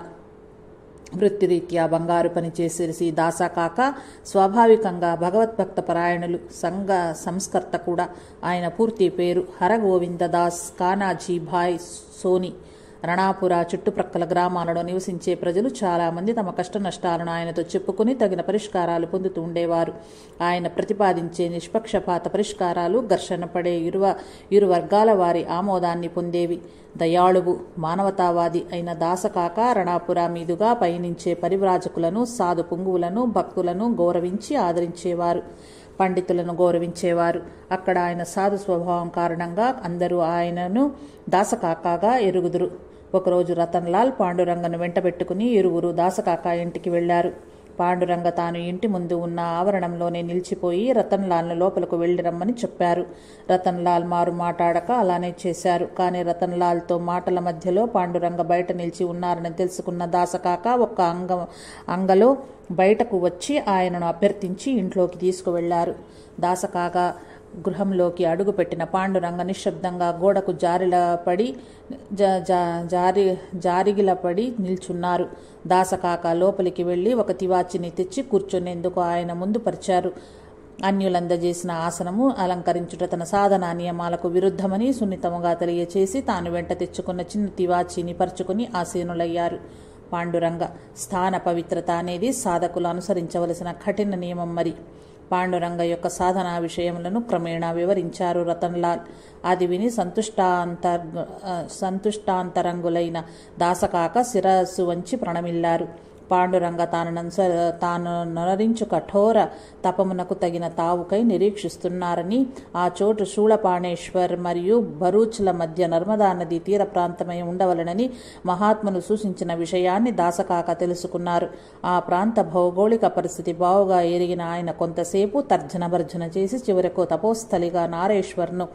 వృత్తిరీత్యా బంగారు పని చేసేసి దాసాకాక స్వాభావికంగా భగవద్భక్త పరాయణులు సంఘ సంస్కర్త కూడా ఆయన పూర్తి పేరు హరగోవింద దాస్ కానాజీ భాయ్ సోని రణాపుర చుట్టుప్రక్కల గ్రామాలలో నివసించే ప్రజలు చాలామంది తమ కష్ట నష్టాలను ఆయనతో చెప్పుకుని తగిన పరిష్కారాలు పొందుతూ ఉండేవారు ఆయన ప్రతిపాదించే నిష్పక్షపాత పరిష్కారాలు ఘర్షణ పడే ఇరువ ఇరు వర్గాల వారి ఆమోదాన్ని పొందేవి దయాళువు మానవతావాది అయిన దాసకాక రణాపుర మీదుగా పయనించే పరివ్రాజకులను సాధు పుంగువులను భక్తులను గౌరవించి ఆదరించేవారు పండితులను గౌరవించేవారు అక్కడ ఆయన సాధు స్వభావం కారణంగా అందరూ ఆయనను దాసకాకాగా ఎరుగుదురు ఒకరోజు రతన్లాల్ పాండురంగను వెంటబెట్టుకుని ఇరువురు దాసకాక ఇంటికి వెళ్లారు పాండురంగ తాను ఇంటి ముందు ఉన్న ఆవరణంలోనే నిలిచిపోయి రతన్లాల్ను లోపలకు వెళ్ళి రమ్మని చెప్పారు రతన్లాల్ మారు మాట్లాడక అలానే చేశారు కానీ రతన్లాల్తో మాటల మధ్యలో పాండురంగ బయట నిలిచి ఉన్నారని తెలుసుకున్న దాసకాక ఒక్క అంగ అంగలో బయటకు వచ్చి ఆయనను అభ్యర్థించి ఇంట్లోకి తీసుకువెళ్లారు దాసకాక గృహంలోకి అడుగుపెట్టిన పాండురంగ నిశ్శబ్దంగా గోడకు జారిల పడి జా- జా- జారి జారిగిల పడి నిల్చున్నారు దాసకాక లోపలికి వెళ్ళి ఒక తివాచిని తెచ్చి కూర్చునేందుకు ఆయన ముందు పరిచారు అన్యులందజేసిన ఆసనము అలంకరించుట తన సాధనా నియమాలకు విరుద్ధమని సున్నితముగా తెలియచేసి తాను వెంట తెచ్చుకున్న చిన్న తివాచీని పరుచుకుని ఆసీనులయ్యారు పాండురంగ స్థాన పవిత్రత అనేది సాధకులు అనుసరించవలసిన కఠిన నియమం మరి పాండురంగ యొక్క సాధనా విషయములను క్రమేణా వివరించారు రతన్లాల్ అది విని సంతుష్టాంతర్ ఆ, సంతుష్టాంతరంగులైన దాసకాక శిరస్సు వంచి ప్రణమిల్లారు పాండురంగ తాను నన్స తాను నొనరించు కఠోర తపమునకు తగిన తావుకై నిరీక్షిస్తున్నారని ఆ చోటు శూళపాణేశ్వర్ మరియు భరూచ్ల మధ్య నర్మదా నది తీర ప్రాంతమై ఉండవలనని మహాత్ములు సూచించిన విషయాన్ని దాసకాక తెలుసుకున్నారు ఆ ప్రాంత భౌగోళిక పరిస్థితి బావుగా ఎరిగిన ఆయన కొంతసేపు తర్జన భర్జన చేసి చివరకు తపోస్థలిగా నారేశ్వర్ను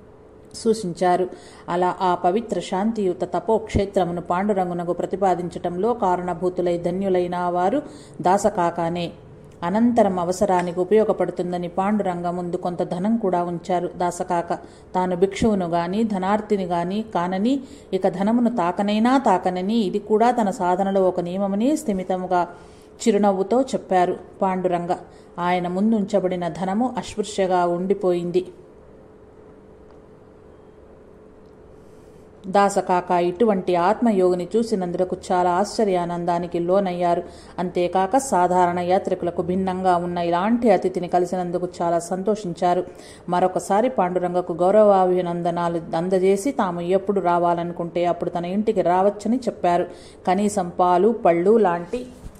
సూచించారు అలా ఆ పవిత్ర శాంతియుత తపోక్షేత్రమును పాండురంగునకు ప్రతిపాదించటంలో కారణభూతులై ధన్యులైన వారు దాసకాకానే అనంతరం అవసరానికి ఉపయోగపడుతుందని పాండురంగ ముందు కొంత ధనం కూడా ఉంచారు దాసకాక తాను భిక్షువును గాని ధనార్థిని గాని కానని ఇక ధనమును తాకనైనా తాకనని ఇది కూడా తన సాధనలో ఒక నియమమని స్థిమితముగా చిరునవ్వుతో చెప్పారు పాండురంగ ఆయన ముందు ఉంచబడిన ధనము అస్పృశ్యగా ఉండిపోయింది దాసకాక ఇటువంటి ఆత్మయోగిని చూసినందుకు చాలా ఆశ్చర్యానందానికి లోనయ్యారు అంతేకాక సాధారణ యాత్రికులకు భిన్నంగా ఉన్న ఇలాంటి అతిథిని కలిసినందుకు చాలా సంతోషించారు మరొకసారి పాండురంగకు గౌరవాభినందనాలు అందజేసి తాము ఎప్పుడు రావాలనుకుంటే అప్పుడు తన ఇంటికి రావచ్చని చెప్పారు కనీసం పాలు పళ్ళు లాంటి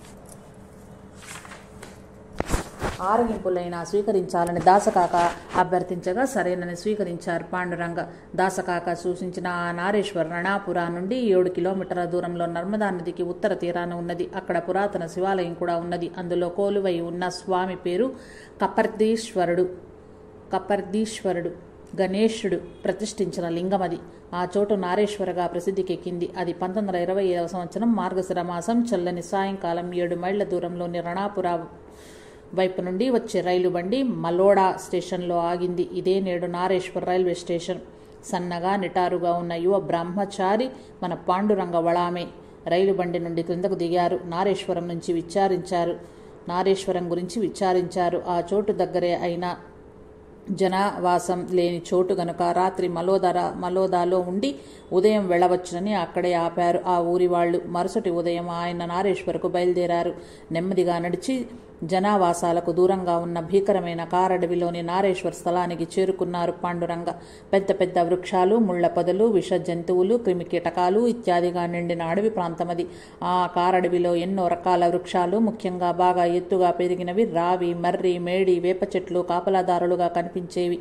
ఆరగింపులైనా స్వీకరించాలని దాసకాక అభ్యర్థించగా సరేనని స్వీకరించారు పాండురంగ దాసకాక సూచించిన ఆ నారేశ్వర రణాపుర నుండి ఏడు కిలోమీటర్ల దూరంలో నర్మదా నదికి ఉత్తర తీరాన ఉన్నది అక్కడ పురాతన శివాలయం కూడా ఉన్నది అందులో కోలువై ఉన్న స్వామి పేరు కపర్దీశ్వరుడు కపర్దీశ్వరుడు గణేశుడు ప్రతిష్ఠించిన లింగం అది ఆ చోటు నారేశ్వరగా ప్రసిద్ధికెక్కింది అది పంతొమ్మిది వందల ఇరవై ఐదవ సంవత్సరం మార్గశిర మాసం చల్లని సాయంకాలం ఏడు మైళ్ల దూరంలోని రణాపుర వైపు నుండి వచ్చే రైలు బండి మలోడా స్టేషన్లో ఆగింది ఇదే నేడు నారేశ్వర్ రైల్వే స్టేషన్ సన్నగా నిటారుగా ఉన్న యువ బ్రహ్మచారి మన పాండురంగ వళామే రైలు బండి నుండి క్రిందకు దిగారు నారేశ్వరం నుంచి విచారించారు నారేశ్వరం గురించి విచారించారు ఆ చోటు దగ్గరే అయిన జనవాసం లేని చోటు గనుక రాత్రి మలోదర మలోదాలో ఉండి ఉదయం వెళ్ళవచ్చునని అక్కడే ఆపారు ఆ ఊరి వాళ్ళు మరుసటి ఉదయం ఆయన నారేశ్వరకు బయలుదేరారు నెమ్మదిగా నడిచి జనావాసాలకు దూరంగా ఉన్న భీకరమైన కారడవిలోని నారేశ్వర్ స్థలానికి చేరుకున్నారు పాండురంగ పెద్ద పెద్ద వృక్షాలు ముళ్ల పొదలు విష జంతువులు క్రిమికీటకాలు ఇత్యాదిగా నిండిన అడవి ప్రాంతమది ఆ కారడవిలో ఎన్నో రకాల వృక్షాలు ముఖ్యంగా బాగా ఎత్తుగా పెరిగినవి రావి మర్రి మేడి వేప చెట్లు కాపలాదారులుగా కనిపించేవి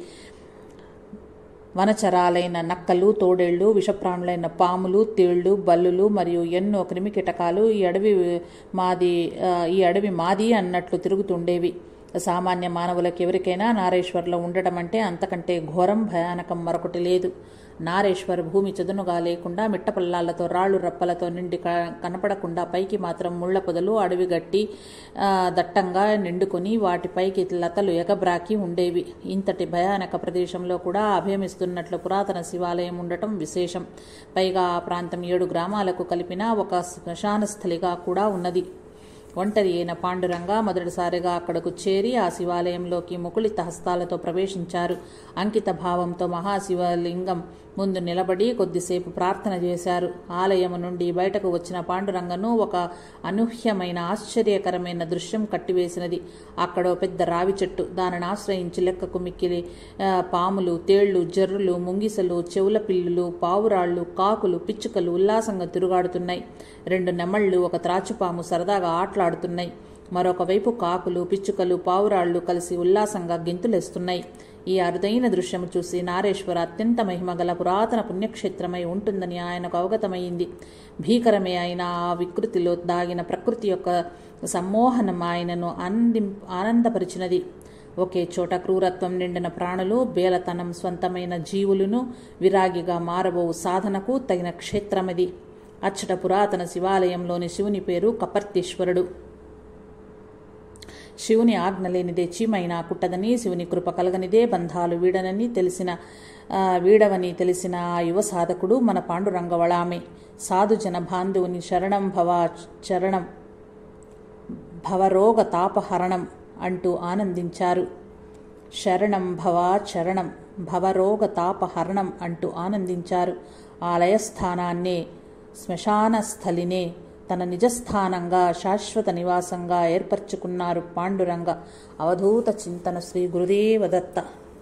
వనచరాలైన నక్కలు తోడేళ్లు విషప్రాణులైన పాములు తేళ్లు బల్లులు మరియు ఎన్నో క్రిమికీటకాలు ఈ అడవి మాది ఆ, ఈ అడవి మాది అన్నట్లు తిరుగుతుండేవి సామాన్య మానవులకు ఎవరికైనా నారేశ్వర్లో ఉండటం అంటే అంతకంటే ఘోరం భయానకం మరొకటి లేదు నారేశ్వర్ భూమి చదునుగా లేకుండా మిట్టపల్లాలతో రాళ్ళు రప్పలతో నిండి క- కనపడకుండా పైకి మాత్రం ముళ్ళ పొదలు అడవి గట్టి ఆ, దట్టంగా నిండుకొని వాటిపైకి లతలు ఎగబ్రాకి ఉండేవి ఇంతటి భయానక ప్రదేశంలో కూడా అభయమిస్తున్నట్లు పురాతన శివాలయం ఉండటం విశేషం పైగా ఆ ప్రాంతం ఏడు గ్రామాలకు కలిపిన ఒక శ్మశాన స్థలిగా కూడా ఉన్నది ఒంటరి అయిన పాండురంగ మొదటిసారిగా అక్కడకు చేరి ఆ శివాలయంలోకి ముకుళిత హస్తాలతో ప్రవేశించారు అంకిత భావంతో మహాశివలింగం ముందు నిలబడి కొద్దిసేపు ప్రార్థన చేశారు ఆలయం నుండి బయటకు వచ్చిన పాండురంగను ఒక అనూహ్యమైన ఆశ్చర్యకరమైన దృశ్యం కట్టివేసినది అక్కడో పెద్ద రావి చెట్టు దానిని ఆశ్రయించి లెక్కకు మిక్కిలి ఆ, పాములు తేళ్లు జర్రులు ముంగిసలు చెవుల పిల్లులు పావురాళ్ళు కాకులు పిచ్చుకలు ఉల్లాసంగా తిరుగాడుతున్నాయి రెండు నెమళ్ళు ఒక త్రాచుపాము సరదాగా ఆటలాడుతున్నాయి మరొక వైపు కాకులు పిచ్చుకలు పావురాళ్ళు కలిసి ఉల్లాసంగా గెంతులేస్తున్నాయి ఈ అరుదైన దృశ్యం చూసి నారేశ్వర అత్యంత మహిమగల పురాతన పుణ్యక్షేత్రమై ఉంటుందని ఆయనకు అవగతమైంది భీకరమే అయిన ఆ వికృతిలో దాగిన ప్రకృతి యొక్క సమ్మోహనం ఆయనను ఆనంది ఆనందపరిచినది ఒకే చోట క్రూరత్వం నిండిన ప్రాణులు బేలతనం స్వంతమైన జీవులను విరాగిగా మారబోవు సాధనకు తగిన క్షేత్రమిది అచ్చట పురాతన శివాలయంలోని శివుని పేరు కపర్తీశ్వరుడు శివుని ఆజ్ఞ లేనిదే చీమైనా కుట్టదని శివుని కృప కలగనిదే బంధాలు వీడనని తెలిసిన ఆ, వీడవని తెలిసిన ఆ యువ సాధకుడు మన పాండురంగవళామే సాధుజన బాంధువుని శరణం భవ చరణం భవరోగ తాపహరణం అంటూ ఆనందించారు శరణం భవ చరణం భవరోగ తాపహరణం అంటూ ఆనందించారు ఆలయస్థానాన్నే శ్మశాన స్థలినే తన నిజస్థానంగా శాశ్వత నివాసంగా ఏర్పరచుకున్నారు పాండురంగ అవధూత చింతన శ్రీ గురుదేవదత్త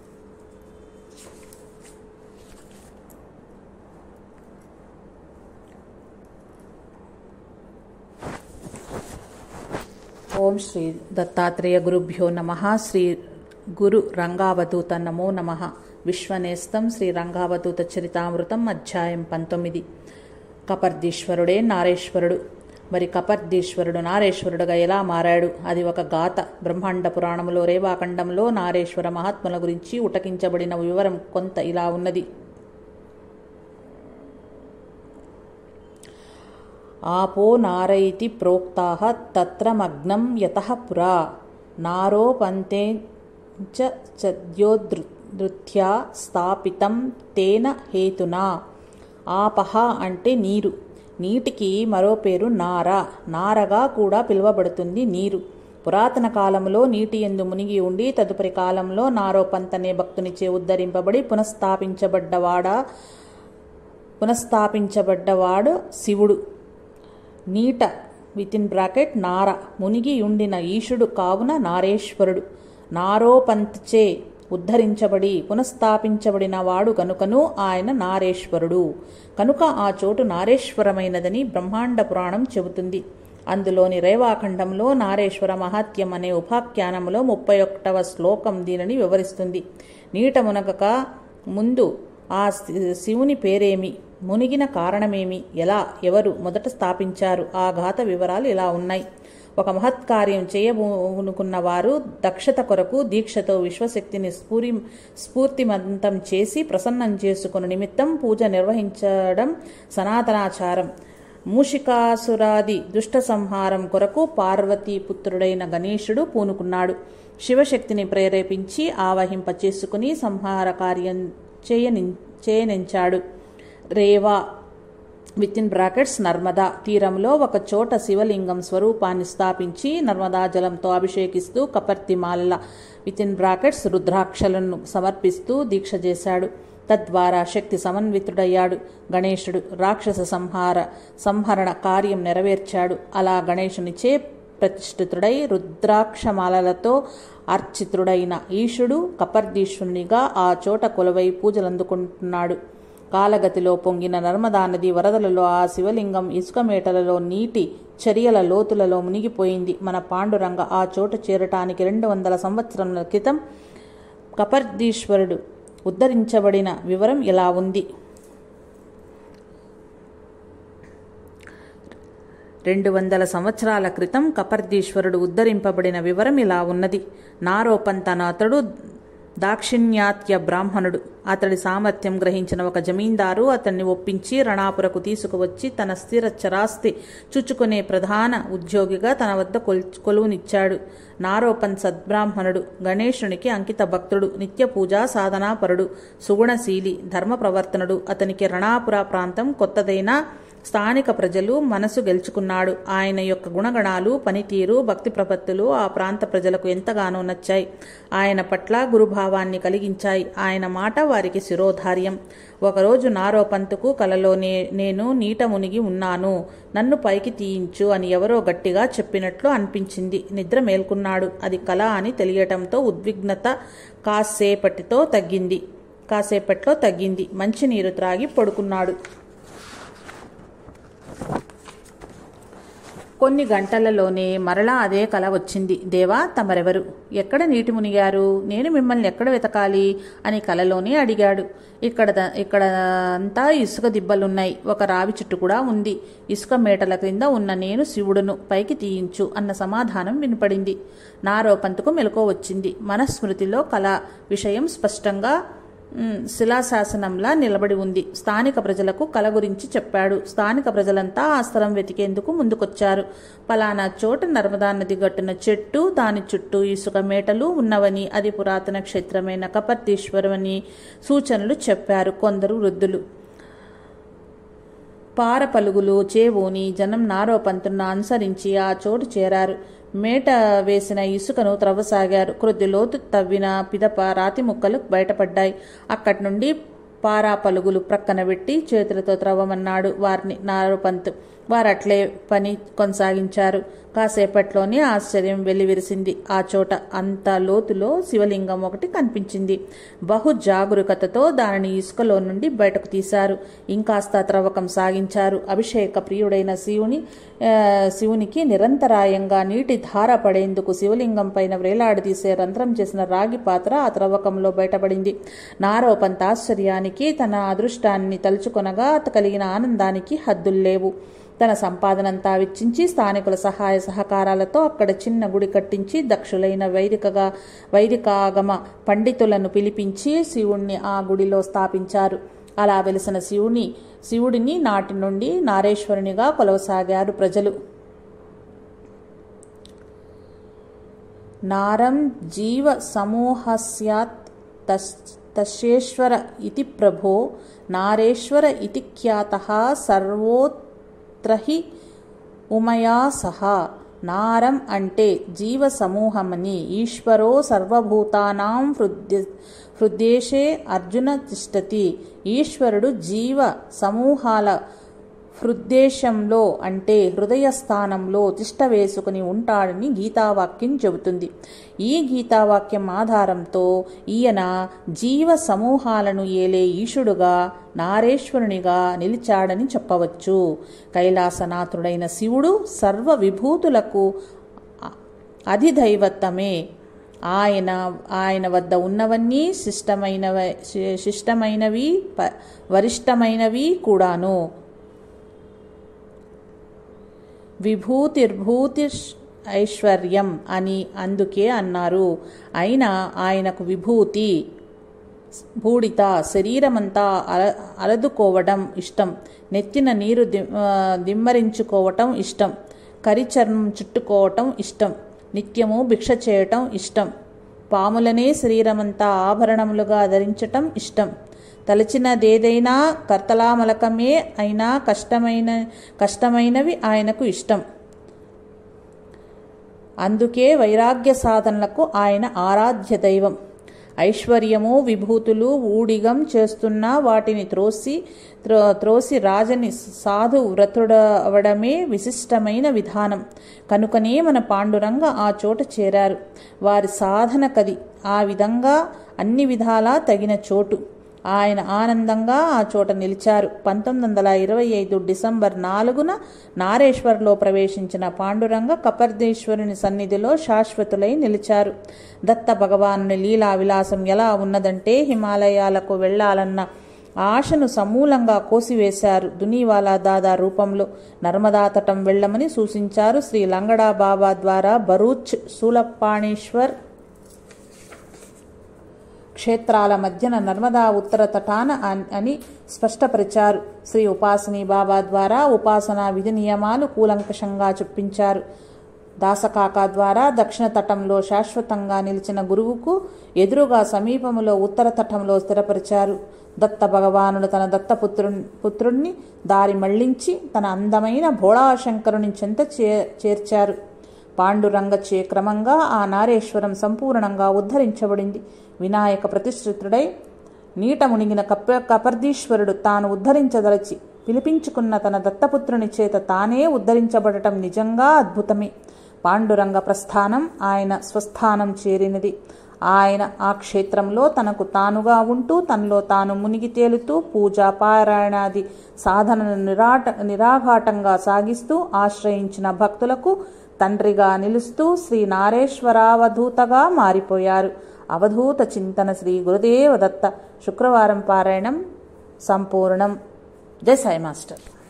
ఓం శ్రీ దత్తాత్రేయ గురుభ్యో నమ శ్రీ గురు రంగావధూత నమో నమ విశ్వనేస్తం శ్రీ రంగావధూత చరితామృతం అధ్యాయం పంతొమ్మిది కపర్దీశ్వరుడే నారేశ్వరుడు మరి కపర్దీశ్వరుడు నారేశ్వరుడుగా ఎలా మారాడు అది ఒక గాథ బ్రహ్మాండ పురాణంలో రేవాఖండంలో నారేశ్వర మహాత్ముల గురించి ఉటకించబడిన వివరం కొంత ఇలా ఉన్నది ఆపో నారైతి ప్రోక్తాః తత్ర మగ్నం యతః పురా నారోపంతే చ చద్యోదృత్యా స్థాపితం తేన హేతునా ఆపహ అంటే నీరు నీటికి మరో పేరు నార నారగా కూడా పిలువబడుతుంది నీరు పురాతన కాలంలో నీటి ఎందు మునిగి ఉండి తదుపరి కాలంలో నారోపంతనే భక్తునిచే ఉద్ధరింపబడి పునఃస్థాపించబడ్డవాడా పునఃస్థాపించబడ్డవాడు శివుడు నీట విత్ ఇన్ బ్రాకెట్ నార మునిగి ఉండిన ఈశుడు కావున నారేశ్వరుడు నారోపంత్చే ఉద్ధరించబడి పునఃస్థాపించబడిన వాడు కనుకను ఆయన నారేశ్వరుడు కనుక ఆ చోటు నారేశ్వరమైనదని బ్రహ్మాండ పురాణం చెబుతుంది అందులోని రేవాఖండంలో నారేశ్వర మహాత్యం అనే ఉపాఖ్యానములో ముప్పై ఒకటవ శ్లోకం దీనిని వివరిస్తుంది నీట మునగక ముందు ఆ శి- శివుని పేరేమి మునిగిన కారణమేమి ఎలా ఎవరు మొదట స్థాపించారు ఆ ఘాత వివరాలు ఇలా ఉన్నాయి ఒక మహత్కార్యం చేయబోనుకున్న వారు దక్షత కొరకు దీక్షతో విశ్వశక్తిని స్ఫూరి స్ఫూర్తిమంతం చేసి ప్రసన్నం చేసుకున్న నిమిత్తం పూజ నిర్వహించడం సనాతనాచారం మూషికాసురాది దుష్ట సంహారం కొరకు పార్వతీ పుత్రుడైన గణేశుడు పూనుకున్నాడు శివశక్తిని ప్రేరేపించి ఆవహింప చేసుకుని సంహార కార్యం చేయని చేయనించాడు Reva within brackets Narmada తీరంలో ఒక చోట శివలింగం స్వరూపాన్ని స్థాపించి నర్మదా జలంతో అభిషేకిస్తూ కపర్తిమాల విత్ ఇన్ బ్రాకెట్స్ రుద్రాక్షలను సమర్పిస్తూ దీక్ష చేశాడు తద్వారా శక్తి సమన్వితుడయ్యాడు గణేశుడు రాక్షస సంహార సంహరణ కార్యం నెరవేర్చాడు అలా గణేశునిచే ప్రతిష్ఠితుడై రుద్రాక్షమాలలతో అర్చితుడైన ఈశుడు కపర్దీశ్వరునిగా ఆ చోట కొలువై పూజలందుకుంటున్నాడు కాలగతిలో పొంగిన నర్మదా నది వరదలలో ఆ శివలింగం ఇసుక మేటలలో నీటి చర్యల లోతులలో మునిగిపోయింది మన పాండురంగ ఆ చోట చేరటానికి రెండు వందల సంవత్సరముల క్రితం కపర్దీశ్వరుడు ఉద్ధరించబడిన వివరం ఇలా ఉంది రెండు వందల సంవత్సరాల క్రితం కపర్దీశ్వరుడు ఉద్ధరింపబడిన వివరం ఇలా ఉన్నది నారోపంతన అతడు దాక్షిణ్యాత్య బ్రాహ్మణుడు అతడి సామర్థ్యం గ్రహించిన ఒక జమీందారు అతన్ని ఒప్పించి రణాపురకు తీసుకువచ్చి తన స్థిర చరాస్తి చుచ్చుకునే ప్రధాన ఉద్యోగిగా తన వద్ద కొల్ కొలువునిచ్చాడు నారోపన్ సద్బ్రాహ్మణుడు గణేశునికి అంకిత భక్తుడు నిత్య పూజా సాధనాపరుడు సుగుణశీలి ధర్మ ప్రవర్తనుడు అతనికి రణాపుర ప్రాంతం కొత్తదైనా స్థానిక ప్రజలు మనసు గెలుచుకున్నాడు ఆయన యొక్క గుణగణాలు పనితీరు భక్తి ప్రపత్తులు ఆ ప్రాంత ప్రజలకు ఎంతగానో నచ్చాయి ఆయన పట్ల గురుభావాన్ని కలిగించాయి ఆయన మాట వారికి శిరోధార్యం ఒకరోజు నారోపంతుకు కలలోనే నేను నీట మునిగి ఉన్నాను నన్ను పైకి తీయించు అని ఎవరో గట్టిగా చెప్పినట్లు అనిపించింది నిద్ర మేల్కొన్నాడు అది కళ అని తెలియటంతో ఉద్విగ్నత కాసేపటితో తగ్గింది కాసేపట్లో తగ్గింది మంచినీరు త్రాగి పడుకున్నాడు కొన్ని గంటలలోనే మరలా అదే కల వచ్చింది దేవా తమరెవరు ఎక్కడ నీటి మునిగారు నేను మిమ్మల్ని ఎక్కడ వెతకాలి అని కలలోనే అడిగాడు ఇక్కడ ఇక్కడ అంతా ఇసుక దిబ్బలున్నాయి ఒక రావి చెట్టు కూడా ఉంది ఇసుక మేటల క్రింద ఉన్న నేను శివుడును పైకి తీయించు అన్న సమాధానం వినపడింది నారోపంతకు మెలకువ వచ్చింది మనస్మృతిలో కళ విషయం స్పష్టంగా శిలాశాసనంలా నిలబడి ఉంది స్థానిక ప్రజలకు కళ గురించి చెప్పాడు స్థానిక ప్రజలంతా ఆ స్థలం వెతికేందుకు ముందుకొచ్చారు పలానా చోట నర్మదా నది గట్టున చెట్టు దాని చుట్టూ ఇసుక మేటలు ఉన్నవని అది పురాతన క్షేత్రమైన కపర్తీశ్వరమని సూచనలు చెప్పారు కొందరు వృద్ధులు పార పలుగులు చేవోని జనం నారోపంతున్న అనుసరించి ఆ చోటు చేరారు మేట వేసిన ఇసుకను త్రవ్వసాగారు కొద్ది లోతు తవ్విన పిదప రాతి ముక్కలు బయటపడ్డాయి అక్కడి నుండి పారా పలుగులు ప్రక్కన పెట్టి చేతులతో త్రవ్వమన్నాడు వారిని నారోపంత్ వారట్లే పని కొనసాగించారు కాసేపట్లోనే ఆశ్చర్యం వెల్లివిరిసింది ఆ చోట అంత లోతులో శివలింగం ఒకటి కనిపించింది బహు జాగరూకతతో దానిని ఇసుకలో నుండి బయటకు తీశారు ఇంకాస్త త్రవ్వకం సాగించారు అభిషేక ప్రియుడైన శివుని శివునికి నిరంతరాయంగా నీటి ధార పడేందుకు శివలింగం పైన వేలాడదీసే రంధ్రం చేసిన రాగి పాత్ర ఆ త్రవ్వకంలో బయటపడింది నారోపంత ఆశ్చర్యానికి తన అదృష్టాన్ని తలుచుకొనగా కలిగిన ఆనందానికి హద్దుల్లేవు తన సంపాదనంతా వెచ్చించి స్థానికుల సహాయ సహకారాలతో అక్కడ చిన్న గుడి కట్టించి దక్షులైన వైదికగా వైదికాగమ పండితులను పిలిపించి శివుణ్ణి ఆ గుడిలో స్థాపించారు అలా వెలిసిన శివుని శివుడిని నాటి నుండి నారేశ్వరునిగా కొలవసాగారు ప్రజలు నారం జీవ సమూహస్యాత్ తస్యేశ్వర ఇతి ప్రభో నారేశ్వర ఇతి ఖ్యాత సర్వోత్రహి ఉమయా సహా నారం అంటే జీవ సమూహమని ఈశ్వరో సర్వభూతానాం హృద్య హృద్దేశే అర్జున తిష్టతి ఈశ్వరుడు జీవ సమూహాల హృద్దేశంలో అంటే హృదయ స్థానంలో తిష్ట వేసుకుని ఉంటాడని గీతావాక్యం చెబుతుంది ఈ గీతావాక్యం ఆధారంతో ఈయన జీవ సమూహాలను ఏలే ఈశుడుగా నారేశ్వరునిగా నిలిచాడని చెప్పవచ్చు కైలాసనాథుడైన శివుడు సర్వ విభూతులకు అధిదైవత్వమే ఆయన ఆయన వద్ద ఉన్నవన్నీ శిష్టమైనవ శిష్టమైనవి వరిష్టమైనవి కూడాను విభూతిర్భూతి ఐశ్వర్యం అని అందుకే అన్నారు అయినా ఆయనకు విభూతి బూడిత శరీరమంతా అల అలదుకోవడం ఇష్టం నెత్తిన నీరు దిమ్మరించుకోవటం ఇష్టం కరిచర్మం చుట్టుకోవటం ఇష్టం నిత్యము భిక్ష చేయటం ఇష్టం పాములనే శరీరమంతా ఆభరణములుగా ధరించటం ఇష్టం తలచినదేదైనా కర్తలామలకమే అయినా కష్టమైన కష్టమైనవి ఆయనకు ఇష్టం అందుకే వైరాగ్య సాధనలకు ఆయన ఆరాధ్య దైవం ఐశ్వర్యము విభూతులు ఊడిగం చేస్తున్నా వాటిని త్రోసి త్రో త్రోసి రాజని సాధు వ్రతుడవడమే విశిష్టమైన విధానం కనుకనే మన పాండురంగ ఆ చోట చేరారు వారి సాధన కది ఆ విధంగా అన్ని విధాలా తగిన చోటు ఆయన ఆనందంగా ఆ చోట నిలిచారు పంతొమ్మిది వందల ఇరవై ఐదు డిసెంబర్ నాలుగున నారేశ్వర్లో ప్రవేశించిన పాండురంగ కపర్దేశ్వరుని సన్నిధిలో శాశ్వతులై నిలిచారు దత్త భగవానుని లీలా విలాసం ఎలా ఉన్నదంటే హిమాలయాలకు వెళ్ళాలన్న ఆశను సమూలంగా కోసివేశారు దునీవాలా దాదా రూపంలో నర్మదా తటం వెళ్ళమని సూచించారు శ్రీ లంగడా బాబా ద్వారా బరూచ్ శూలపాణేశ్వర్ క్షేత్రాల మధ్యన నర్మదా ఉత్తర తటాన అన్- అని స్పష్టపరిచారు శ్రీ ఉపాసనీ బాబా ద్వారా ఉపాసనా విధి నియమాలు కూలంకషంగా చెప్పించారు దాసకాక ద్వారా దక్షిణ తటంలో శాశ్వతంగా నిలిచిన గురువుకు ఎదురుగా సమీపములో ఉత్తర తటంలో స్థిరపరిచారు దత్త భగవానుడు తన దత్తపుత్రు పుత్రుణ్ణి దారి మళ్లించి తన అందమైన భోళాశంకరుని చెంత చే చేర్చారు పాండురంగచే క్రమంగా ఆ నారేశ్వరం సంపూర్ణంగా ఉద్ధరించబడింది వినాయక ప్రతిష్ఠితుడై నీట మునిగిన కప్ప కపర్దీశ్వరుడు తాను ఉద్ధరించదలచి పిలిపించుకున్న తన దత్తపుత్రుని చేత తానే ఉద్ధరించబడటం నిజంగా అద్భుతమే పాండురంగ ప్రస్థానం ఆయన స్వస్థానం చేరినది ఆయన ఆ క్షేత్రంలో తనకు తానుగా ఉంటూ తనలో తాను మునిగి తేలుతూ పూజా పారాయణాది సాధనను నిరాట నిరాఘాటంగా సాగిస్తూ ఆశ్రయించిన భక్తులకు తండ్రిగా నిలుస్తూ శ్రీ నారేశ్వరావధూతగా మారిపోయారు అవధూత చింతన శ్రీ గురుదేవ దత్త శుక్రవారం పారాయణం సంపూర్ణం జై సాయి మాస్టర్